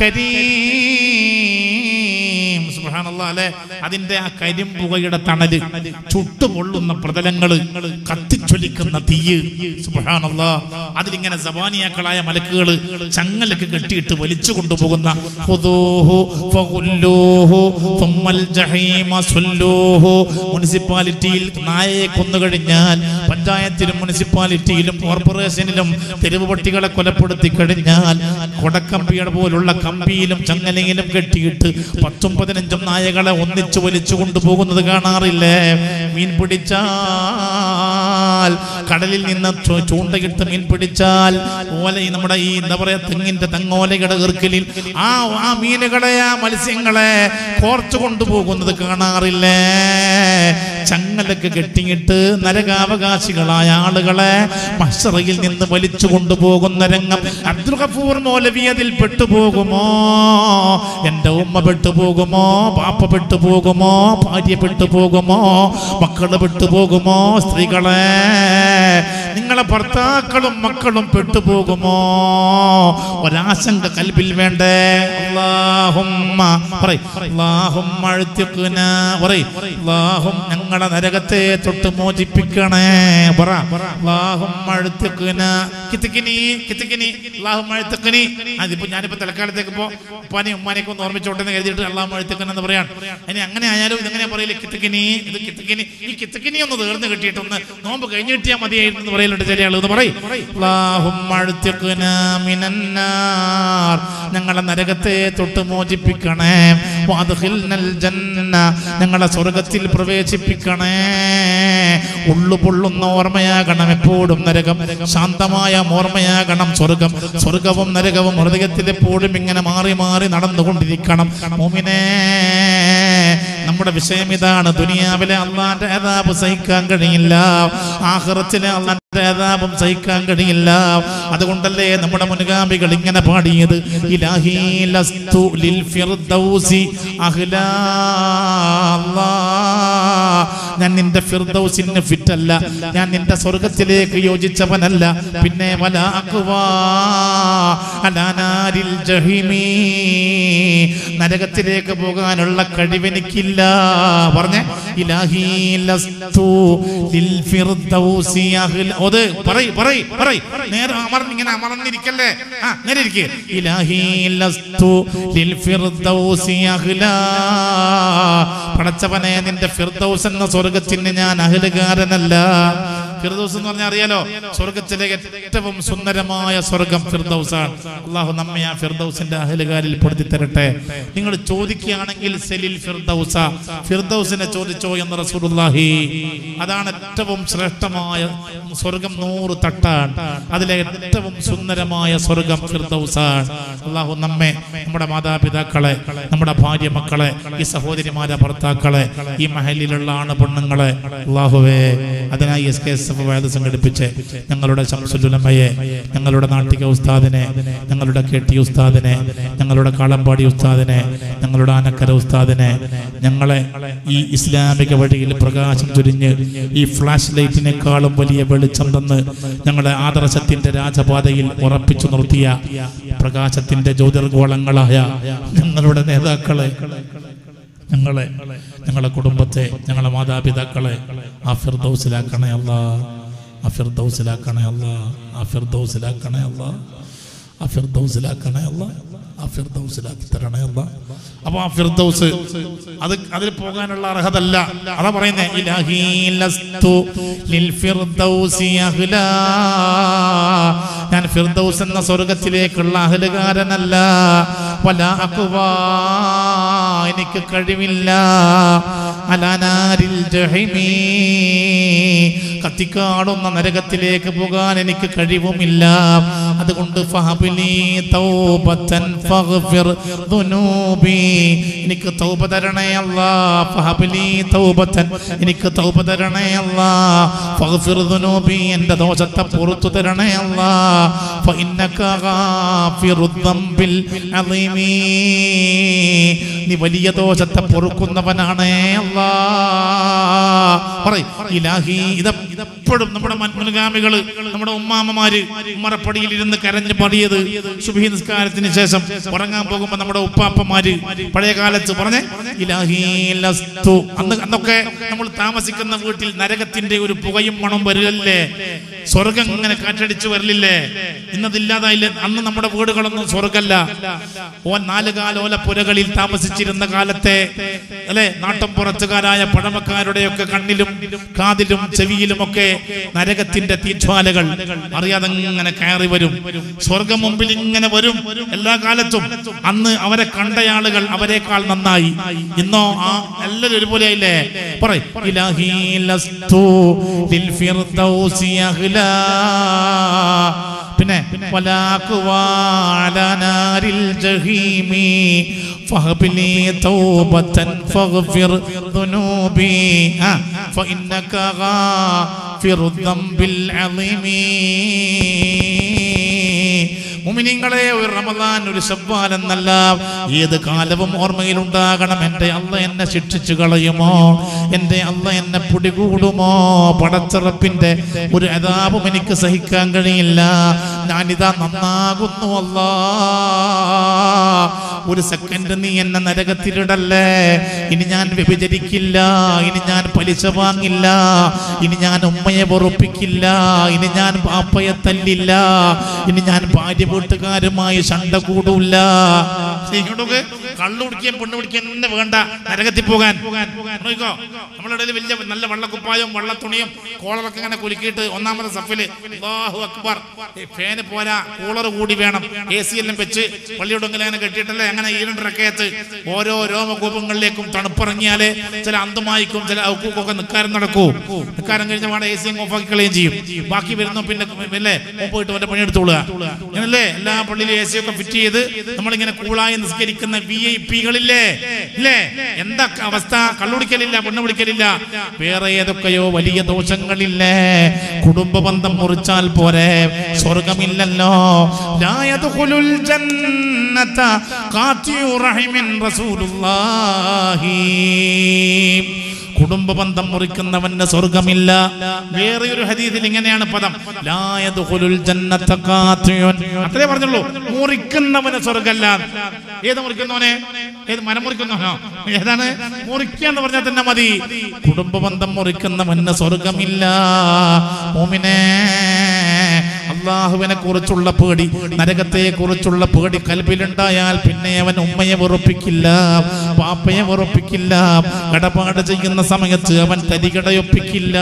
കരീം സുബ്ഹാനല്ലാഹ് അല്ലെ അതിന്റെ ആ കരിമ്പുകയുടെ തണല് ചുട്ടുപൊള്ളുന്ന പ്രതലങ്ങള് കത്തിച്ചൊലിക്കുന്ന തീയ് സുബ്ഹാനല്ലാഹ് അതിലിങ്ങനെ സബാനിയാക്കളായ മലക്കുകള് ചങ്ങലൊക്കെ കെട്ടിയിട്ട് വലിച്ചു കൊണ്ടുപോകുന്ന ഖുദൂഹു ഫഗുല്ലൂഹു തുമ്മൽ ജഹീമ സുല്ലൂഹു മുനിസിപ്പാലിറ്റിയിൽ നായയെ കൊന്നു കഴിഞ്ഞാൽ പഞ്ചായത്തിലും മുനിസിപ്പാലിറ്റിയിലും കോർപ്പറേഷനിലും തെരുവ് പട്ടികളെ കൊലപ്പെടുത്തി കഴിഞ്ഞാൽ കൊടക്കമ്പിയുടെ പോലുള്ള കമ്പിയിലും ചങ്ങലയിലും കെട്ടിയിട്ട് പത്തും പതിനഞ്ചും നായകളെ ഒന്നിച്ചു വലിച്ചു കൊണ്ടുപോകുന്നത് കാണാറില്ലേ മീൻ പിടിച്ചാൽ കടലിൽ നിന്ന് ചൂ- ചൂണ്ടയിട്ട് മീൻ പിടിച്ചാൽ ഓല ഈ നമ്മുടെ ഈ എന്താ പറയാ തെങ്ങിന്റെ തെങ്ങോലയുടെ ഇറുക്കലിൽ ആ ആ മീനുകളെ ആ മത്സ്യങ്ങളെ കോർച്ചു കൊണ്ടുപോകുന്നത് കാണാറില്ലേ ചങ്ങലൊക്കെ കെട്ടിയിട്ട് നരകാവകാശികളായ ആളുകളെ മഷറയിൽ നിന്ന് വലിച്ചു കൊണ്ടുപോകുന്ന രംഗം അബ്ദുൽ ഗഫൂർ മൗലവി അതിൽ പെട്ടുപോകുമോ എന്റെ ഉമ്മ പെട്ടുപോകുമോ പാപ്പ പെട്ടുപോകുമോ ഭാര്യ പെട്ടുപോകുമോ മക്കള് പെട്ടുപോകുമോ സ്ത്രീകളെ നിങ്ങളെ ഭർത്താക്കളും മക്കളും പെട്ടുപോകുമോ ഒരാശങ്ക കൽബിൽ വേണ്ടേ അല്ലാഹുമ്മ പറയ് അല്ലാഹുമ്മ അഴുത്തിക്കുന പറയ് അല്ലാഹും ഞങ്ങളെ നരകത്തെ തൊട്ട് മോചിപ്പിക്കണേ പറ അല്ലാഹുമ്മ അഴുത്തിക്കുന കിത്തിക്കിനി കിത്തിക്കിനി അല്ലാഹുമ്മ അഴുത്തിക്കിനി അതിപ്പോ ഞാനിപ്പോ തൽക്കാലത്തേക്ക് ഇപ്പോ ഉപ്പാനെയും ഉമ്മാനെയൊക്കെ ഒന്ന് ഓർമ്മിച്ചോട്ടെ എന്ന് കരുതിയിട്ട് അള്ളാഹുമ്മ അഴുത്തിക്കൻ എന്ന് പറയാൻ ഇനി അങ്ങനെ ആയാലും ഇതെങ്ങനെ പറയില്ല കിത്തിക്കിനി ഇത് കിത്തിക്കിനി ഈ കിത്തിക്കിനി ഒന്ന് തീർന്ന് കിട്ടിയിട്ടൊന്ന് നോമ്പ് കഴിഞ്ഞ് കിട്ടിയാൽ മതിയായിരുന്നു എന്ന് പറയലുണ്ട് ചില ആളുകൾ പറയും അല്ലാഹുമ്മ അഴുത്തിക്കുന മിനന്നാർ ഞങ്ങളെ നരകത്തെ തൊട്ട് മോചിപ്പിക്കണേ വാദ്ഖിൽനൽ ജന്ന ഞങ്ങളെ സ്വർഗത്തിൽ പ്രവേശിപ്പിക്കണേ ഉള്ളു പൊള്ളുന്ന ഓർമ്മയാകണം എപ്പോഴും നരകം ശാന്തമായ ഓർമ്മയാകണം സ്വർഗം സ്വർഗവും നരകവും ഹൃദയത്തിൽ എപ്പോഴും ഇങ്ങനെ മാറി മാറി നടന്നുകൊണ്ടിരിക്കണം മോമിനെ നമ്മുടെ വിഷയം ഇതാണ് ദുനിയാവിലെ അള്ളാന്റെ ഏതാപ് സഹിക്കാൻ കഴിയില്ല ആഹ്റത്തിലെ അള്ളാന്റെ ഏതാപും സഹിക്കാൻ കഴിയില്ല അതുകൊണ്ടല്ലേ നമ്മുടെ മുൻഗാമികൾ ഇങ്ങനെ പാടിയത് ഇലാഹി ലസ്തു ലിൽ ഫിർദൗസി അഹ്ലാ അല്ലാ. ഞാൻ നിന്റെ ഫിർദൗസിന് ഫിറ്റല്ല ഞാൻ നിന്റെ സ്വർഗത്തിലേക്ക് യോജിച്ചവനല്ല പിന്നെ വല അഖ്വാ അലാ നാരിൽ ജഹിമീ നരകത്തിലേക്ക് പോകാനുള്ള കഴിവെനിക്കില്ല പറഞ്ഞേ ഇലാഹി ലസ്തു ലിൽ ഫിർദൗസി അഹ്ല അത് പറയ് പറയ് പറയ് നേരെ അമർന്ന് ഇങ്ങനെ അമർന്നിരിക്കല്ലേ ആ നേരെ ഇരിക്ക് ഇലാഹി ലസ്തു ലിൽ ഫിർദൗസി അഹ്ലാ പടച്ചവനെ നിന്റെ ഫിർദൗസ് എന്ന സ്വർഗത്തിന് ഞാൻ അഹലുകാരനല്ല ഫിർദൗസ് എന്ന് പറഞ്ഞാൽ അറിയാലോ സ്വർഗത്തിലെ ഏറ്റവും സുന്ദരമായ സ്വർഗം ഫിർദൗസാണ് അള്ളാഹു നമ്മെ ആ ഫിർദൗസിന്റെ അഹലുകാരിൽ പെടുത്തി തരട്ടെ നിങ്ങൾ ചോദിക്കുകയാണെങ്കിൽ സെലിൽ ഫിർദൗസ ഫിർദൗസിനെ ചോദിച്ചോ എന്ന് റസൂലുള്ളാഹി അതാണ് ഏറ്റവും ശ്രേഷ്ഠമായ സ്വർഗം നൂറ് തട്ടാണ് അതിലെ ഏറ്റവും സുന്ദരമായ സ്വർഗം ഫിർദൗസാണ് അള്ളാഹു നമ്മെ നമ്മുടെ മാതാപിതാക്കളെ നമ്മുടെ ഭാര്യ മക്കളെ ഈ സഹോദരിമാരെ ഭർത്താക്കളെ ഈ മഹലിലുള്ള ആണ് പെണ്ണുങ്ങളെ അള്ളാഹുവേ അതിനായി എസ് കെ എസ് എഫ് വേദ സംഘടിപ്പിച്ച് ഞങ്ങളുടെ ശംസുലുലമയെ ഞങ്ങളുടെ നാട്ടിക ഉസ്താദിനെ ഞങ്ങളുടെ കെ ടി ഉസ്താദിനെ ഞങ്ങളുടെ കാളമ്പാടി ഉസ്താദിനെ ഞങ്ങളുടെ ആനക്കര ഉസ്താദിനെ ഞങ്ങളെ ഈ ഇസ്ലാമിക വഴിയിൽ പ്രകാശം ചൊരിഞ്ഞ് ഈ ഫ്ലാഷ് ലൈറ്റിനേക്കാളും വലിയ വെളിച്ചം തന്ന് ഞങ്ങളെ ആദർശത്തിന്റെ രാജപാതയിൽ ഉറപ്പിച്ചു നിർത്തിയ പ്രകാശത്തിന്റെ ജ്യോതിർഗോളങ്ങളായ ഞങ്ങളുടെ നേതാക്കളെ ഞങ്ങളെ ഞങ്ങളെ കുടുംബത്തെ ഞങ്ങളെ മാതാപിതാക്കളെ ആ ഫിർദൗസിലാക്കണേ അല്ല ആ ഫിർദൗസിലാക്കണേ അല്ല ആ ഫിർദൗസിലാക്കണേ അല്ല ആ ഫിർദൗസിലാക്കണേ അല്ല ആ ഫിർദൗസിലാക്കി തരണേ അല്ല അപ്പൊ ആ ഫിർദൗസ് അത് അതിൽ പോകാനുള്ള അർഹതല്ല അതാ പറയുന്നേ ഇലാഹി ലസ്തു ലിൽ ഫിർദൗസി അഹ്ലാ ഞാൻ ഫിർദൗസ് എന്ന സ്വർഗത്തിലേക്കുള്ള അഹലുകാരനല്ല വല അക്വാ എനിക്ക് കഴിവില്ല അലാനാരിൽ ജഹിമീ കത്തിക്കാടുന്ന നരകത്തിലേക്ക് പോകാൻ എനിക്ക് കഴിവുമില്ല അതുകൊണ്ട് ഫഹബിലി തൗബത്തൻ ഫഗ്ഫിർ ദുനൂബി എനിക്ക് തൗബ തരണേ അല്ലാ ഫഹബിലി തൗബത്തൻ എനിക്ക് തൗബ തരണേ അല്ലാ ഫഗ്ഫിർ ദുനൂബി എൻ്റെ ദോഷത്തെ പുറത്തു തരണേ അല്ലാ ഫഇന്നക ഗാഫിറുദ് ദംബിൽ അളീമീ നീ വലിയ ദോഷത്തെ പൊറുക്കുന്നവനാണേ അല്ലാ പറയ് ഇലാഹി ഇത് ഇതെപ്പോഴും നമ്മുടെ മൻ- മുൻഗാമികള് നമ്മുടെ ഉമ്മാമ്മമാര് ഉമ്മറപ്പടിയിൽ ഇരുന്ന് കരഞ്ഞ് പടിയത് സുബഹി നിസ്കാരത്തിന് ശേഷം ഉറങ്ങാൻ പോകുമ്പോ നമ്മുടെ ഉപ്പാപ്പമാര് പഴയ കാലത്ത് പറഞ്ഞേ ഇലാഹി ലസ്തു അന്ന് അന്നൊക്കെ നമ്മൾ താമസിക്കുന്ന വീട്ടിൽ നരകത്തിന്റെ ഒരു പുകയും മണം വരില്ലേ സ്വർഗം ഇങ്ങനെ കാറ്റടിച്ച് വരലില്ലേ ഇന്നതില്ലാതായില്ലേ അന്ന് നമ്മുടെ വീടുകളൊന്നും സ്വർഗല്ല ഓൻ നാലുകാലോല പുരകളിൽ താമസിച്ചിരുന്ന കാലത്തെ അല്ലെ നാട്ടംപുറത്തുകാരായ പഴമക്കാരുടെയൊക്കെ കണ്ണിലും കാതിലും ചെവിയിലും ഒക്കെ നരകത്തിന്റെ തീജ്വാലകൾ അറിയാതെ ഇങ്ങനെ കയറി വരും സ്വർഗം മുമ്പിൽ ഇങ്ങനെ വരും എല്ലാ കാലത്തും അന്ന് അവരെ കണ്ടയാളുകൾ അവരെക്കാൾ നന്നായി ഇന്നോ ആ എല്ലാവരും ഒരുപോലെ ആയില്ലേ പറയ് ഇലാഹി ലസ്തു ലിൽ ഫിർദൗസി അഹ്ലാ പിന്നെ വലാക്കുവാലനാരിൽ ജഹീമി ഫഹബിലി തൗബത്തൻ ഫഗ്ഫിർ ദുനൂബി ആ ഫഇന്നക ഗാഫിറു ദംബിൽ അളീമീ മുമിനിങ്ങളെ ഒരു റമദാൻ ഒരു ശവ്വാൽ എന്നല്ല ഏത് കാലവും ഓർമ്മയിലുണ്ടാകണം എൻ്റെ അല്ല എന്നെ ശിക്ഷിച്ചു കളയുമോ എൻ്റെ അല്ല എന്നെ പിടികൂടുമോ പടച്ചിറപ്പിൻ്റെ ഒരു അതാപും എനിക്ക് സഹിക്കാൻ കഴിയില്ല ഞാനിതാ നന്നാകുന്നു അല്ലാ ഒരു സെക്കൻഡ് നീ എന്നെ നരകത്തിലിടല്ലേ ഇനി ഞാൻ വ്യഭിചരിക്കില്ല ഇനി ഞാൻ പലിശ വാങ്ങില്ല ഇനി ഞാൻ ഉമ്മയെ വെറുപ്പിക്കില്ല ഇനി ഞാൻ പാപ്പയെ തല്ലില്ല ഇനി ഞാൻ ഭാര്യ വീട്ടുകാരുമായി ശണ്ട കൂടൂല്ല ഇങ്ങോട്ടൊക്കെ കള്ളു കുടിക്കുകയും പെണ്ണു കുടിക്കുകയും തന്നെ വേണ്ട നരകത്തിൽ പോകാൻ നോക്കിക്കോ നമ്മുടെ ഇടയിൽ വലിയ നല്ല വെള്ളക്കുപ്പായും വെള്ളത്തുണിയും കോളറൊക്കെ ഇങ്ങനെ കുലുക്കിയിട്ട് ഒന്നാമത്തെ സഫില് അല്ലാഹു അക്ബർ ഈ ഫാന് പോരാ കൂളർ കൂടി വേണം എ സി എല്ലാം വെച്ച് പള്ളിയോടെങ്കിലും അങ്ങനെ കെട്ടിയിട്ടല്ലേ അങ്ങനെ ഈ രണ്ട് റക്കയത്ത് ഓരോ രോമകൂപങ്ങളിലേക്കും തണുപ്പിറങ്ങിയാല് ചില അന്തമായിക്കും ചില ഔക്കൂക്കൊക്കെ നിക്കാരം നടക്കൂ നിക്കാരം കഴിഞ്ഞ വേണം എ സി ഓഫ് ആക്കി കളയുകയും ചെയ്യും ബാക്കി വരുന്നു പിന്നെ അല്ലേ പോയിട്ട് അവന്റെ പണിയെടുത്തോളുക അങ്ങനല്ലേ എല്ലാ പള്ളിയിലും എ സി ഒക്കെ ഫിറ്റ് ചെയ്ത് നമ്മളിങ്ങനെ കൂളായി നിസ്കരിക്കുന്ന വി ഐ പികളില്ലേ ഇല്ലേ എന്താ അവസ്ഥ കള്ളുടിക്കലില്ല പെണ്ണ് പിടിക്കലില്ല വേറെ ഏതൊക്കെയോ വലിയ ദോഷങ്ങളില്ലേ കുടുംബ ബന്ധം മുറിച്ചാൽ പോരെ സ്വർഗമില്ലല്ലോ ലാ യദ്ഖുലുൽ ജന്നത ഖാതിഉ റഹിമിൻ റസൂലുള്ളാഹി കുടുംബ ബന്ധം മുറിക്കുന്നവന് സ്വർഗമില്ല വേറെ ഒരു ഹദീസിൽ ഇങ്ങനെയാണ് പദം ലാ യദ്ഖുലുൽ ജന്നത ഖാതിഉൻ അത്രേ പറഞ്ഞുള്ളൂ മുറിക്കുന്നവന് സ്വർഗല്ല ഏത് മുറിക്കുന്നവനെ ഏത് മരം മുറിക്കുന്നവനോ ഏതാണ് മുറിക്കുക എന്ന് പറഞ്ഞാൽ തന്നെ മതി കുടുംബ ബന്ധം മുറിക്കുന്നവന് സ്വർഗമില്ല മോമിനെ അള്ളാഹുവിനെ കുറിച്ചുള്ള പേടി നരകത്തെ കുറിച്ചുള്ള പേടി കൽബിലുണ്ടായാൽ പിന്നെ അവൻ ഉമ്മയെ വെറുപ്പിക്കില്ല പാപ്പയെ വെറുപ്പിക്കില്ല കടപാട് ചെയ്യുന്ന സമയത്ത് അവൻ തരികടയൊപ്പിക്കില്ല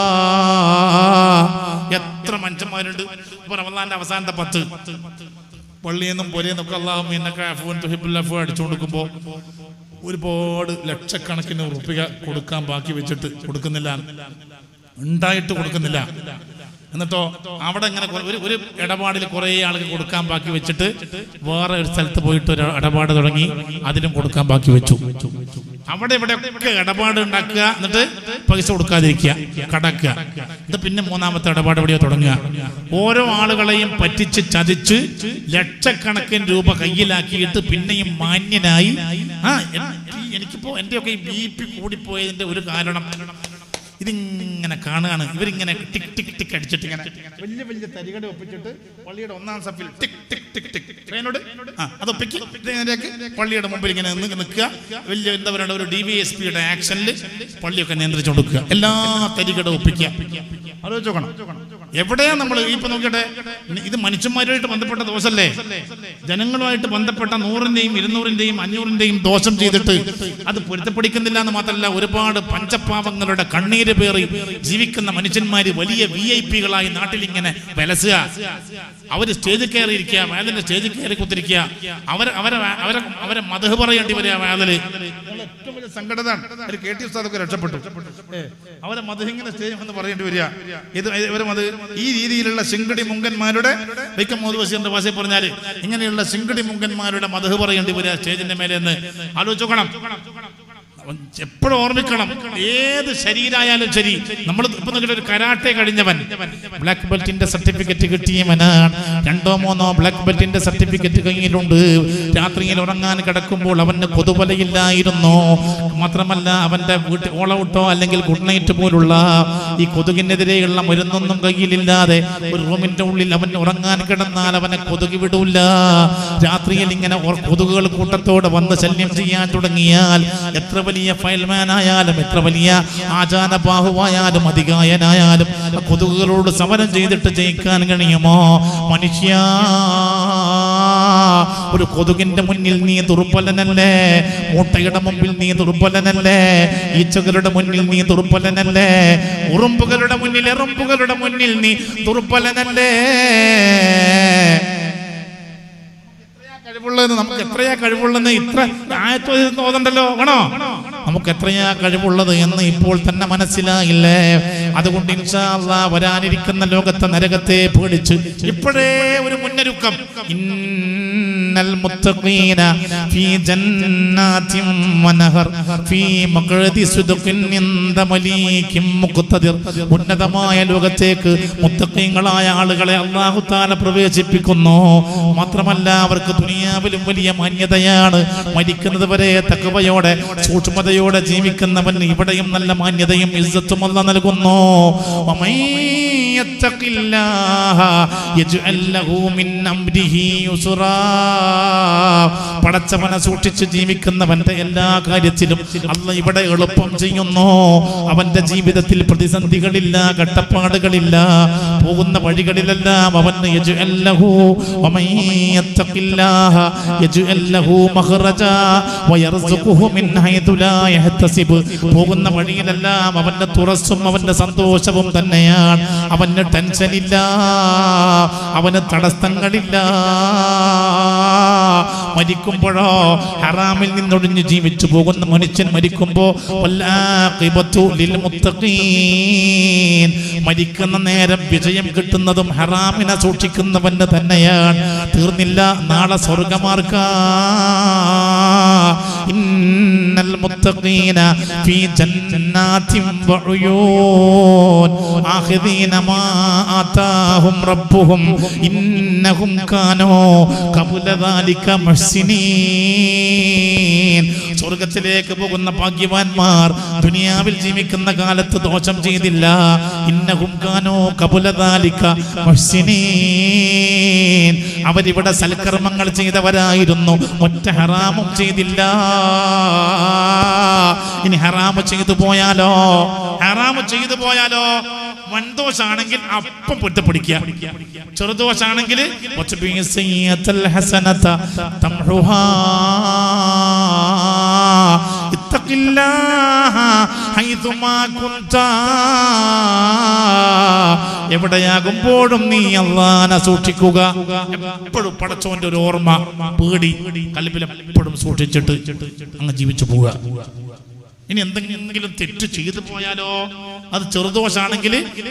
എത്ര മനുഷ്യന്മാരുണ്ട് ഇപ്പൊ റമദാന്റെ അവസാനത്തെ പത്ത് പള്ളിയെന്നും പൊരയെന്നൊക്കെ അള്ളാഹു എന്നൊക്കെ അഫുവൻ തുഹിബുൽ അഫു അടിച്ചു കൊടുക്കുമ്പോ ഒരുപാട് ലക്ഷക്കണക്കിന് ഉറുപ്പിക കൊടുക്കാൻ ബാക്കി വെച്ചിട്ട് കൊടുക്കുന്നില്ല ഉണ്ടായിട്ട് കൊടുക്കുന്നില്ല എന്നിട്ടോ അവിടെ ഇങ്ങനെ കുറെ- ഒരു ഒരു ഇടപാടിൽ കുറേ ആൾക്ക് കൊടുക്കാൻ ബാക്കി വെച്ചിട്ട് വേറെ ഒരു സ്ഥലത്ത് പോയിട്ട് ഒരു ഇടപാട് തുടങ്ങി അതിനും കൊടുക്കാൻ ബാക്കി വെച്ചു അവിടെ ഇവിടെ ഒക്കെ ഇടപാട് ഉണ്ടാക്കുക എന്നിട്ട് പൈസ കൊടുക്കാതിരിക്കുക കടക്കുക ഇത് പിന്നെ മൂന്നാമത്തെ ഇടപാട് എവിടെയോ തുടങ്ങുക ഓരോ ആളുകളെയും പറ്റിച്ച് ചതിച്ച് ലക്ഷക്കണക്കിന് രൂപ കയ്യിലാക്കിയിട്ട് പിന്നെയും മാന്യനായി ആ എൻ- എനിക്കിപ്പോ എന്റെയൊക്കെ ഈ ബി പി കൂടിപ്പോയതിന്റെ ഒരു കാരണം ഇതിങ്ങനെ കാണുകയാണ് ഇവരിങ്ങനെ ടിക് ടിക് ടിക് അടിച്ചിട്ട് ഇങ്ങനെ വലിയ വലിയ തരികട ഒപ്പിച്ചിട്ട് പള്ളിയുടെ ഒന്നാം സഫിൽ ടിക് ടിക് ടിക് ടിക് ട്രെയിനോട് ആ അത് ഒപ്പിക്ക് ഇതിലേക്ക് പള്ളിയുടെ മുമ്പിൽ ഇങ്ങനെ നിന്ന് നിൽക്കുക വലിയ എന്താ പറയുക ഒരു ഡി വി എസ് പിയുടെ ആക്ഷനിൽ പള്ളിയൊക്കെ നിയന്ത്രിച്ചു കൊടുക്കുക എല്ലാ തരികട ഒപ്പിക്കുക ആലോചിച്ച് നോക്കണം എവിടെയാ നമ്മൾ ഇപ്പൊ നോക്കിയിട്ട് ഇത് മനുഷ്യന്മാരുമായിട്ട് ബന്ധപ്പെട്ട ദോഷല്ലേ ജനങ്ങളുമായിട്ട് ബന്ധപ്പെട്ട നൂറിന്റെയും ഇരുന്നൂറിന്റെയും അഞ്ഞൂറിന്റെയും ദോഷം ചെയ്തിട്ട് അത് പൊരുത്തപ്പിടിക്കുന്നില്ല എന്ന് മാത്രമല്ല ഒരുപാട് പഞ്ചപാവങ്ങളുടെ കണ്ണീര് പേറി ജീവിക്കുന്ന മനുഷ്യന്മാര് വലിയ വി ഐ പികളായി നാട്ടിൽ ഇങ്ങനെ വിലസുക അവര് സ്റ്റേജിൽ കയറി ഇരിക്കുക വേദന സ്റ്റേജിൽ കയറി കുത്തിരിക്കുക അവർ അവരെ അവരെ അവരെ മതഹ് പറയേണ്ടി വരിക വേദല് ഞങ്ങൾ ഏറ്റവും വലിയ സംഘടന ഒരു കെ ടി ഉസ്താദൊക്കെ രക്ഷപ്പെട്ടു ഏ, അവരെ മത ഇങ്ങനെ ചെയ്യുമെന്ന് പറയേണ്ടി വരിക ഇത് ഇവരെ മത് ഈ രീതിയിലുള്ള ശിങ്കടി മുങ്കന്മാരുടെ വൈക്കം മോദ് ബഷീറിന്റെ ഭാഷയിൽ പറഞ്ഞാല് ഇങ്ങനെയുള്ള ശിങ്കടി മുങ്കന്മാരുടെ മതഹ് പറയേണ്ടി വരിക സ്റ്റേജിന്റെ മേലെ എന്ന് ആലോചിച്ചോക്കണം എപ്പോഴും ഓർമ്മിക്കണം ഏത് ശരീരായാലും ശരി നമ്മൾ ഇപ്പൊ നോക്കിയിട്ട് ഒരു കരാട്ടെ കഴിഞ്ഞവൻ ബ്ലാക്ക് ബെൽറ്റിന്റെ സർട്ടിഫിക്കറ്റ് കിട്ടിയവനാണ് രണ്ടോ മൂന്നോ ബ്ലാക്ക് ബെൽറ്റിന്റെ സർട്ടിഫിക്കറ്റ് കയ്യിലുണ്ട് രാത്രിയിൽ ഉറങ്ങാൻ കിടക്കുമ്പോൾ അവന് കൊതുവലയില്ലായിരുന്നു മാത്രമല്ല അവന്റെ വീട്ടിൽ ഓളൗട്ടോ അല്ലെങ്കിൽ ഗുഡ് നൈറ്റ് പോലുള്ള ഈ കൊതുകിനെതിരെയുള്ള മരുന്നൊന്നും കയ്യിലില്ലാതെ ഒരു റൂമിന്റെ ഉള്ളിൽ അവൻ ഉറങ്ങാൻ കിടന്നാൽ അവനെ കൊതുക് വിടൂല രാത്രിയിൽ ഇങ്ങനെ ഒർ- കൊതുകുകൾ കൂട്ടത്തോടെ വന്ന് ശല്യം ചെയ്യാൻ തുടങ്ങിയാൽ എത്ര വലിയ ഫയൽമാൻ ആയാലും എത്ര വലിയ ആചാരബാഹുവായാലും അധികായനായാലും ആ കൊതുകുകളോട് സമരം ചെയ്തിട്ട് ജയിക്കാൻ കഴിയുമോ മനുഷ്യ ഒരു കൊതുകിന്റെ മുന്നിൽ നീ ദുർബലനല്ലേ മൂട്ടയുടെ മുമ്പിൽ നീ ദുർബലനല്ലേ ഈച്ചകളുടെ മുന്നിൽ നീ ദുർബലനല്ലേ ഉറുമ്പുകളുടെ മുന്നിൽ എറുമ്പുകളുടെ മുന്നിൽ നീ ദുർബലനല്ലേ കഴിവുള്ളതെന്ന് നമുക്ക് എത്രയാ കഴിവുള്ളതെന്ന് ഇത്ര ആയത്തോ തോന്നണ്ടല്ലോ വേണോ നമുക്ക് എത്രയാ കഴിവുള്ളത് എന്ന് ഇപ്പോൾ തന്നെ മനസ്സിലായില്ലേ അതുകൊണ്ട് ഇൻഷാ അല്ലാ വരാനിരിക്കുന്ന ലോകത്തെ നരകത്തെ പേടിച്ച് ഇപ്പോഴേ ഒരു മുന്നൊരുക്കം ഇന്നൽ മുത്തഖീന ഫീ ജന്നാത്തിൻ വനഹർ ഫീ മഖ്അദി സുദ്ഖിൻ ഇൻദ മലീകിൻ മുഖ്തദിർ ഉന്നതമായ ലോകത്തേക്ക് മുത്തഖീങ്ങളായ ആളുകളെ അല്ലാഹു തആല പ്രവേശിപ്പിക്കുന്നു മാത്രമല്ല അവർക്ക് ദുനിയാവിലും വലിയ മാന്യതയാണ് മരിക്കുന്നത് വരെ തക്കവയോടെ സൂക്ഷ്മതയോടെ ജീവിക്കുന്നവന് ഇവിടെയും നല്ല മാന്യതയും ഇസ്സത്തും അല്ല നൽകുന്നു വമൻ യത്തഖില്ലാഹ യജ്അൽ ലഹു മിൻ അംരിഹി യുസ്റാ പടച്ചവനെ സൂക്ഷിച്ച് ജീവിക്കുന്നവന്റെ എല്ലാ കാര്യത്തിലും അല്ല ഇവിടെ എളുപ്പം ചെയ്യുന്നു അവന്റെ ജീവിതത്തിൽ പ്രതിസന്ധികളില്ല കട്ടപ്പാടുകളില്ല പോകുന്ന വഴികളിലെല്ലാം അവന് യജ്അൽ ലഹു വമൻ യത്തഖില്ലാഹ യജ്അൽ ലഹു മഖ്റജാ വയർസുഖുഹു മിൻ ഹൈതു ലാ യഹ്തസിബ് പോകുന്ന വഴിയിലെല്ലാം അവന്റെ തുറസ്സും അവന്റെ സന്തോഷവും തന്നെയാണ് അവന് ടെൻഷനില്ല അവന് തടസ്സങ്ങളില്ല മരിക്കുമ്പോഴോ ഹറാമിൽ നിന്നൊഴിഞ്ഞ് ജീവിച്ചു പോകുന്ന മനുഷ്യൻ മരിക്കുമ്പോ വല്ലാഖിബത്തു ലിൽ മുത്തഖീൻ മരിക്കുന്ന നേരം വിജയം കിട്ടുന്നതും ഹറാമിനെ സൂക്ഷിക്കുന്നവന് തന്നെയാണ് തീർന്നില്ല നാളെ സ്വർഗമാർക്ക ഇന്നൽ മുത്തഖീന ഫീ ജന്നാത്തിൻ വഉയൂൻ ആഖിദീന മാ ആതാഹും റബ്ബുഹും ഇന്നഹും കാനൂ ഖബല ദാലിക മുഹ്സിനീൻ സ്വർഗത്തിലേക്ക് പോകുന്ന ഭാഗ്യവാന്മാർ ദുനിയാവിൽ ജീവിക്കുന്ന കാലത്ത് ദോഷം ചെയ്തില്ല ഇന്നഹും കാനോ കപുലദാലിക മുഹ്സിനീൻ അവരിവിടെ സൽക്കർമ്മങ്ങൾ ചെയ്തവരായിരുന്നു ഒറ്റ ഹറാമും ചെയ്തില്ല ഇനി ഹറാമ് ചെയ്തു പോയാലോ ഹറാമ് ചെയ്തു പോയാലോ വൻദോഷാണെങ്കിൽ അപ്പം പൊറ്റപ്പിടിക്കുക ചെറുദോഷാണെങ്കിൽ എവിടെയാകുമ്പോഴും നീ അള്ളാനെ സൂക്ഷിക്കുക എപ്പോഴും പടച്ചോന്റെ ഒരു ഓർമ്മ പേടി കൽബിൽ എപ്പോഴും സൂക്ഷിച്ചിട്ട് അങ്ങ് ജീവിച്ചു പോവുക ഇനി എന്തെങ്കിലും തെറ്റ് ചെയ്തു പോയാലോ അത് ചെറുദോഷാണെങ്കിൽ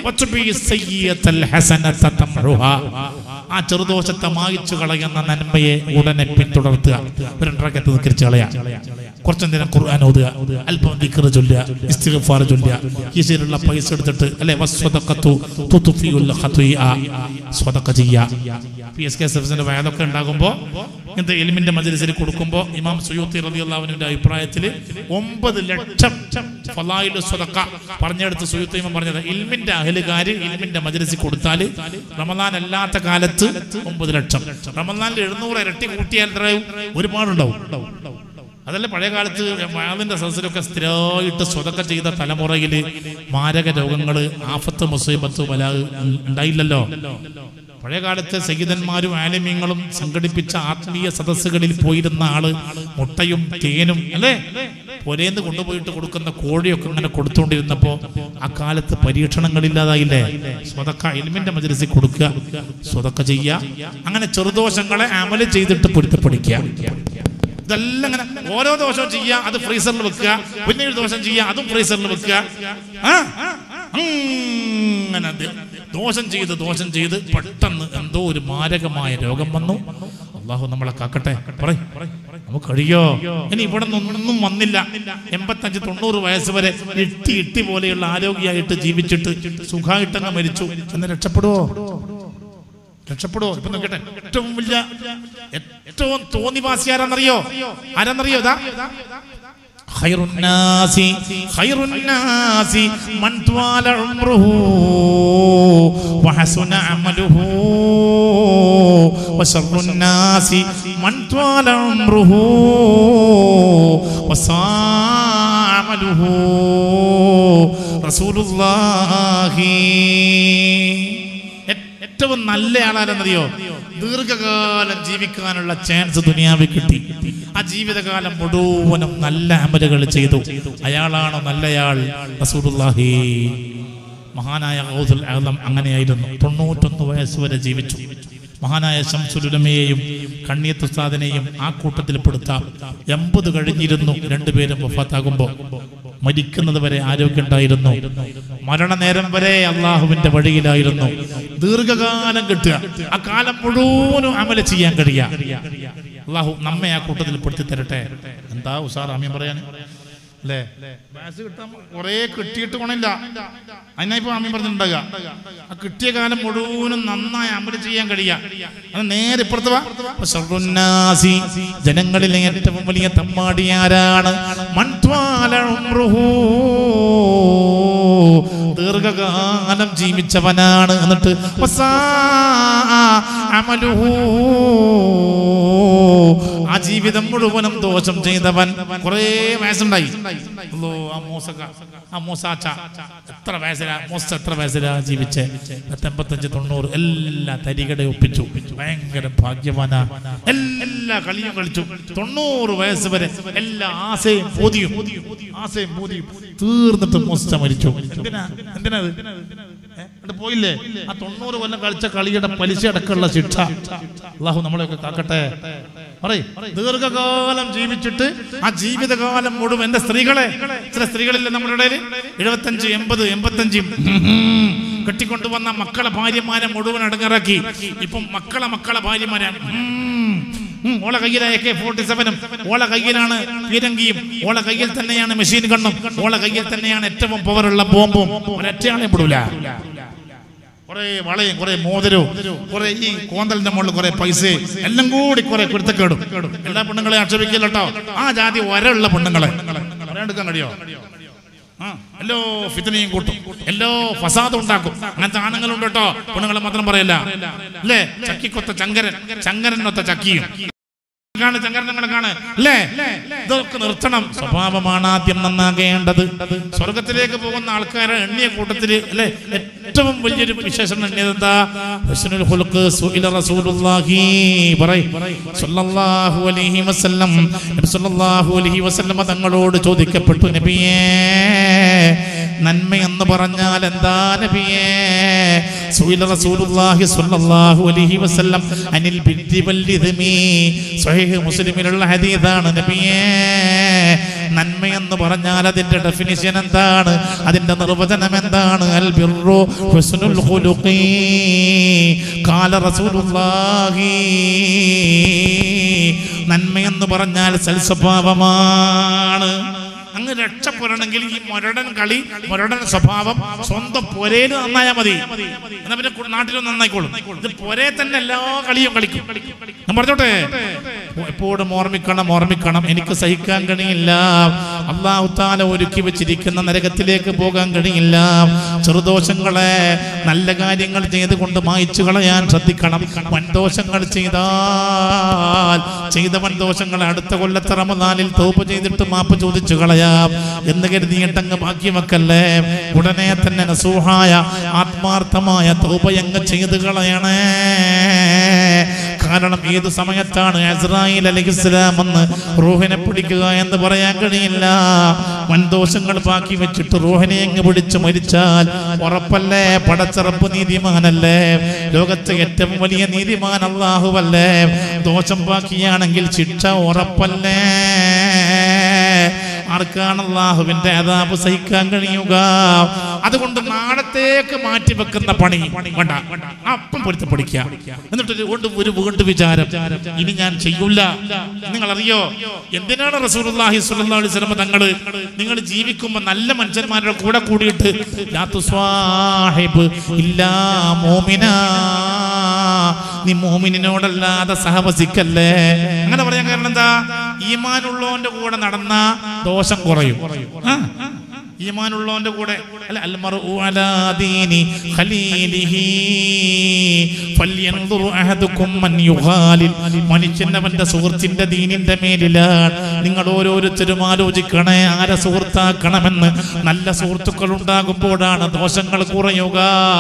ആ ചെറുദോഷത്തെ മായിച്ചു കളയുന്ന നന്മയെ ഉടനെ പിന്തുടർത്തുക ഒരു രണ്ടരക്കത്ത് നിൽക്കരിച്ച് കളയാ കുറച്ചു നേരം ഖുർആൻ ഓതുക അല്പം ദിക്ർ ചൊല്ലുക ഇസ്തിഗ്ഫാർ ചൊല്ലുക കീശയിലുള്ള പൈസ എടുത്തിട്ട് അല്ലെ വസ്വദഖത്തു തുത്ഫിഉൽ ഖതിഅ സ്വതക്ക ചെയ്യുക പി എസ് കെ എസ് എഫിന്റെ വയലൊക്കെ ഉണ്ടാകുമ്പോൾ ഇങ്ങനത്തെ എലിമിന്റെ മജലിസിൽ കൊടുക്കുമ്പോൾ ഇമാം സുയൂത്തി റളിയല്ലാഹുവിന്റെ അഭിപ്രായത്തിൽ ഒമ്പത് ലക്ഷം ഫലായിലു സ്വതക്ക പറഞ്ഞെടുത്ത് സുയൂത്തി ഇമാം പറഞ്ഞത് ഇൽമിന്റെ അഹലുകാര് ഇൽമിന്റെ മജലിസിൽ കൊടുത്താൽ റമദാൻ അല്ലാത്ത കാലത്ത് ഒമ്പത് ലക്ഷം റമദാനിൽ എഴുന്നൂറ് ഇരട്ടി കൂട്ടിയാൽ എത്രയും ഒരുപാടുണ്ടാവും അതല്ല പഴയ കാലത്ത് വാതിന്റെ സദസ്സിലൊക്കെ സ്ഥിരമായിട്ട് സ്വതക്ക ചെയ്ത തലമുറയിൽ മാരക രോഗങ്ങൾ ആഫത്ത് മുസൈബത്ത് വല ഉണ്ടായില്ലല്ലോ പഴയ കാലത്ത് സഹിതന്മാരും ആലിമ്യങ്ങളും സംഘടിപ്പിച്ച ആത്മീയ സദസ്സുകളിൽ പോയിരുന്ന ആള് മുട്ടയും തേനും അല്ലേ പൊരേന്ന് കൊണ്ടുപോയിട്ട് കൊടുക്കുന്ന കോഴിയൊക്കെ ഇങ്ങനെ കൊടുത്തുകൊണ്ടിരുന്നപ്പോ ആ കാലത്ത് പരീക്ഷണങ്ങളില്ലാതായില്ലേ സ്വതക്ക ഇൽമിന്റെ മജലിസിൽ കൊടുക്കുക സ്വതക്ക ചെയ്യുക അങ്ങനെ ചെറുദോഷങ്ങളെ അമല് ചെയ്തിട്ട് പൊരുത്തപ്പെടിക്കുക ഇതെല്ലാം ഇങ്ങനെ ഓരോ ദോഷവും ചെയ്യുക അത് ഫ്രീസറിൽ വെക്കുക പിന്നെ ഒരു ദോഷം ചെയ്യുക അതും ഫ്രീസറിൽ വെക്കുക ആ? അങ്ങനെ ദ- ദോഷം ചെയ്ത് ദോഷം ചെയ്ത് പെട്ടെന്ന് എന്തോ ഒരു മാരകമായ രോഗം വന്നു അള്ളാഹു നമ്മളെ കാക്കട്ടെ പറയ് നമുക്ക് കഴിയോ ഇനി ഇവിടെ നിന്നൊന്നും വന്നില്ല എൺപത്തഞ്ച് തൊണ്ണൂറ് വയസ്സ് വരെ ഇട്ടി ഇട്ടി പോലെയുള്ള ആരോഗ്യമായിട്ട് ജീവിച്ചിട്ട് സുഖമായിട്ടങ്ങ് മരിച്ചു എന്ന് രക്ഷപ്പെടുവോ രക്ഷപ്പെടുവോ ഇപ്പൊ നോക്കട്ടെ ഏറ്റവും വലിയ ഏറ്റവും തോന്നിവാസി ആരാന്നറിയോ ആരാന്നറിയോ ഇതാ خير الناس خير الناس من طال عمره وحسن عمله وشر الناس من طال عمره وساء عمله رسول الله ഏറ്റവും നല്ല ആളാരെന്നറിയോ ദീർഘകാലം ജീവിക്കാനുള്ള ചാൻസ് ദുനിയാവിൽ കിട്ടി ആ ജീവിതകാലം മുഴുവനും നല്ല അമലുകൾ ചെയ്തു അയാളാണോ നല്ലയാൾ റസൂലുള്ളാഹി മഹാനായ ഗൗസുൽ ആലം അങ്ങനെയായിരുന്നു തൊണ്ണൂറ്റൊന്ന് വയസ്സ് വരെ ജീവിച്ചു മഹാനായ ശംസുലുലമയെയും കണ്ണിയത്തുസ്താദിനെയും ആ കൂട്ടത്തിൽ പെടുത്താം എൺപത് കഴിഞ്ഞിരുന്നു രണ്ടുപേരും വഫാത്താകുമ്പോൾ മരിക്കുന്നത് വരെ ആരോഗ്യമുണ്ടായിരുന്നു മരണനേരം വരെ അള്ളാഹുവിന്റെ വഴിയിലായിരുന്നു ദീർഘകാലം കിട്ടുക ആ കാലം മുഴുവനും അമല ചെയ്യാൻ കഴിയാ അള്ളാഹു നമ്മെ ആ കൂട്ടത്തിൽ പെടുത്തി തരട്ടെ എന്താ ഉസാർ അമ്മയും പറയാൻ അല്ലേ ബാസ് കിട്ടാൻ കുറെ കിട്ടിയിട്ട് ഗുണമില്ല അതിനാ ഇപ്പൊ അമ്മയും പറഞ്ഞിട്ടുണ്ടാകുക ആ കിട്ടിയ കാലം മുഴുവനും നന്നായി അമല് ചെയ്യാൻ കഴിയാ അത് നേരെ ഇപ്പുറത്ത് വാ ശർറുന്നാസി, ജനങ്ങളിലെ ഏറ്റവും വലിയ തമ്മാടി ആരാണ് മൺത്വാല ഉംറുഹു. ദീർഘകാലം ജീവിച്ചവനാണ് എന്നിട്ട് വസാ അമലുഹു. ആ ജീവിതം മുഴുവനും ദോഷം ചെയ്തവൻ കുറെ വയസ്സുണ്ടായി അല്ലോ ആ മൂസക്ക ആ മൂസാച്ച എത്ര വയസ്സിലാ മൂസ എത്ര വയസ്സിലാ ജീവിച്ച് എൺപത്തഞ്ച് തൊണ്ണൂറ് എല്ലാ തരികടെ ഒപ്പിച്ചു ഭയങ്കര ഭാഗ്യവാനാ എല്ലാ കളിയും കളിച്ചു തൊണ്ണൂറ് വയസ്സ് വരെ എല്ലാ ആശയും ബോധിയും ആശയും ബോധിയും തീർന്നിട്ട് മൂസ മരിച്ചു എന്തിനാ എന്തിനാ ഇത്? ഏ? എന്നിട്ട് പോയില്ലേ ആ തൊണ്ണൂറ് കൊല്ലം കളിച്ച കളിയുടെ പലിശ അടക്കമുള്ള ശിക്ഷ അള്ളാഹു നമ്മളെയൊക്കെ കാക്കട്ടെ പറയ് ദീർഘകാലം ജീവിച്ചിട്ട് ആ ജീവിതകാലം മുഴുവൻ എന്റെ സ്ത്രീകളെ ചില സ്ത്രീകളില്ലേ നമ്മുടെ ഇടയിൽ എഴുപത്തഞ്ച് എൺപത് എൺപത്തഞ്ച് കെട്ടിക്കൊണ്ടുവന്ന മക്കളെ ഭാര്യമാരെ മുഴുവൻ അടങ്ങിറക്കി ഇപ്പം മക്കളെ മക്കളെ ഭാര്യമാരെ ഉം, ഉം, ഓളെ കയ്യിലെ എ കെ ഫോർട്ടി സെവനും ഓളെ കയ്യിലാണ് പീരങ്കിയും ഓളെ കയ്യിൽ തന്നെയാണ് മെഷീൻ ഗണ്ണും ഓളെ കയ്യിൽ തന്നെയാണ് ഏറ്റവും പവറുള്ള ബോംബും ഒരൊറ്റയാളെ പെടൂല കുറെ വളയും കുറെ മോതിരവും കുറെ ഈ കോന്തലിന്റെ മുകളിൽ കുറെ പൈസ എല്ലാം കൂടി കുറെ കുരുത്തക്കേടും എല്ലാ പെണ്ണുങ്ങളെ ആക്ഷേപിക്കില്ല കേട്ടോ ആ ജാതി ഒരള്ള പെണ്ണുങ്ങളെ പറയാണ്ടെടുക്കാൻ കഴിയോ ആ എല്ലോ ഫിത്തനെയും കൂട്ടും എല്ലോ ഫസാദും ഉണ്ടാക്കും അങ്ങനത്തെ ആണുങ്ങളുണ്ട് കേട്ടോ പെണ്ണുങ്ങളെ മാത്രം പറയല്ല അല്ലേ ചക്കിക്കൊത്ത ചങ്കരൻ ചങ്കരനൊത്ത ചക്കിയും കാണു ചങ്കരനങ്ങളെ കാണ് അല്ലേ ഇതൊക്കെ നിർത്തണം സ്വഭാവമാണ് ആദ്യം നന്നാകേണ്ടത് സ്വർഗത്തിലേക്ക് പോകുന്ന ആൾക്കാരെ എണ്ണിയ കൂട്ടത്തില് അല്ലെ ഏറ്റവും വലിയൊരു വിശേഷണം എണ്ണിയത് എന്താ ഹുസ്നുൽ ഖുലുഖ് സുഇല റസൂലുള്ളാഹി പറയ് സല്ലല്ലാഹു അലൈഹി വസല്ലം നബി സല്ലല്ലാഹു അലൈഹി വസല്ലം തങ്ങളോട് ചോദിക്കപ്പെട്ടു നബിയേ നന്മ എന്ന് പറഞ്ഞാൽ എന്താ നബിയേ സുഇല റസൂലുള്ളാഹി സ്വല്ലല്ലാഹു അലൈഹി വസല്ലം അനിൽ ബിദ്ദി വൽ ഇദ്മി സ്വഹീഹ് മുസ്ലിമിലുള്ള ഹദീസാണ് നബിയേ നന്മ എന്ന് പറഞ്ഞാൽ അതിന്റെ ഡെഫിനിഷൻ എന്താണ് അതിന്റെ നിർവചനം എന്താണ് അൽ ബിർറു ഹുസ്നുൽ ഖുലുഖി ഖാല റസൂലുള്ളാഹി നന്മ എന്ന് പറഞ്ഞാൽ സൽസ്വഭാവമാണ് അങ്ങ് രക്ഷപ്പെടണമെങ്കിൽ ഈ മൊരടൻ കളി മൊരടൻ സ്വഭാവം സ്വന്തം പൊരയിൽ നന്നായാ മതി എന്നാ പിന്നെ കു- നാട്ടിലും നന്നായിക്കോളും ഇത് പൊരേ തന്നെ എല്ലാ കളിയും കളിക്കും ഞാൻ പറഞ്ഞോട്ടെ എപ്പോഴും ഓർമ്മിക്കണം ഓർമ്മിക്കണം എനിക്ക് സഹിക്കാൻ കഴിയില്ല അള്ളാഹു താല ഒരുക്കി വെച്ചിരിക്കുന്ന നരകത്തിലേക്ക് പോകാൻ കഴിയില്ല ചെറുദോഷങ്ങളെ നല്ല കാര്യങ്ങൾ ചെയ്തുകൊണ്ട് മായിച്ചു കളയാൻ ശ്രദ്ധിക്കണം വൻദോഷങ്ങൾ ചെയ്താൽ ചെയ്ത വൻദോഷങ്ങളെ അടുത്ത കൊല്ലത്തെ റമദാനിൽ തോപ്പ് ചെയ്തിട്ട് മാപ്പ് ചോദിച്ചു കളയാം എന്ന് കരുതിയിട്ടങ്ങ് ബാക്കി വെക്കല്ലേ ഉടനെ തന്നെ നസൂഹായ ആത്മാർത്ഥമായ തോപയങ്ങ് ചെയ്ത് കളയണേ കാരണം ഏത് സമയത്താണ് ഇസ്രായേൽ അലഹിസ്ലാം വന്ന് റൂഹിനെ പിടിക്കുക എന്ന് പറയാൻ കഴിയില്ല വൻദോഷങ്ങൾ ബാക്കി വെച്ചിട്ട് റൂഹിനെ അങ്ങ് പിടിച്ച് മരിച്ചാൽ ഉറപ്പല്ലേ പടച്ചറപ്പ് നീതിമാനല്ലേ ലോകത്തെ ഏറ്റവും വലിയ നീതിമാൻ അള്ളാഹുവല്ലേ ദോഷം ബാക്കിയാണെങ്കിൽ ശിക്ഷ ഉറപ്പല്ലേ ആർക്കാണ് അള്ളാഹുവിന്റെ അതാപ് സഹിക്കാൻ കഴിയുക അതുകൊണ്ട് നാളത്തേക്ക് മാറ്റി വെക്കുന്ന പണി വേണ്ട അപ്പം പൊരുത്ത പഠിക്കുക എന്നിട്ട് ഒരു- കൊണ്ട് ഒരു വീണ്ടും വിചാരം ഇനി ഞാൻ ചെയ്യൂല നിങ്ങൾ അറിയോ എന്തിനാണ് റസൂലുള്ളാഹി സ്വല്ലല്ലാഹു അലൈഹി വസല്ലം തങ്ങള് നിങ്ങൾ ജീവിക്കുമ്പോൾ നല്ല മനുഷ്യന്മാരുടെ കൂടെ കൂടിയിട്ട് ലാ തുസ്വാഹിബ് ഇല്ലാ മോമിനാ നീ മോമിനോടല്ലാതെ സഹവസിക്കല്ലേ അങ്ങനെ പറയാൻ കാരണം എന്താ ഈമാനുള്ളവന്റെ കൂടെ നടന്ന ദോഷം കുറയും ആ, ഈമാനുള്ളവന്റെ കൂടെ അല്ല അൽമർഉ അലാ ദീനി ഖലീലിഹി ഫൽയൻദുർ അഹദുക്കും മൻ യുഖാലിൽ മനുഷ്യൻ അവന്റെ സുഹൃത്തിന്റെ ദീനിന്റെ മേലിലാണ് നിങ്ങൾ ഓരോരുത്തരും ആലോചിക്കണേ ആരെ സുഹൃത്താക്കണമെന്ന് നല്ല സുഹൃത്തുക്കൾ ഉണ്ടാകുമ്പോഴാണ് ദോഷങ്ങൾ കുറയുക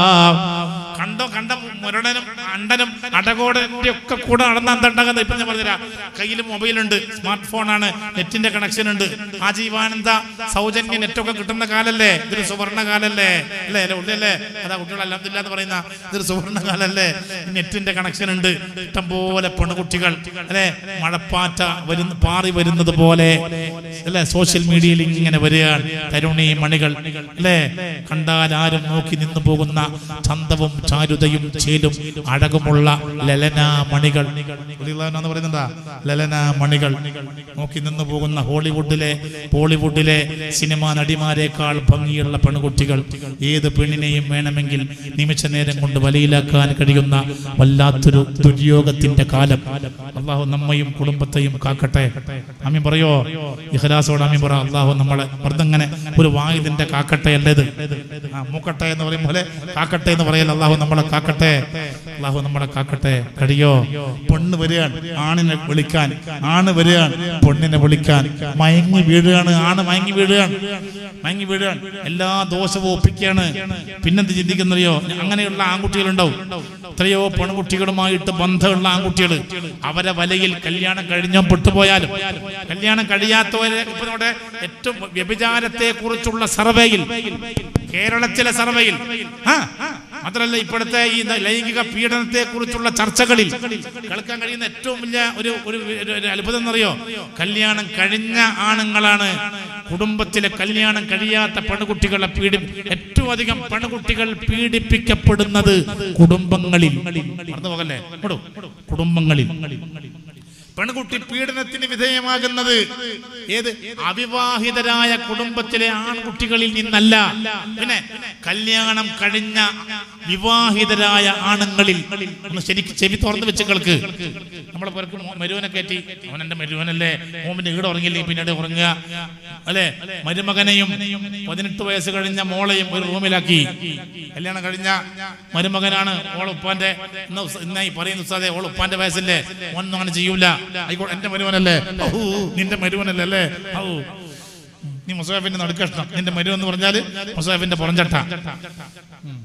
കണ്ടോ കണ്ട മുരടനും അണ്ടനും അടകോടന്റെ ഒക്കെ കൂടെ നടന്ന എന്തുണ്ടാകുന്നത് ഇപ്പൊ ഞാൻ പറഞ്ഞുതരാം കയ്യിൽ മൊബൈലുണ്ട് സ്മാർട്ട് ഫോണാണ് നെറ്റിന്റെ കണക്ഷൻ ഉണ്ട് ആജീവാനന്ദ സൗജന്യ നെറ്റൊക്കെ കിട്ടുന്ന കാലല്ലേ ഇതൊരു സുവർണ കാലല്ലേ അല്ലേ അല്ലേ ഉള്ളല്ലേ അതാ കുട്ടികൾ അല്ലാതില്ല എന്ന് പറയുന്ന ഇതൊരു സുവർണ കാലല്ലേ നെറ്റിന്റെ കണക്ഷൻ ഉണ്ട് ഇഷ്ടംപോലെ പെൺകുട്ടികൾ അല്ലെ മഴപ്പാറ്റ വരുന്ന പാറി വരുന്നത് പോലെ അല്ലെ സോഷ്യൽ മീഡിയയിൽ ഇങ്ങനെ വരികയാണ് തരുണി മണികൾ അല്ലെ കണ്ടാൽ ആരും നോക്കി നിന്നു പോകുന്ന ചന്തവും ചാരുതയും ചേലും അഴകുമുള്ള ലലന മണികൾ എന്ന് പറയുന്നുണ്ടാ ലലന മണികൾ നോക്കി നിന്നു പോകുന്ന ഹോളിവുഡിലെ ബോളിവുഡിലെ സിനിമാ നടിമാരെക്കാൾ ഭംഗിയുള്ള പെൺകുട്ടികൾ ഏത് പെണ്ണിനെയും വേണമെങ്കിൽ നിമിഷ നേരം കൊണ്ട് വലയിലാക്കാൻ കഴിയുന്ന വല്ലാത്തൊരു ദുര്യോഗത്തിന്റെ കാലം അള്ളാഹു നമ്മയും കുടുംബത്തെയും കാക്കട്ടെ അമ്മി പറയോ ഇഹ്ലാസോട് അമ്മി പറ അള്ളാഹു നമ്മളെ വെറുതെങ്ങനെ ഒരു വായുതിന്റെ കാക്കട്ടെ അല്ലേത് ആ മൂക്കട്ടെ എന്ന് പറയും പോലെ കാക്കട്ടെ എന്ന് പറയൽ അള്ളാഹു നമ്മളെ കാക്കട്ടെ അള്ളാഹു നമ്മളെ കാക്കട്ടെ കഴിയോ പെണ്ണ് വരികയാണ് ആണിനെ വിളിക്കാൻ ആണ് വരികയാണ് പെണ്ണിനെ വിളിക്കാൻ മയങ്ങി വീഴുകയാണ് ആണ് മയങ്ങി വീഴുകയാണ് മയങ്ങി വീഴുകയാണ് എല്ലാ ദോഷവും ഒപ്പിക്കുകയാണ് പിന്നെന്ത് ചിന്തിക്കുന്നറിയോ അങ്ങനെയുള്ള ആൺകുട്ടികളുണ്ടാവും എത്രയോ പെൺകുട്ടികളുമായിട്ട് ബന്ധമുള്ള ആൺകുട്ടികൾ അവരെ വലയിൽ കല്യാണം കഴിഞ്ഞോ പെട്ടുപോയാലും കല്യാണം കഴിയാത്തവരെ ഇപ്പൊ നമ്മുടെ ഏറ്റവും വ്യഭിചാരത്തെ കുറിച്ചുള്ള സർവേയിൽ കേരളത്തിലെ സർവേയിൽ ആ മാത്രമല്ല ഇപ്പോഴത്തെ ഈ ലൈംഗിക പീഡനത്തെ കുറിച്ചുള്ള ചർച്ചകളിൽ കേൾക്കാൻ കഴിയുന്ന ഏറ്റവും വലിയ ഒരു ഒരു ഒരു- ഒരു അത്ഭുതം എന്നറിയോ കല്യാണം കഴിഞ്ഞ ആണുങ്ങളാണ് കുടുംബത്തിലെ കല്യാണം കഴിയാത്ത പെൺകുട്ടികളെ പീഡി ഏറ്റവും അധികം പെൺകുട്ടികൾ പീഡിപ്പിക്കപ്പെടുന്നത് കുടുംബങ്ങളിൽ മറന്നു പോകല്ലേ കൊടു. കുടുംബങ്ങളിൽ പെൺകുട്ടി പീഡനത്തിന് വിധേയമാകുന്നത് ഏത് അവിവാഹിതരായ കുടുംബത്തിലെ ആൺകുട്ടികളിൽ നിന്നല്ല പിന്നെ കല്യാണം കഴിഞ്ഞ വിവാഹിതരായ ആണുങ്ങളിൽ ഒന്ന് ശരിക്ക് ചെവി തുറന്ന് വെച്ച് കേൾക്ക് നമ്മളെ പുറക്ക് മരുവനെ കയറ്റി അവൻ എന്റെ മരുവനല്ലേ മോമിന്റെ ഈട് ഉറങ്ങില്ലേ പിന്നീട് ഉറങ്ങുക അല്ലെ മരുമകനെയും പതിനെട്ട് വയസ്സ് കഴിഞ്ഞ മോളെയും ഒരു റൂമിലാക്കി കല്യാണം കഴിഞ്ഞ മരുമകനാണ് ഓൾ ഉപ്പാന്റെ ഇന്ന് ഉസ് ഇന്നായി പറയുന്ന ഉസ്താദെ ഓൾ ഉപ്പാന്റെ വയസ്സല്ലേ ഒന്നും അങ്ങനെ ചെയ്യൂല ആയിക്കോട്ടെ എന്റെ മരുവനല്ലേ ഔ, നിന്റെ മരുവനല്ലേ അല്ലേ ഔ നീ മുസാഫിന്റെ നടുക്കഷ്ണം നിന്റെ മരുവൻ എന്ന് പറഞ്ഞാല് മുസാഫിന്റെ പുറംചട്ട ഉം.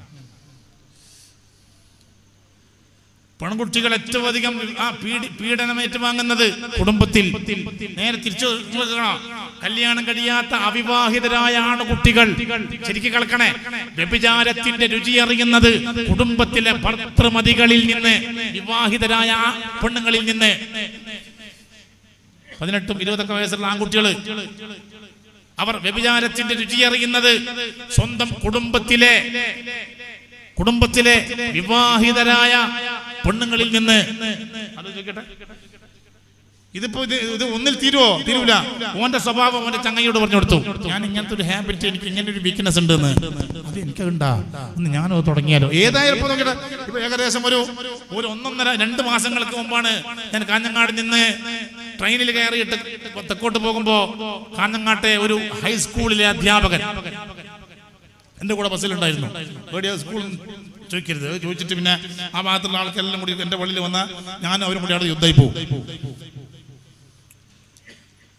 പെൺകുട്ടികൾ ഏറ്റവും അധികം ആ പീഡി പീഡനം ഏറ്റുവാങ്ങുന്നത് കുടുംബത്തിൽ നേരെ തിരിച്ചു നോക്കണം കല്യാണം കഴിയാത്ത അവിവാഹിതരായ ആൺകുട്ടികൾ ശരിക്കും കേൾക്കണേ വ്യഭിചാരത്തിന്റെ രുചി അറിയുന്നത് കുടുംബത്തിലെ ഭർത്തൃമതികളിൽ നിന്ന് വിവാഹിതരായ ആ പെണ്ണുങ്ങളിൽ നിന്ന് പതിനെട്ടും ഇരുപതൊക്കെ വയസ്സുള്ള ആൺകുട്ടികൾ അവർ വ്യഭിചാരത്തിന്റെ രുചി അറിയുന്നത് സ്വന്തം കുടുംബത്തിലെ കുടുംബത്തിലെ വിവാഹിതരായ പെണ്ണുങ്ങളിൽ നിന്ന് അത് ചോദിക്കട്ടെ ഇതിപ്പോ ഇത് ഇത് ഒന്നിൽ തീരുവോ തീരൂല ഓന്റെ സ്വഭാവം ഓന്റെ ചങ്ങയോട് പറഞ്ഞു കൊടുത്തു ഞാൻ ഇങ്ങനത്തെ ഒരു ഹാബിറ്റ് എനിക്ക് ഇങ്ങനെ ഒരു വീക്ക്നെസ് ഉണ്ടെന്ന് അത് എനിക്ക് ഉണ്ടാ ഒന്ന് ഞാനോ തുടങ്ങിയാലോ ഏതായാലും ഇപ്പൊ നോക്കട്ടെ ഇപ്പൊ ഏകദേശം ഒരു ഒരു ഒന്നൊന്നര രണ്ട് മാസങ്ങൾക്ക് മുമ്പാണ് ഞാൻ കാഞ്ഞങ്ങാട് നിന്ന് ട്രെയിനിൽ കയറിയിട്ട് തെക്കോട്ട് പോകുമ്പോ കാഞ്ഞങ്ങാട്ടെ ഒരു ഹൈസ്കൂളിലെ അധ്യാപകൻ എന്റെ കൂടെ ബസ്സിലുണ്ടായിരുന്നു എവിടെയാ സ്കൂൾ ചോദിക്കരുത് അത് ചോദിച്ചിട്ട് പിന്നെ ആ ഭാഗത്തുള്ള ആൾക്കെല്ലാം കൂടി എന്റെ പള്ളിയിൽ വന്ന ഞാൻ അവരും കൂടി അവിടെ യുദ്ധമായി പോകും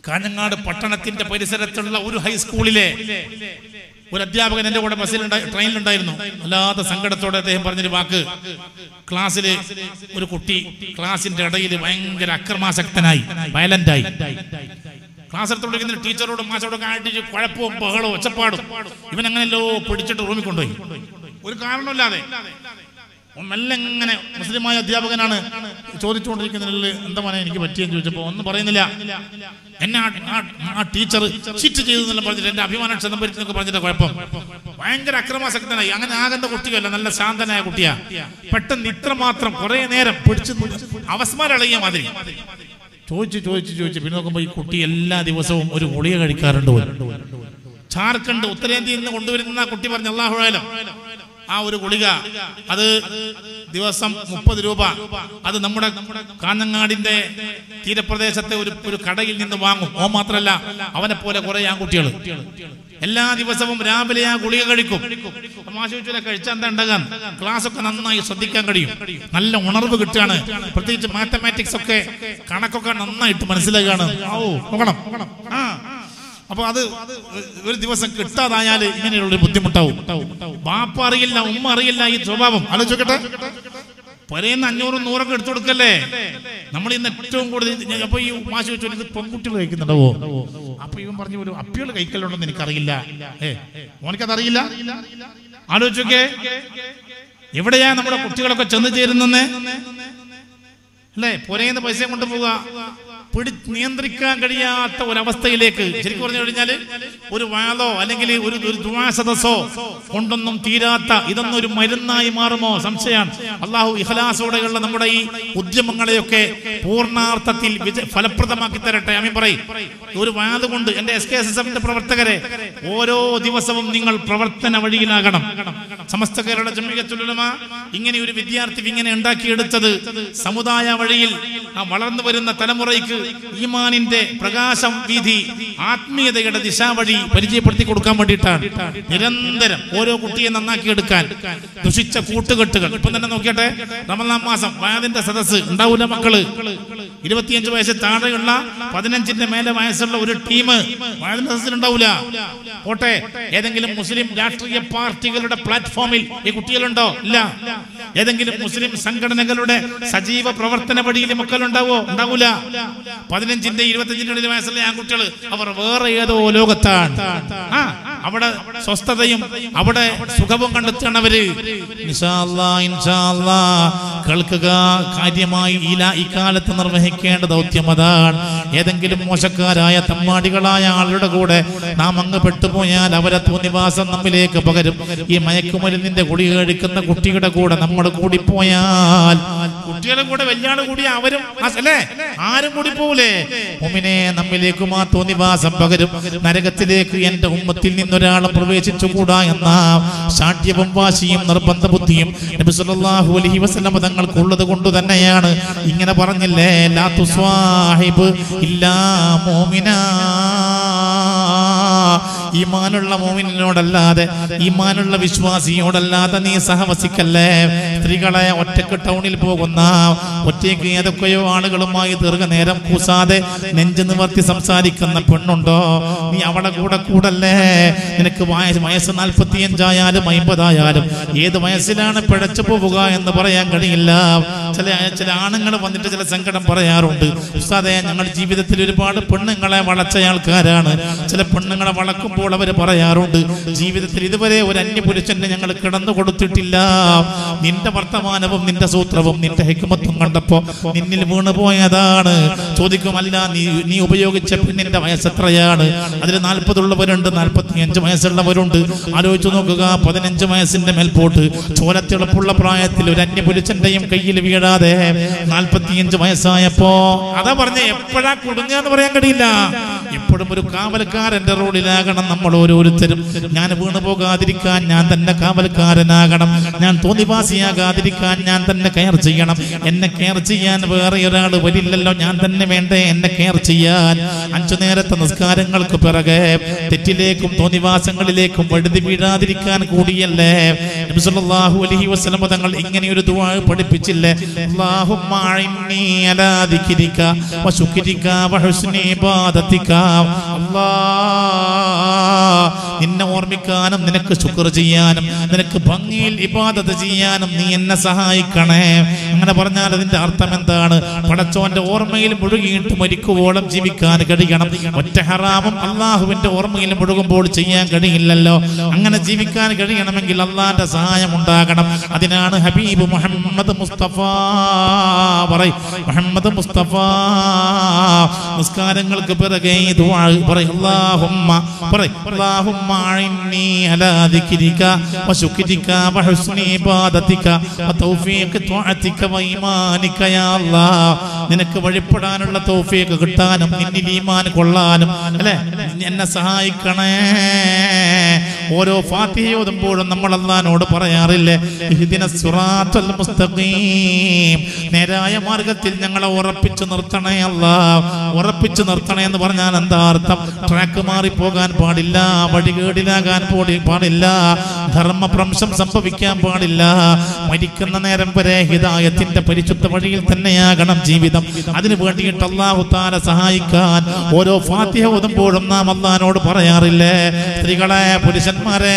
കാഞ്ഞങ്ങാട് പട്ടണത്തിന്റെ പരിസരത്തുള്ള ഒരു ഹൈസ്കൂളിലെ ഒരു അധ്യാപകൻ എന്റെ കൂടെ ബസ്സിൽ ട്രെയിനിലുണ്ടായിരുന്നു വല്ലാത്ത സങ്കടത്തോടെ അദ്ദേഹം പറഞ്ഞൊരു വാക്ക് ക്ലാസ്സിൽ ഒരു കുട്ടി ക്ലാസിന്റെ ഇടയിൽ ഭയങ്കര അക്രമാസക്തനായി വയലന്റായി ക്ലാസ് എടുത്തോണ്ടിരിക്കുന്ന ടീച്ചറോടും മാഷോടൊക്കെ ആയിട്ട് കുഴപ്പവും ബഹളവും ഒച്ചപ്പാടും ഇവൻ അങ്ങനെയല്ലോ പിടിച്ചിട്ട് റൂമിൽ കൊണ്ടുപോയി ഒരു കാരണമില്ലാതെ ഓൻ മെല്ലെ ഇങ്ങനെ മുസ്ലിമായ അധ്യാപകനാണ് ചോദിച്ചുകൊണ്ടിരിക്കുന്നതിൽ എന്താ മോനെ എനിക്ക് പറ്റിയെന്ന് ചോദിച്ചപ്പോൾ ഒന്നും പറയുന്നില്ല എന്നെ ആ- ആ- ആ ടീച്ചർ ചീറ്റ് ചെയ്തു എന്നെല്ലാം പറഞ്ഞിട്ട് എന്റെ അഭിമാനം ക്ഷതം വരുത്തുന്നൊക്കെ പറഞ്ഞിട്ട് കുഴപ്പം ഭയങ്കര അക്രമാസക്തനായി അങ്ങനെ ആകേണ്ട കുട്ടിയല്ല നല്ല ശാന്തനായ കുട്ടിയാ പെട്ടെന്ന് ഇത്രമാത്രം കുറെ നേരം പിടിച്ചു അവസ്മാരളകിയ മാതിരി ചോദിച്ചു ചോദിച്ചു ചോദിച്ചു പിന്നെ നോക്കുമ്പോൾ ഈ കുട്ടി എല്ലാ ദിവസവും ഒരു ഗുളിക കഴിക്കാറുണ്ട് പോലും ജാർഖണ്ഡ് ഉത്തരേന്ത്യയിൽ നിന്ന് കൊണ്ടുവരുന്ന ആ കുട്ടി പറഞ്ഞ അള്ളാഹുഴാലം ആ ഒരു ഗുളിക അത് ദിവസം മുപ്പത് രൂപ അത് നമ്മുടെ കാഞ്ഞങ്ങാടിന്റെ തീരപ്രദേശത്തെ ഒരു ഒരു കടയിൽ നിന്ന് വാങ്ങും ഓ മാത്രല്ല അവനെ പോലെ കുറെ ആൺകുട്ടികൾ എല്ലാ ദിവസവും രാവിലെ ആ ഗുളിക കഴിക്കും മാഷ് ചോദിച്ചാൽ കഴിച്ചാൽ എന്താ ഉണ്ടാകാൻ ക്ലാസ് ഒക്കെ നന്നായി ശ്രദ്ധിക്കാൻ കഴിയും നല്ല ഉണർവ് കിട്ടുകയാണ് പ്രത്യേകിച്ച് മാത്തമാറ്റിക്സ് ഒക്കെ കണക്കൊക്കെ നന്നായിട്ട് മനസ്സിലാക്കുകയാണ് ഓ നോക്കണം ആ അപ്പൊ അത് ഒരു ദിവസം കിട്ടാതായാൽ ഇങ്ങനെയുള്ള ഒരു ബുദ്ധിമുട്ടാവും ബാപ്പ അറിയില്ല ഉമ്മ അറിയില്ല ഈ സ്വഭാവം ആലോചിക്കട്ടെ പരയുന്ന അഞ്ഞൂറും നൂറൊക്കെ എടുത്തു കൊടുക്കല്ലേ നമ്മൾ ഇന്ന് ഏറ്റവും കൂടുതൽ ഞാൻ- അപ്പൊ ഈ മാഷ് വെച്ചു ഇത് പെൺകുട്ടികൾ കഴിക്കുന്നുണ്ടാവോ അപ്പൊ ഇവൻ പറഞ്ഞു ഒരു അപ്പികൾ കഴിക്കലുണ്ടെന്ന് എനിക്കറിയില്ല ഏ മോനിക്കതറിയില്ല ആലോചിച്ചോക്കെ എവിടെയാ നമ്മുടെ കുട്ടികളൊക്കെ ചെന്ന് ചേരുന്നെന്ന് അല്ലേ പുരയുന്ന പൈസ കൊണ്ടുപോവുക പിടി നിയന്ത്രിക്കാൻ കഴിയാത്ത ഒരവസ്ഥയിലേക്ക് ശരിക്കും പറഞ്ഞു കഴിഞ്ഞാൽ ഒരു വാദോ അല്ലെങ്കിൽ ഒരു ഒരു ദുവാസദസ്സോ കൊണ്ടൊന്നും തീരാത്ത ഇതൊന്നും ഒരു മരുന്നായി മാറുമോ സംശയമാണ് അള്ളാഹു ഇഹലാസോടെയുള്ള നമ്മുടെ ഈ ഉദ്യമങ്ങളെയൊക്കെ പൂർണ്ണാർത്ഥത്തിൽ വിജ ഫലപ്രദമാക്കി തരട്ടെ അമീൻ പറയും ഒരു വാത് കൊണ്ട് എന്റെ എസ് കെ എസ് എസ് എഫിന്റെ പ്രവർത്തകരെ ഓരോ ദിവസവും നിങ്ങൾ പ്രവർത്തന വഴിയിലാകണം സമസ്ത കേരള ജമ്മികത്തുലമ ഇങ്ങനെ ഒരു വിദ്യാർത്ഥി ഇങ്ങനെ ഉണ്ടാക്കിയെടുത്തത് സമുദായ വഴിയിൽ ആ വളർന്നു വരുന്ന തലമുറയ്ക്ക് ഈമാനിന്റെ പ്രകാശം വീതി ആത്മീയതയുടെ ദിശാവഴി പരിചയപ്പെടുത്തി കൊടുക്കാൻ വേണ്ടിയിട്ടാണ് നിരന്തരം ഓരോ കുട്ടിയെ നന്നാക്കി എടുക്കാൻ ദുഷിച്ച കൂട്ടുകെട്ടുകൾ ഇപ്പം തന്നെ നോക്കിയട്ടെ റമലാം മാസം വയതിന്റെ സദസ്സ് ഉണ്ടാവൂല മക്കള് ഇരുപത്തിയഞ്ച് വയസ്സ് താഴെയുള്ള പതിനഞ്ചിന്റെ മേലെ വയസ്സുള്ള ഒരു ടീം വയതിന്റെ സദസ്സിൽ ഉണ്ടാവൂല പോട്ടെ ഏതെങ്കിലും മുസ്ലിം രാഷ്ട്രീയ പാർട്ടികളുടെ പ്ലാറ്റ്ഫോമിൽ ഈ കുട്ടികളുണ്ടോ ഇല്ല ഏതെങ്കിലും മുസ്ലിം സംഘടനകളുടെ സജീവ പ്രവർത്തന വഴിയിൽ മക്കളുണ്ടാവോ ഉണ്ടാവൂല പതിനഞ്ചിന്റെ ഇരുപത്തിയഞ്ചിന്റെ ഇടയിൽ വയസ്സുള്ള ആൺകുട്ടികൾ അവർ വേറെ ഏതോ ലോകത്താണ് ആ അവിടെ സ്വസ്ഥതയും അവിടെ സുഖവും കണ്ടെത്തണവര് ഇൻഷാ അല്ലാ, ഇൻഷാ അല്ലാ. കേൾക്കുക കാര്യമായി ഈ ലാ- ഇക്കാലത്ത് നിർവഹിക്കേണ്ട ദൗത്യം അതാണ് ഏതെങ്കിലും മോശക്കാരായ തമ്മാടികളായ ആളുടെ കൂടെ നാം അങ്ങ് പെട്ടുപോയാൽ അവരെ തോന്നിവാസം നമ്മിലേക്ക് പകരും ഈ മയക്കുമരുന്നിന്റെ ഗുളിക കഴിക്കുന്ന കുട്ടിയുടെ കൂടെ നമ്മൾ കൂടിപ്പോയാൽ കുട്ടികളുടെ കൂടെ വലിയാള് കൂടി അവരും ആ- അല്ലേ ആരും കൂടി പോകൂലേ മുമിനെ നമ്മിലേക്കും ആ തോന്നിവാസം പകരും നരകത്തിലേക്ക് എന്റെ ഉമ്മത്തിൽ നിന്നൊരാളും പ്രവേശിച്ചുകൂടാ എന്ന ശാഠ്യവും വാശിയും നിർബന്ധ ബുദ്ധിയും നബി സല്ലല്ലാഹു അലൈഹി വസല്ലം തങ്ങൾക്കുള്ളത് കൊണ്ട് തന്നെയാണ് ഇങ്ങനെ പറഞ്ഞില്ലേ ലാ തുസ്വാഹിബ് ഇല്ലാ മോമിനാ ഈമാനുള്ള മോമിനോടല്ലാതെ ഈമാനുള്ള വിശ്വാസിയോടല്ലാതെ നീ സഹവസിക്കല്ലേ സ്ത്രീകളെ ഒറ്റക്ക് ടൗണിൽ പോകുന്ന ഒറ്റയ്ക്ക് ഏതൊക്കെയോ ആളുകളുമായി ദീർഘനേരം കൂസാതെ നെഞ്ചു നിവർത്തി സംസാരിക്കുന്ന പെണ്ണുണ്ടോ നീ അവളെ കൂടെ കൂടല്ലേ നിനക്ക് വയസ്സ് വയസ്സ് നാൽപ്പത്തിയഞ്ചായാലും അമ്പതായാലും ഏത് വയസ്സിലാണ് പിഴച്ചു പോവുക എന്ന് പറയാൻ കഴിയില്ല ചില ചില ആണുങ്ങൾ വന്നിട്ട് ചില സങ്കടം പറയാറുണ്ട് ഉസ്താദെ ഞങ്ങൾ ജീവിതത്തിൽ ഒരുപാട് പെണ്ണുങ്ങളെ വളച്ച ആൾക്കാരാണ് ചില പെണ്ണുങ്ങളെ വളക്കുമ്പോൾ അവർ പറയാറുണ്ട് ജീവിതത്തിൽ ഇതുവരെ ഒരു അന്യപുരുഷന് ഞങ്ങൾ കിടന്നു കൊടുത്തിട്ടില്ല നിന്റെ വർത്തമാനവും നിന്റെ സൂത്രവും നിന്റെ ഹിക്മത്തും കണ്ടപ്പോ നിന്നിൽ വീണു പോയതാണ് ചോദിക്കുമല്ല നീ നീ ഉപയോഗിച്ച പെണ്ണിന്റെ വയസ്സ് എത്രയാണ് അതിൽ നാൽപ്പതുള്ളവരുണ്ട് നാൽപ്പത്തിയഞ്ച് വയസ്സുള്ളവരുണ്ട് ആലോചിച്ചു നോക്കുക പതിനഞ്ച് വയസ്സിന്റെ മേൽപോട്ട് ചോരത്തിളപ്പുള്ള പ്രായത്തിൽ ഒരു അന്യപുരുഷന്റെയും കയ്യിൽ വീഴാതെ നാൽപ്പത്തിയഞ്ച് വയസ്സായപ്പോ അതാ പറഞ്ഞ എപ്പോഴാ കുടുങ്ങുക എന്ന് പറയാൻ കഴിയില്ല എപ്പോഴും ഒരു കാവൽക്കാരന്റെ റോഡിലാകണം നമ്മൾ ഓരോരുത്തരും ഞാൻ വീണു പോകാതിരിക്കാൻ ഞാൻ തന്നെ കാവൽക്കാരനാകണം ഞാൻ തോന്നിവാസിയാകാതിരിക്കാൻ ഞാൻ തന്നെ കെയർ ചെയ്യണം എന്നെ കെയർ ചെയ്യാൻ വേറെ ഒരാൾ വരില്ലല്ലോ ഞാൻ തന്നെ വേണ്ടേ എന്നെ കെയർ ചെയ്യാൻ അഞ്ചു നേരത്തെ നിസ്കാരങ്ങൾക്ക് പിറകെ തെറ്റിലേക്കും തോന്നിവാസങ്ങളിലേക്കും വഴുതി വീഴാതിരിക്കാൻ കൂടിയല്ലേ നബി സല്ലല്ലാഹു അലൈഹി വസല്ലം തങ്ങൾ ഇങ്ങനെ ഒരു ദുആ പഠിപ്പിച്ചില്ലേ അല്ലാഹുമ്മ അഇന്നി അലാ ദിക്രിക വശുക്രിക വഹുസ്നി ഇബാദതിക ഓർമ്മിക്കാം അല്ലാ നിന്നെ ഓർമ്മിക്കാനും നിനക്ക് ശുക്ർ ചെയ്യാനും നിനക്ക് ഭംഗിയിൽ ഇബാദത്ത് ചെയ്യാനും നീ എന്നെ സഹായിക്കണേ അങ്ങനെ പറഞ്ഞാൽ അതിന്റെ അർത്ഥം എന്താണ് പടച്ചോന്റെ ഓർമ്മയിൽ മുഴുകിയിട്ട് മരിക്കുവോളം ജീവിക്കാൻ കഴിയണം ഒറ്റ ഹറാമും അള്ളാഹുവിന്റെ ഓർമ്മയിൽ മുഴുകുമ്പോൾ ചെയ്യാൻ കഴിയില്ലല്ലോ അങ്ങനെ ജീവിക്കാൻ കഴിയണമെങ്കിൽ അള്ളാന്റെ സഹായം ഉണ്ടാകണം അതിനാണ് ഹബീബ് മുഹമ്മദ് മുസ്തഫ പറയ് മുഹമ്മദ് മുസ്തഫ നിസ്കാരങ്ങൾക്ക് പിറകെ ഈ ദുആ പറയ് അല്ലാഹുമ്മ പറയ് അല്ലാഹുമ്മ അഇന്നി അലാ ദിക്രിക വശുക്രിക വഹുസ്നി ഇബാദതിക വതൗഫീഖ് ത്വഅതിക വഈമാനിക യാ അല്ലാഹ് നിനക്ക് വഴിപ്പെടാനുള്ള തൗഫീഖ് കിട്ടാനും നിന്നിൽ ഈമാൻ കൊള്ളാനും അല്ലേ എന്നെ സഹായിക്കണേ ഓരോ ഫാത്തിഹ ഓതുമ്പോഴും നമ്മൾ അള്ളഹാനോട് പറയാറില്ലേ ഇഹ്ദിന സിറാത്തൽ മുസ്തഖീം നേരായ മാർഗത്തിൽ ഞങ്ങളെ ഉറപ്പിച്ചു നിർത്തണേ അല്ലാ ഉറപ്പിച്ചു നിർത്തണേ എന്ന് പറഞ്ഞാൽ എന്താ അർത്ഥം ട്രാക്ക് മാറി പോകാൻ പാടില്ല വഴികേടിലാകാൻ പോടി പാടില്ല ധർമ്മഭ്രംശം സംഭവിക്കാൻ പാടില്ല മരിക്കുന്ന നേരം വരെ ഹിദായത്തിന്റെ പരിശുദ്ധ വഴിയിൽ തന്നെയാകണം ജീവിതം അതിനു വേണ്ടിയിട്ട് അള്ളാഹു താല സഹായിക്കാൻ ഓരോ ഫാത്തിഹ ഓതുമ്പോഴും നാം അള്ളഹാനോട് പറയാറില്ലേ സ്ത്രീകളെ പുരുഷന്മാരെ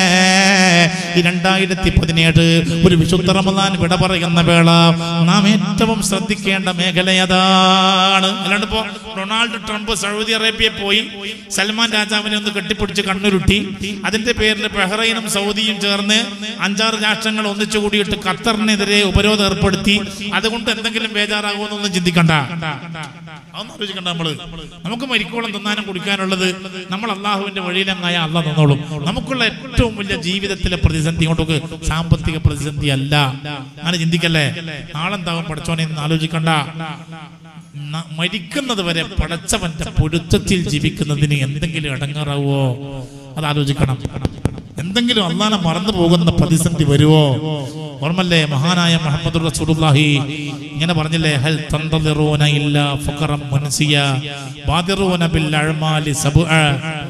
ഈ രണ്ടായിരത്തി പതിനേഴ് ഒരു വിശുദ്ധ റമദാൻ വിട പറയുന്ന വേള നാം ഏറ്റവും ശ്രദ്ധിക്കേണ്ട മേഖല അതാണ് അല്ലാണ്ട് ഇപ്പോ ഡൊണാൾഡ് ട്രംപ് സൗദി അറേബ്യയിൽ പോയി സൽമാൻ രാജാവിനെ ഒന്ന് കെട്ടിപ്പിടിച്ച് കണ്ണുരുട്ടി അതിന്റെ പേരിൽ ബഹ്റൈനും സൗദിയും ചേർന്ന് അഞ്ചാറ് രാഷ്ട്രങ്ങൾ ഒന്നിച്ചു കൂടിയിട്ട് ഖത്തറിനെതിരെ ഉപരോധം ഏർപ്പെടുത്തി അതുകൊണ്ട് എന്തെങ്കിലും ബേജാറാകുമെന്നൊന്നും ചിന്തിക്കണ്ട അതൊന്നും ആലോചിക്കണ്ട നമ്മള് നമുക്ക് മരിക്കോളം തിന്നാനും കുടിക്കാനുള്ളത് നമ്മൾ അള്ളാഹുവിന്റെ വഴിയിലങ്ങായ അല്ല തന്നോളും നമുക്കുള്ള ഏറ്റവും വലിയ ജീവിതത്തിലെ പ്രതിസന്ധി കൊണ്ടൊക്കെ സാമ്പത്തിക പ്രതിസന്ധി അല്ല അങ്ങനെ ചിന്തിക്കല്ലേ നാളെന്താവും പഠിച്ചോനെ എന്ന് ആലോചിക്കണ്ട ന- മരിക്കുന്നത് വരെ പടച്ചവന്റെ പൊരുത്തത്തിൽ ജീവിക്കുന്നതിന് എന്തെങ്കിലും ഇടങ്ങാറാവോ അത് ആലോചിക്കണം എന്തെങ്കിലും അള്ളാനെ മറന്നു പോകുന്ന പ്രതിസന്ധി വരുവോ ഓർമ്മല്ലേ മഹാനായ മുഹമ്മദ് റസൂലുള്ളാഹി ഇങ്ങനെ പറഞ്ഞില്ലേ ഹൽ തന്തളിറൂന ഇല്ല ഫഖറം മുൻസിയ ബാദിറൂന ബിൽ അഅ്മാലി സബ്അ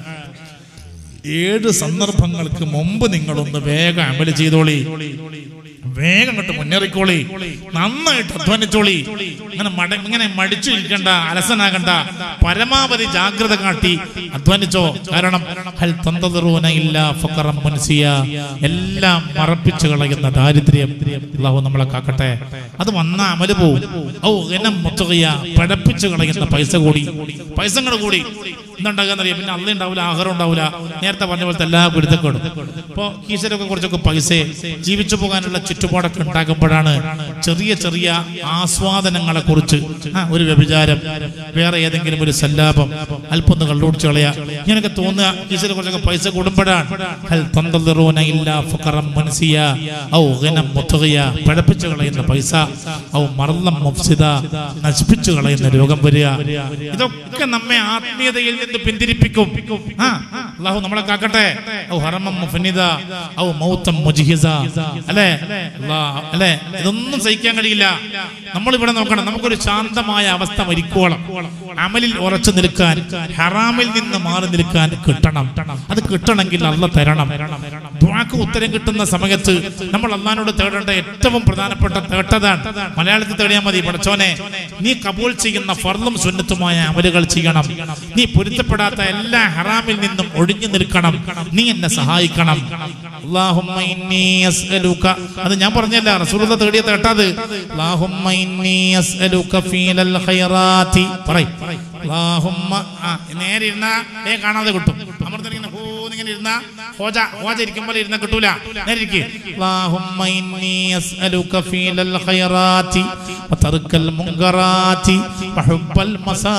ഏഴ് സന്ദർഭങ്ങൾക്ക് മുമ്പ് നിങ്ങളൊന്ന് വേഗം അമല് ചെയ്തോളി വേഗം കണ്ട് മുന്നേറിക്കോളി നന്നായിട്ട് അധ്വാനിച്ചോളി ഇങ്ങനെ മട ഇങ്ങനെ മടിച്ചു ഇരിക്കണ്ട അലസനാകണ്ട പരമാവധി ജാഗ്രത കാട്ടി അധ്വാനിച്ചോ കാരണം ഹൽ തന്തതിറൂന ഇല്ല ഫഖറം മുൻസിയ എല്ലാം മറപ്പിച്ചു കളയുന്ന ദാരിദ്ര്യം അള്ളാഹു നമ്മളെ കാക്കട്ടെ അത് വന്ന അമല് പോവും ഓ എന്നെ മുത്തുകയ പടപ്പിച്ചു കളയുന്ന പൈസ കൂടി പൈസ കൂടെ കൂടി എന്തുണ്ടാകാന്നറിയാം പിന്നെ അള്ള ഉണ്ടാവില്ല ആഹാരം ഉണ്ടാവില്ല നേരത്തെ പറഞ്ഞ പോലത്തെ എല്ലാ കുരുത്തക്കേടും ഇപ്പോ കീശരൊക്കെ കുറച്ചൊക്കെ പൈസ ജീവിച്ചു പോകാനുള്ള ചുറ്റുപാടൊക്കെ ഉണ്ടാക്കുമ്പോഴാണ് ചെറിയ ചെറിയ ആസ്വാദനങ്ങളെ കുറിച്ച് ആ ഒരു വ്യഭിചാരം വേറെ ഏതെങ്കിലും ഒരു സല്ലാപം അല്പം ഒന്ന് കള്ളുപിടിച്ച് കളയാ ഇങ്ങനെയൊക്കെ തോന്നുക കീശയിൽ കുറച്ചൊക്കെ പൈസ കൂടുമ്പോഴാണ് ഹൽ തന്തളിറൂന ഇല്ല ഫഖറം മുൻസിയ ഔ ഗനം മുത്തുകയ പഴപ്പിച്ചു കളയുന്ന പൈസ ഔ മറല്ലം മുഫ്സിദ നശിപ്പിച്ചു കളയുന്ന രോഗം വരിക ഇതൊക്കെ നമ്മെ ആത്മീയതയിൽ നിന്ന് പിന്തിരിപ്പിക്കും ആ അള്ളാഹു നമ്മളെ കാക്കട്ടെ ഔ ഹറമം മുഫനിദ ഔ മൗത്തം മുജ്ഹിസ അല്ലേ അല്ലാ, അല്ലേ ഇതൊന്നും സഹിക്കാൻ കഴിയില്ല നമ്മൾ ഇവിടെ നോക്കണം നമുക്കൊരു ശാന്തമായ അവസ്ഥ മരിക്കോളം അമലിൽ ഉറച്ചു നിൽക്കാൻ ഹറാമിൽ നിന്ന് മാറി നിൽക്കാൻ കിട്ടണം അത് കിട്ടണമെങ്കിൽ അല്ല തരണം ദുആക്ക് ഉത്തരം കിട്ടുന്ന സമയത്ത് നമ്മൾ അള്ളഹാനോട് തേടേണ്ട ഏറ്റവും പ്രധാനപ്പെട്ട തേട്ടതാണ് മലയാളത്തിൽ തേടിയാൽ മതി പടച്ചോനെ നീ കബൂൾ ചെയ്യുന്ന ഫർളും സുന്നത്തുമായ അമലുകൾ ചെയ്യണം നീ പൊരുത്തപ്പെടാത്ത എല്ലാ ഹറാമിൽ നിന്നും ഒഴിഞ്ഞു നിൽക്കണം നീ എന്നെ സഹായിക്കണം അല്ലാഹുമ്മ ഇന്നി അസ്അലുക അത് ഞാൻ പറഞ്ഞല്ല റസൂലുള്ള തേടിയ തേട്ടത് അല്ലാഹുമ്മ ഇന്നി അസ്അലുക ഫീലൽ ഖൈറാത്തി പറയ് അല്ലാഹുമ്മ ആ നേരെ ഇരുന്ന ഏ കാണാതെ കിട്ടും അമർന്നിങ്ങനെ ഹോ ഇങ്ങനെ ഇരുന്ന ഹോജ ഹോജ ഇരിക്കുമ്പോൾ ഇരുന്ന കിട്ടൂല നേരെ ഇരിക്ക് അല്ലാഹുമ്മ ഇന്നി അസ്അലുക ഫീലൽ ഖൈറാത്തി വതർക്കൽ മുൻകറാത്തി വഹുബ്ബൽ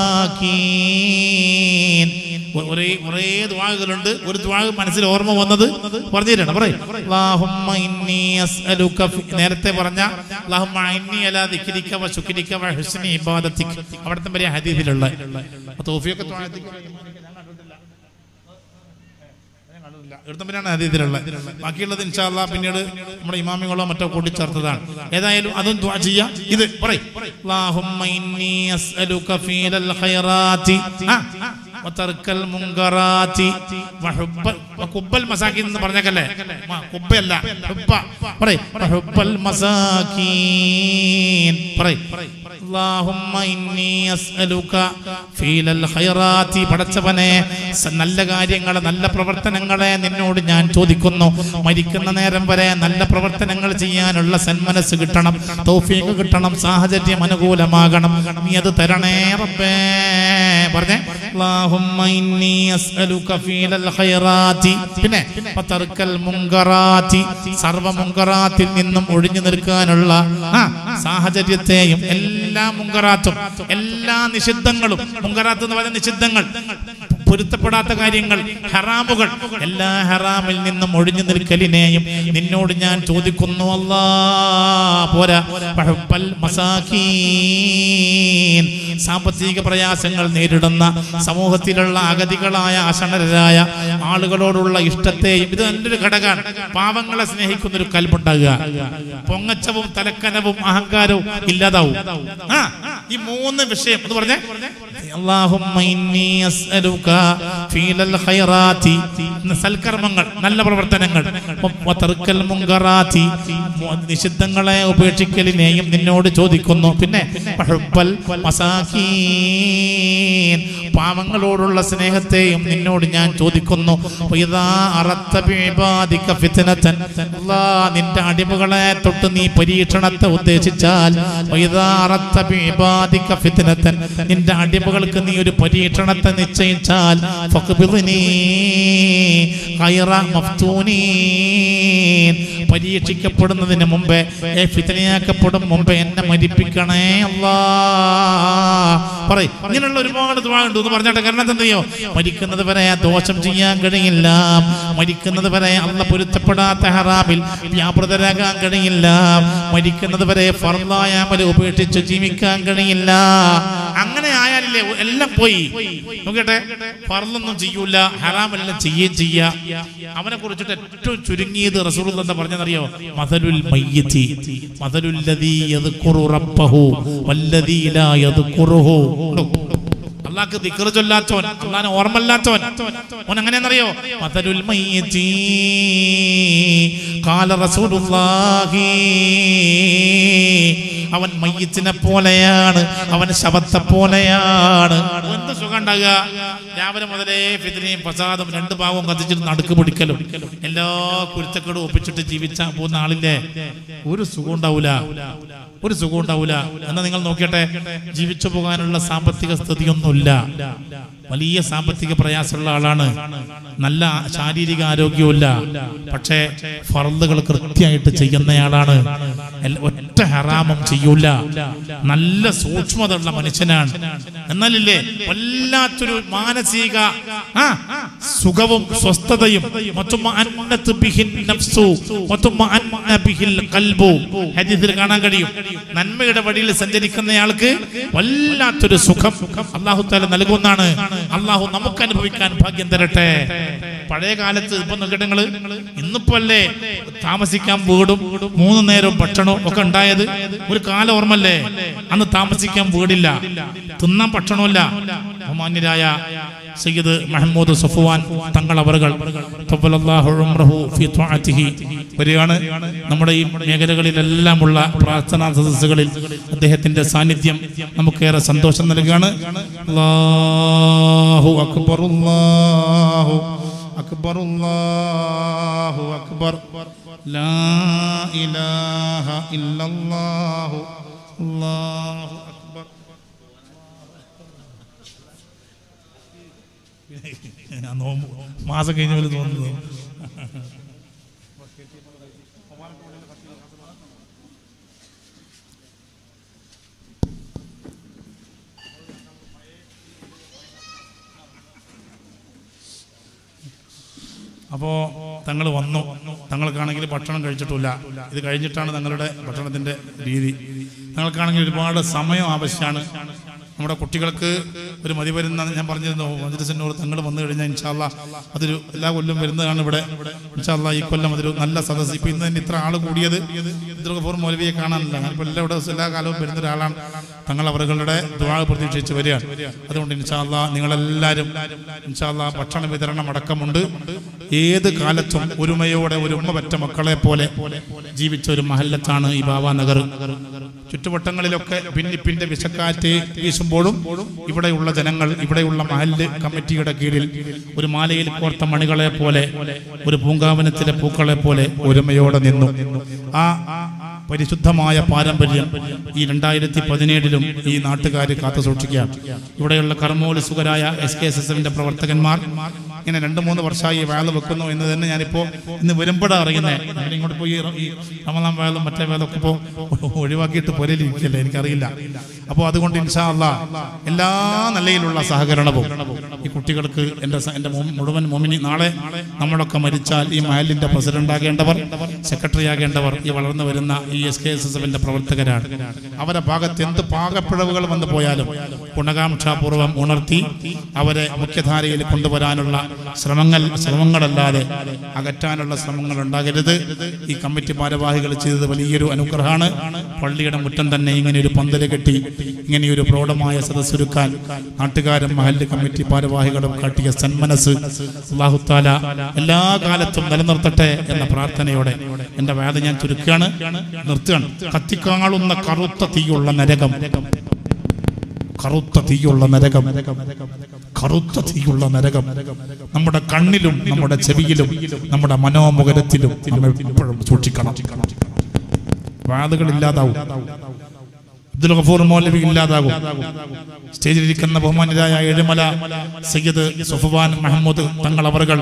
മസാകീൻ ഒ- ഒരേ ഒരേ ദ്വാകളുണ്ട് ഒരു ദ്വാഗ് മനസ്സിൽ ഓർമ്മ വന്നത് പറഞ്ഞു തരണം പറയ് അല്ലാഹുമ്മ ഇന്നി അസ്അലുക ഫി- നേരത്തെ പറഞ്ഞ അല്ലാഹുമ്മ ഇന്നി അലാ ദിക്രിക വ ശുക്രിക വ ഹുസ്നി ഇബാദതിക അവിടുത്തെ വലിയ ഹദീസിലുള്ള തൗഫീഖ് എടുത്തമ്പരാണ് ഹദീസിലുള്ള ബാക്കിയുള്ളത് ഇൻഷാല്ല പിന്നീട് നമ്മുടെ ഇമാമികളോ മറ്റോ കൂട്ടിച്ചേർത്തതാണ് ഏതായാലും അതും ദുആ ചെയ്യാം ഇത് പറയ് അല്ലാഹുമ്മ ഇന്നി അസ്അലുക ഫീലൽ ഖൈറാത്തി ആ വതർക്കൽ മുൻകറാത്തി വഹുബ്ബ വകുബ്ബൽ മസാകിൻ എന്ന് പറഞ്ഞേക്കല്ലേ ആ, കുബ്ബയല്ല ഹുബ്ബ പറയ് വഹുബ്ബൽ മസാകീൻ പറയ് അല്ലാഹുമ്മ ഇന്നി അസ്അലുക ഫീലൽ ഖൈറാത്തി പടച്ചവനെ സ- നല്ല കാര്യങ്ങളെ നല്ല പ്രവർത്തനങ്ങളെ നിന്നോട് ഞാൻ ചോദിക്കുന്നു മരിക്കുന്ന നേരം വരെ നല്ല പ്രവർത്തനങ്ങൾ ചെയ്യാനുള്ള സന്മനസ് കിട്ടണം തൗഫീഖ് കിട്ടണം സാഹചര്യം അനുകൂലമാകണം നീ അത് തരണേ റബ്ബേ പറഞ്ഞേ അല്ലാഹുമ്മ ഇന്നി അസ്അലുക ഫീലൽ ഖൈറാത്തി പിന്നെ പതർക്കൽ മുങ്കറാത്തി സർവ മുങ്കറാത്തിൽ നിന്നും ഒഴിഞ്ഞു നിൽക്കാനുള്ള ആ, സാഹചര്യത്തെയും എല്ലാ മുങ്കറാത്തും എല്ലാ നിഷിദ്ധങ്ങളും മുങ്കറാത്ത് എന്ന് പറയുന്ന നിഷിദ്ധങ്ങൾ പൊരുത്തപ്പെടാത്ത കാര്യങ്ങൾ ഹറാമുകൾ എല്ലാ ഹറാമിൽ നിന്നും ഒഴിഞ്ഞു നിൽക്കലിനെയും നിന്നോട് ഞാൻ ചോദിക്കുന്നു അല്ലാ പോരാ വഹബ്ബൽ മസാക്കീൻ സാമ്പത്തിക പ്രയാസങ്ങൾ നേരിടുന്ന സമൂഹത്തിലുള്ള അഗതികളായ അശണരായ ആളുകളോടുള്ള ഇഷ്ടത്തെയും ഇത് നല്ലൊരു ഘടകമാണ് പാവങ്ങളെ സ്നേഹിക്കുന്ന ഒരു കൽപ്പുണ്ടാകുക പൊങ്ങച്ചവും തലക്കനവും അഹങ്കാരവും ഇല്ലാതാവും ആ ഈ മൂന്ന് വിഷയം എന്ന് പറഞ്ഞേ اللهم إني أسألك فيل الخيرات സൽക്കർമ്മങ്ങൾ നല്ല പ്രവർത്തനങ്ങൾ വതർക്കൽ മുങ്കറാത്തി നിഷിദ്ധങ്ങളെ ഉപേക്ഷിക്കലിനെയും നിന്നോട് ചോദിക്കുന്നു പിന്നെ വഹുബ്ബൽ മസാക്കീൻ പാവങ്ങളോടുള്ള സ്നേഹത്തെയും നിന്നോട് ഞാൻ ചോദിക്കുന്നു വഇദാ അറത്ത ബിഇബാദിക ഫിത്നതൻ അല്ലാ നിന്റെ അടിമകളെ തൊട്ട് നീ പരീക്ഷണത്തെ ഉദ്ദേശിച്ചാൽ വഇദാ അറത്ത ബിഇബാദിക ഫിത്നതൻ നിന്റെ അടിമകൾക്ക് നീ ഒരു പരീക്ഷണത്തെ നിശ്ചയിച്ചാൽ ഫഖ്ബിദ്നി ഖൈറ മഫ്തൂനീൻ പരീക്ഷിക്കപ്പെടുന്നതിന് മുമ്പേ ഏ ഫിത്തനയാക്കപ്പെടും മുമ്പേ എന്നെ മരിപ്പിക്കണേ അല്ലാ പറയ് ഇങ്ങനെയുള്ള ഒരുപാട് ദുആ ഉണ്ട് എന്ന് പറഞ്ഞാട്ടെ കാരണം എന്തെന്നറിയോ മരിക്കുന്നത് വരെ ദോഷം ചെയ്യാൻ കഴിയില്ല മരിക്കുന്നത് വരെ അല്ല പൊരുത്തപ്പെടാത്ത ഹറാമിൽ വ്യാപൃതരാകാൻ കഴിയില്ല മരിക്കുന്നത് വരെ ഫർദായ അമൽ ഉപേക്ഷിച്ച് ജീവിക്കാൻ കഴിയില്ല അങ്ങനെ ആയാലില്ലേ എല്ലാം പോയി നോക്കട്ടെ ഫർദൊന്നും ചെയ്യൂല ഹറാമെല്ലാം ചെയ്യുകയും ചെയ്യാ അവനെ കുറിച്ചിട്ട് ഏറ്റവും ചുരുങ്ങിയത് റസൂൽ എന്താ പറഞ്ഞതറിയോ മതലുൽ മയ്യത്തി മതലുല്ലദീ യദ്കുറു റബ്ബഹു വല്ലദീ ലാ യദ്കുറുഹു അള്ളാഹ്ക്ക് ദിക്ർ ചൊല്ലാത്തവൻ അള്ളാഹിനെ ഓർമ്മല്ലാത്തവൻ അവൻ അങ്ങനെയെന്നറിയോ മതലുൽ മയ്യത്തി കാല റസൂലുള്ളാഹി അവൻ മയ്യത്തിനെ പോലെയാണ് അവൻ ശവത്തെ പോലെയാണ് എന്ത് സുഖം ഉണ്ടാകുക രാവിലെ മുതലേ ഫിത്തിനെയും പ്രസാദും രണ്ട് ഭാഗവും കത്തിച്ചിട്ട് നടുക്ക് പിടിക്കലും എല്ലാ കുരുത്തക്കേടും ഒപ്പിച്ചിട്ട് ജീവിച്ച പോകുന്ന ആളില്ലേ ഒരു സുഖം ഉണ്ടാവൂല ഒരു സുഖം ഉണ്ടാവൂല എന്നാ നിങ്ങൾ നോക്കിയട്ടെ ജീവിച്ചു പോകാനുള്ള സാമ്പത്തിക സ്ഥിതിയൊന്നുമില്ല വലിയ സാമ്പത്തിക പ്രയാസമുള്ള ആളാണ് നല്ല ശാരീരിക ആരോഗ്യവുമില്ല പക്ഷേ ഫർദുകൾ കൃത്യമായിട്ട് ചെയ്യുന്നയാളാണ് എൽ- ഒറ്റ ഹറാമും ചെയ്യൂല നല്ല സൂക്ഷ്മത ഉള്ള മനുഷ്യനാണ് എന്നാലില്ലേ വല്ലാത്തൊരു മാനസിക ആ, സുഖവും സ്വസ്ഥതയും മത്തുമഅന്നത്ത് ബിഹിൻ നഫ്സു മത്തുമഅന്ന ബിഹിൽ ഖൽബു ഹദീസിൽ കാണാൻ കഴിയും നന്മയുടെ വഴിയിൽ സഞ്ചരിക്കുന്നയാൾക്ക് വല്ലാത്തൊരു സുഖം അള്ളാഹു താല നൽകുന്നതാണ് അള്ളാഹു നമുക്ക് അനുഭവിക്കാൻ ഭാഗ്യം തരട്ടെ പഴയ കാലത്ത് ഇപ്പൊ നോക്കട്ടെ നിങ്ങള് ഇന്നിപ്പോ അല്ലേ താമസിക്കാൻ വീടും മൂന്ന് നേരവും ഭക്ഷണവും ഒക്കെ ഉണ്ടായത് ഒരു കാലം ഓർമ്മല്ലേ അന്ന് താമസിക്കാൻ വീടില്ല തിന്നാൻ ഭക്ഷണമില്ല ബഹുമാന്യരായ സയ്യിദ് മഹമ്മൂദ് സഫുവാൻ തങ്ങൾ അവറുകൾ വരികയാണ് നമ്മുടെ ഈ മേഖലകളിലെല്ലാമുള്ള പ്രാർത്ഥനാ സദസ്സുകളിൽ അദ്ദേഹത്തിന്റെ സാന്നിധ്യം നമുക്കേറെ സന്തോഷം നൽകുകയാണ് അല്ലാഹു അക്ബർ അല്ലാഹു അക്ബർ അല്ലാഹു അക്ബർ ലാ ഇലാഹ ഇല്ലല്ലാഹു അല്ലാഹു അക്ബർ ഞാൻ നോമ്പ് മാസം കഴിഞ്ഞ പോലെ തോന്നുന്നു അപ്പോൾ തങ്ങൾ വന്നു തങ്ങൾക്കാണെങ്കിൽ ഭക്ഷണം കഴിച്ചിട്ടില്ല ഇത് കഴിഞ്ഞിട്ടാണ് തങ്ങളുടെ ഭക്ഷണത്തിന്റെ രീതി തങ്ങൾക്കാണെങ്കിൽ ഒരുപാട് സമയം ആവശ്യമാണ് നമ്മുടെ കുട്ടികൾക്ക് ഒരു മതി വരുന്ന ഞാൻ പറഞ്ഞിരുന്നു മജ്ലിസിനോട് തങ്ങൾ വന്നു കഴിഞ്ഞാൽ ഇൻഷാല്ല അതൊരു എല്ലാ കൊല്ലം വരുന്നതാണ് ഇവിടെ ഇൻഷാല്ല ഈ കൊല്ലം അതൊരു നല്ല സദസ്സ് ഇപ്പൊ ഇന്ന് തന്നെ ഇത്ര ആൾ കൂടിയത് ദുർഗപൂർ മൗലവിയെ കാണാനില്ല ഞാനിപ്പോൾ എല്ലാ ഇവിടെ എല്ലാ കാലവും വരുന്ന ഒരാളാണ് തങ്ങൾ അവരുടെ ദ്വാ പ്രതീക്ഷിച്ച് വരികയാണ് അതുകൊണ്ട് ഇൻഷാല്ല നിങ്ങളെല്ലാവരും ഇൻഷാല്ല ഭക്ഷണ വിതരണം അടക്കമുണ്ട് ഏത് കാലത്തും ഒരുമയോടെ ഒരു ഉമ്മ പറ്റ മക്കളെ പോലെ ജീവിച്ച ഒരു മഹല്ലത്താണ് ഈ ബാബ നഗർ ചുറ്റുവട്ടങ്ങളിലൊക്കെ ഭിന്നിപ്പിന്റെ വിഷക്കാറ്റ് വീശുമ്പോഴും ഇവിടെയുള്ള ജനങ്ങൾ ഇവിടെയുള്ള മഹല്ല് കമ്മിറ്റിയുടെ കീഴിൽ ഒരു മാലയിൽ കോർത്ത മണികളെ പോലെ ഒരു പൂങ്കാവനത്തിലെ പൂക്കളെ പോലെ ഒരുമയോടെ നിന്നു ആ പരിശുദ്ധമായ പാരമ്പര്യം ഈ രണ്ടായിരത്തി പതിനേഴിലും ഈ നാട്ടുകാർ കാത്തു സൂക്ഷിക്കുകയാണ് ഇവിടെയുള്ള കർമ്മോത്സുകരായ എസ് കെ എസ് എസ് എഫിന്റെ പ്രവർത്തകന്മാർ ഇങ്ങനെ രണ്ട് മൂന്ന് വർഷമായി വേല വെക്കുന്നു എന്ന് തന്നെ ഞാനിപ്പോ ഇന്ന് വരുമ്പോഴാണ് അറിയുന്നത് ഞാൻ ഇങ്ങോട്ട് പോയി ഈ റമദാൻ വേലും മറ്റേ വേലൊക്കെ ഇപ്പോൾ ഒഴിവാക്കിയിട്ട് പൊരയിലിരിക്കല്ലേ എനിക്കറിയില്ല അപ്പോൾ അതുകൊണ്ട് ഇൻഷാ അല്ലാ എല്ലാ നിലയിലുള്ള സഹകരണവും ഈ കുട്ടികൾക്ക് എൻ്റെ സ- എൻ്റെ മു- മുഴുവൻ മോമിനി നാളെ നമ്മളൊക്കെ മരിച്ചാൽ ഈ മഹലിൻ്റെ പ്രസിഡന്റ് ആകേണ്ടവർ സെക്രട്ടറി ആകേണ്ടവർ ഈ വളർന്നു വരുന്ന ഈ എസ് കെ എസ് എസ് എഫിൻ്റെ പ്രവർത്തകരാണ് അവരെ ഭാഗത്ത് എന്ത് പാകപ്പിഴവുകൾ വന്നു പോയാലും ഗുണകാംക്ഷാപൂർവം ഉണർത്തി അവരെ മുഖ്യധാരയിൽ കൊണ്ടുവരാനുള്ള ശ്രമങ്ങൾ ശ്രമങ്ങളല്ലാതെ അകറ്റാനുള്ള ശ്രമങ്ങൾ ഉണ്ടാകരുത് ഈ കമ്മിറ്റി ഭാരവാഹികൾ ചെയ്തത് വലിയൊരു അനുഗ്രഹമാണ് പള്ളിയുടെ മുറ്റം തന്നെ ഇങ്ങനെ ഒരു പന്തല് കെട്ടി ഇങ്ങനെയൊരു പ്രൗഢമായ സദസ്സൊരുക്കാൻ നാട്ടുകാരും മഹല്ല് കമ്മിറ്റി ഭാരവാഹികളും കാട്ടിയ സന്മനസ് അള്ളാഹുത്താല എല്ലാ കാലത്തും നിലനിർത്തട്ടെ എന്ന പ്രാർത്ഥനയോടെ എന്റെ വേദ ഞാൻ ചുരുക്കുകയാണ് നിർത്തുകയാണ് കത്തിക്കാളുന്ന കറുത്ത തീയുള്ള നരകം കറുത്ത തീയുള്ള നരകം കറുത്ത തീയുള്ള നരകം നമ്മുടെ കണ്ണിലും നമ്മുടെ ചെവിയിലും നമ്മുടെ മനോമുഖരത്തിലും നമ്മൾ എപ്പോഴും സൂക്ഷിക്കണം വാതുകൾ ഇല്ലാതാവും അബ്ദുൽ ഗഫൂർ മൗലവി ഇല്ലാതാകും സ്റ്റേജിലിരിക്കുന്ന ബഹുമാന്യരായ ഏഴുമല സയ്യിദ് സുഫവാൻ മഹമ്മൂദ് തങ്ങൾ അവർകൾ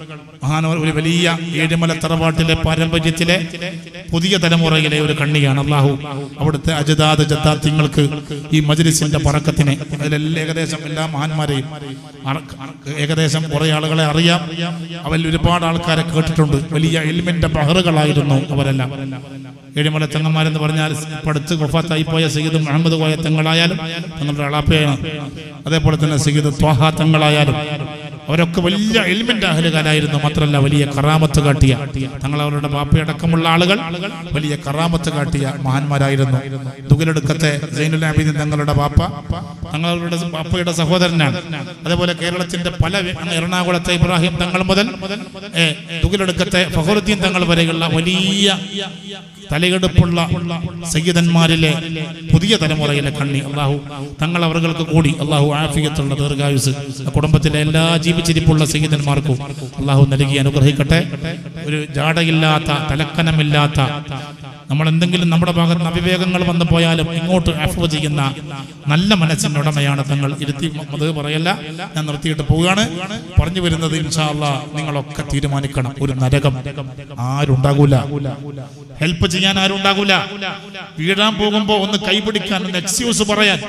മഹാനവർ ഒരു വലിയ ഏഴുമല തറവാട്ടിലെ പാരമ്പര്യത്തിലെ പുതിയ തലമുറയിലെ ഒരു കണ്ണിയാണ് അള്ളാഹു അവിടുത്തെ അജദാദ് ജദ്ദാത്യങ്ങൾക്ക് ഈ മജ്ലിസിന്റെ പറക്കത്തിനെ അതിലെല്ലാം ഏകദേശം എല്ലാ മഹാന്മാരെയും അറ- ഏകദേശം കുറെ ആളുകളെ അറിയാം അവരിൽ ഒരുപാട് ആൾക്കാരെ കേട്ടിട്ടുണ്ട് വലിയ എലിമെന്റ് ബഹറുകളായിരുന്നു അവരെല്ലാം ഏഴിമല തെങ്ങന്മാരെന്ന് പറഞ്ഞാൽ ഇപ്പൊ അടുത്ത് വഫാത്തായി പോയ സയ്യിദ് മുഹമ്മദ് കോയ തങ്ങളായാലും തങ്ങളുടെ അളാപ്പയാണ് അതേപോലെ തന്നെ സയ്യിദ് ത്വാഹ തങ്ങളായാലും അവരൊക്കെ വലിയ എലിമെന്റ് അഹലുകാരായിരുന്നു മാത്രമല്ല വലിയ കറാമത്ത് കാട്ടിയ തങ്ങൾ അവരുടെ ബാപ്പയടക്കമുള്ള ആളുകൾ വലിയ കറാമത്ത് കാട്ടിയ മഹാന്മാരായിരുന്നു തുകലെടുക്കത്തെ സൈനുൽ ആബിദീൻ തങ്ങളുടെ ബാപ്പ തങ്ങളുടെ ബാപ്പയുടെ സഹോദരനാണ് അതേപോലെ കേരളത്തിന്റെ പല വി- അങ്ങ് എറണാകുളത്തെ ഇബ്രാഹിം തങ്ങൾ മുതൽ ഏ, തുകലെടുക്കത്തെ ഫഹറുദ്ദീൻ തങ്ങൾ വരെയുള്ള വലിയ തലയെടുപ്പുള്ള സയ്യിദന്മാരിലെ പുതിയ തലമുറയിലെ കണ്ണി അള്ളാഹു തങ്ങൾ അവർക്ക് കൂടി അള്ളാഹു ആഫിയത്തുള്ള ദീർഘായുസ് ആ കുടുംബത്തിലെ എല്ലാ ജീവിച്ചിരിപ്പുള്ള സയ്യിദന്മാർക്കും അള്ളാഹു നൽകി അനുഗ്രഹിക്കട്ടെ ഒരു ജാടയില്ലാത്ത തലക്കനമില്ലാത്ത നമ്മൾ എന്തെങ്കിലും നമ്മുടെ ഭാഗത്ത് നിന്ന് അവിവേകങ്ങൾ വന്നു പോയാലും ഇങ്ങോട്ട് അഫവ് ചെയ്യുന്ന നല്ല മനസ്സിന്റെ ഉടമയാണ് തങ്ങൾ ഇരുത്തി അത് പറയല്ല ഞാൻ നിർത്തിയിട്ട് പോവുകയാണ് പറഞ്ഞു വരുന്നത് ഇൻഷാ അള്ളാ നിങ്ങളൊക്കെ തീരുമാനിക്കണം ഒരു നരകം ആരുണ്ടാകൂല ഹെൽപ്പ് ചെയ്യാൻ ആരും ഉണ്ടാകൂല വീഴാൻ പോകുമ്പോ ഒന്ന് കൈപിടിക്കാൻ ഒന്ന് എക്സ്ക്യൂസ് പറയാൻ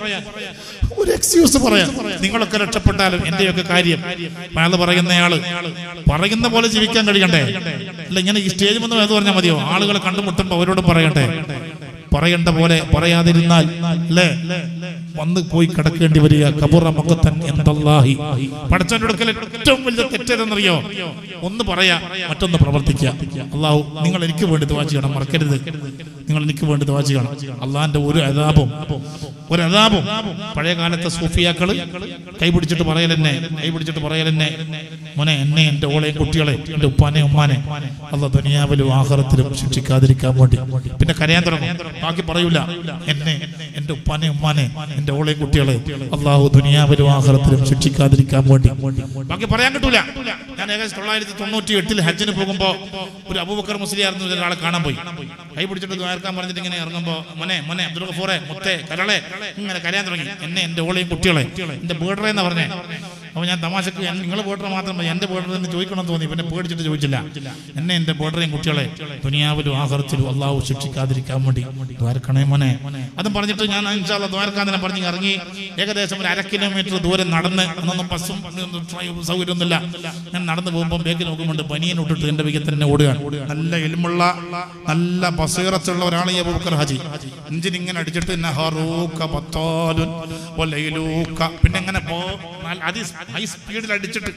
ഒരു എക്സ്ക്യൂസ് പറയാൻ നിങ്ങളൊക്കെ രക്ഷപ്പെട്ടാലും എന്റെയൊക്കെ കാര്യം അയാൾ പറയുന്നയാള് പറയുന്ന പോലെ ജീവിക്കാൻ കഴിയണ്ടേ അല്ല ഇങ്ങനെ ഈ സ്റ്റേജ് വന്ന് അത് പറഞ്ഞാൽ മതിയോ ആളുകളെ കണ്ടുമുട്ടുമ്പോ അവരോട് പറയട്ടെ പറയേണ്ട പോലെ പറയാതിരുന്നാൽ അല്ലേ വന്ന് പോയി കിടക്കേണ്ടി വരിക കബുറ മുഖത്തൻ എന്തല്ലാഹി പടച്ചവന്റെ അടുക്കൽ ഏറ്റവും വലിയ തെറ്റേതെന്നറിയോ ഒന്ന് പറയാ മറ്റൊന്ന് പ്രവർത്തിക്കുക അള്ളാഹു നിങ്ങൾ എനിക്ക് വേണ്ടി ദുവാ ചെയ്യണം മറക്കരുത് നിങ്ങൾ എനിക്ക് വേണ്ടി ദുവാ ചെയ്യണം അള്ളാഹിന്റെ ഒരു അതാപും ഒരു അതാപും പഴയ കാലത്തെ സൂഫിയാക്കള് കൈ പിടിച്ചിട്ട് പറയലെന്നെ കൈ പിടിച്ചിട്ട് പറയലെന്നെ മോനെ എന്നെ എന്റെ ഓളെയും കുട്ടികളെ എന്റെ ഉപ്പാനെ ഉമ്മാനെ അല്ല ദുനിയാവിലും ആഹാരത്തിലും ശിക്ഷിക്കാതിരിക്കാൻ വേണ്ടി പിന്നെ കരയാൻ തുടങ്ങും ബാക്കി പറയൂല എന്നെ എന്റെ ഉപ്പാനെ ഉമ്മാനെ എന്റെ ഓളെയും കുട്ടികളെ അള്ളാഹു ദുനിയാവിലും ആഹാരത്തിലും ശിക്ഷിക്കാതിരിക്കാൻ വേണ്ടി ബാക്കി പറയാൻ കിട്ടൂല ഞാൻ ഏകദേശം തൊള്ളായിരത്തി തൊണ്ണൂറ്റി എട്ടിൽ ഹജ്ജിന് പോകുമ്പോ ഒരു അബൂബക്കർ മുസ്ലിയാർന്ന് ഒരാളെ കാണാൻ പോയി കൈ പിടിച്ചിട്ട് ദ്വാരക്കാൻ പറഞ്ഞിട്ട് ഇങ്ങനെ ഇറങ്ങുമ്പോ മോനെ മോനെ അബ്ദുൽ ഗഫൂറെ മുത്തേ കരളെ ഇങ്ങനെ കരയാൻ തുടങ്ങി എന്നെ എന്റെ ഓളെയും കുട്ടികളെ എന്റെ ബേഡറെ എന്ന് പറഞ്ഞേ അപ്പൊ ഞാൻ തമാശക്ക് നിങ്ങൾ ബേഡർ മാത്രം മതി എന്റെ ബേഡർ എന്ന് ചോദിക്കണം തോന്നി പിന്നെ പേടിച്ചിട്ട് ചോദിച്ചില്ല എന്നെ എന്റെ ബേഡറേയും കുട്ടികളെ ദുനിയാവിലും ആഹർത്തിലും അള്ളാഹു ശിക്ഷിക്കാതിരിക്കാൻ വേണ്ടി ദ്വാരക്കണേ മോനെ അതും പറഞ്ഞിട്ട് ഞാൻ ഇൻഷാല്ല ദ്വാരക്കാൻ തന്നെ പറഞ്ഞ് ഇറങ്ങി ഏകദേശം ഒരു അര കിലോമീറ്റർ ദൂരം നടന്ന് അന്നൊന്നും ബസ്സും ഒന്നും ട്രെയിനും സൗകര്യമൊന്നുമില്ല ഞാൻ നടന്നു പോകുമ്പോൾ ബേക്ക് നോക്കുമ്പോൾ ബനിയൻ ഇട്ടിട്ട് എന്റെ വേഗം തന്നെ ഓടുകയാണ് നല്ല എലുമുള്ള നല്ല ബസീറത്തുള്ള ഒരാളെ ഈ അബൂബക്കർ ഹാജി എഞ്ചിൻ ഇങ്ങനെ അടിച്ചിട്ട് നഹറൂക്ക ബത്താലുൻ വലൈലൂക്ക പിന്നെ ഇങ്ങനെ പോ നല്ല അതി ഹൈ സ്പീഡിൽ അടിച്ചിട്ട്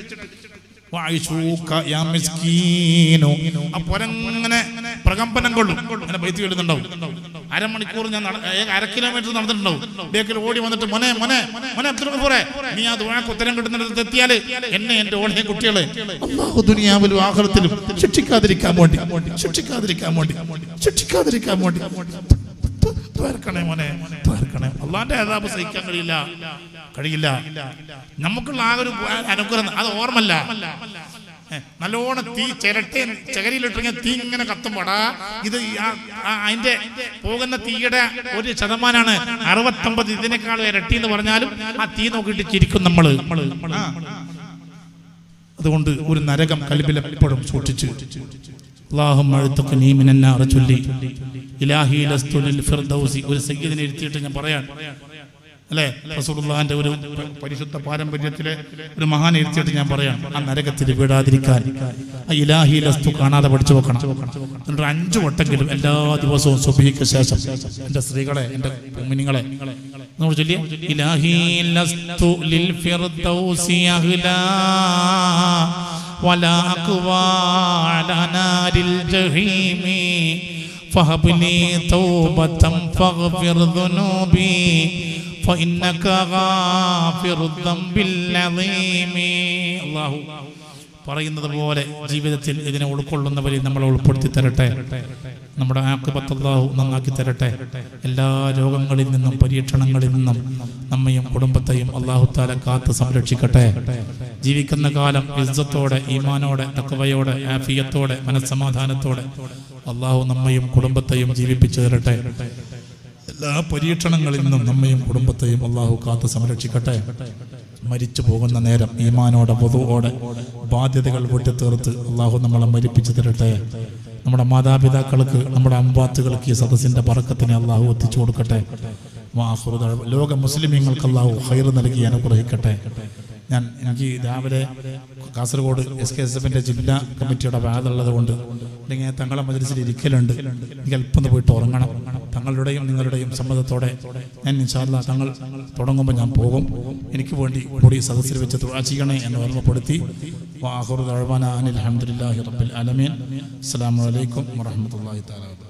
വഅയ്ഷൂക്ക യാ മിസ്കീനു. ആ പൊരങ്ങനെ പ്രകമ്പനം കൊള്ളും അങ്ങനെ ബൈത്ത് എഴുതുന്നുണ്ടാവും അരമണിക്കൂർ ഞാൻ നട- ഏക അര കിലോമീറ്റർ നടന്നിട്ടുണ്ടാവും ബേക്കിൽ ഓടി വന്നിട്ട് മോനെ മോനെ മോനെ അബ്ദുൽ ഗഫൂറെ നീ ആ ദുആക്ക് ഉത്തരം കിട്ടുന്നിടത്ത് എത്തിയാല് എന്നെ എന്റെ ഓളെ കുട്ടികളെ അല്ലാഹു ദുനിയാവിലും ആഖിറത്തിലും ശിക്ഷിക്കാതിരിക്കാൻ വേണ്ടി ശിക്ഷിക്കാതിരിക്കാൻ വേണ്ടി ശിക്ഷിക്കാതിരിക്കാൻ വേണ്ടി ദ്വാരക്കണേ മോനെ ദ്വാരക്കണേ അള്ളാന്റെ അതാപ് സഹിക്കാൻ കഴിയില്ല കഴിയില്ല നമുക്കുള്ള ആ ഒരു അനുഗ്രഹം അത് ഓർമ്മല്ല ഏ, നല്ലോണം തീ ചിരട്ട ചകരിയിലിട്ടിങ്ങനെ തീ ഇങ്ങനെ കത്തുമ്പോടാ ഇത് ഈ ആ- ആ- അതിന്റെ പോകുന്ന തീയുടെ ഒരു ശതമാനാണ് അറുപത്തൊമ്പത് ഇതിനേക്കാൾ ഇരട്ടി എന്ന് പറഞ്ഞാലും ആ തീ നോക്കിയിട്ട് ചിരിക്കും നമ്മള് ആ. അതുകൊണ്ട് ഒരു നരകം കൽബിൽ എപ്പോഴും സൂക്ഷിച്ച് അള്ളാഹും അഴുത്തൊക്കെ നീ മിനന്നാറ് ചൊല്ലി ഇലാഹി ലസ്തുലിൽ ഫിർദൗസി ഒരു സയ്യിദിനെ ഇരുത്തിയിട്ട് ഞാൻ പറയാൻ അല്ലേ റസൂലുള്ളാഹിന്റെ ഒരു പ- പരിശുദ്ധ പാരമ്പര്യത്തിലെ ഒരു മഹാൻ ഇരുത്തിയിട്ട് ഞാൻ പറയാം ആ നരകത്തിൽ വീഴാതിരിക്കാൻ ആ ഇലാഹി ലസ്തു കാണാതെ പഠിച്ചു വെക്കണം എന്നിട്ട് അഞ്ചു വട്ടെങ്കിലും എല്ലാ ദിവസവും സുബഹിക്ക് ശേഷം എന്റെ സ്ത്രീകളെ എന്റെ കുഞ്ഞുങ്ങളെ നമ്മൾ ചൊല്ലിയ ഇലാഹി ലസ്തു ലിൽ ഫിർദൗസി അഹ്ലാ ولا أقوى على نار الجحيم فهب لي توبة فاغفر ذنوبي فإنك غافر الذنب العظيم الله പറയുന്നത് പോലെ ജീവിതത്തിൽ ഇതിനെ ഉൾക്കൊള്ളുന്നവരെ നമ്മളെ ഉൾപ്പെടുത്തി തരട്ടെ നമ്മുടെ ആക്കിബത്ത് അല്ലാഹു നന്നാക്കി തരട്ടെ എല്ലാ രോഗങ്ങളിൽ നിന്നും പരീക്ഷണങ്ങളിൽ നിന്നും നമ്മയും കുടുംബത്തെയും അള്ളാഹു താല കാത്ത് സംരക്ഷിക്കട്ടെ ജീവിക്കുന്ന കാലം ഇസ്സത്തോടെ ഈമാനോടെ തക്കവയോടെ ആഫിയത്തോടെ മനസ്സമാധാനത്തോടെ അള്ളാഹു നമ്മയും കുടുംബത്തെയും ജീവിപ്പിച്ചു തരട്ടെ എല്ലാ പരീക്ഷണങ്ങളിൽ നിന്നും നമ്മയും കുടുംബത്തെയും അള്ളാഹു കാത്ത് സംരക്ഷിക്കട്ടെ മരിച്ചു പോകുന്ന നേരം ഈമാനോടെ വധുവോടെ ബാധ്യതകൾ വിട്ടുതീർത്ത് അള്ളാഹു നമ്മളെ മരിപ്പിച്ചു തരട്ടെ നമ്മുടെ മാതാപിതാക്കൾക്ക് നമ്മുടെ അമ്പാത്തുകൾക്ക് ഈ സദസ്സിന്റെ പറക്കത്തിനെ അള്ളാഹു എത്തിച്ചു കൊടുക്കട്ടെ വാഹുറു ദഅവ- ലോക മുസ്ലിമീങ്ങൾക്ക് അള്ളാഹു ഹൈർ നൽകി അനുഗ്രഹിക്കട്ടെ ഞാൻ എനിക്ക് രാവിലെ കാസർഗോഡ് എസ് കെ എസ് എഫിന്റെ ജില്ലാ കമ്മിറ്റിയുടെ വാതുള്ളത് കൊണ്ട് അല്ലെങ്കിൽ ഞാൻ തങ്ങളെ മദ്രസിൽ ഇരിക്കലുണ്ട് എനിക്ക് അല്പം ഒന്ന് പോയിട്ട് ഉറങ്ങണം തങ്ങളുടെയും നിങ്ങളുടെയും സമ്മതത്തോടെ ഞാൻ ഇൻഷാല്ല തങ്ങൾ തുടങ്ങുമ്പോൾ ഞാൻ പോകും എനിക്ക് വേണ്ടി കൂടി സദസ്സിൽ വെച്ച് ദുആ ചെയ്യണേ എന്ന് ഓർമ്മപ്പെടുത്തി വാഹുർ അനിൽ അലഹമുല്ലാഹി റബ്ബിൽ അലമീൻ അസ്സലാമു അലൈക്കും വറഹ്മത്തുള്ളാഹി തആല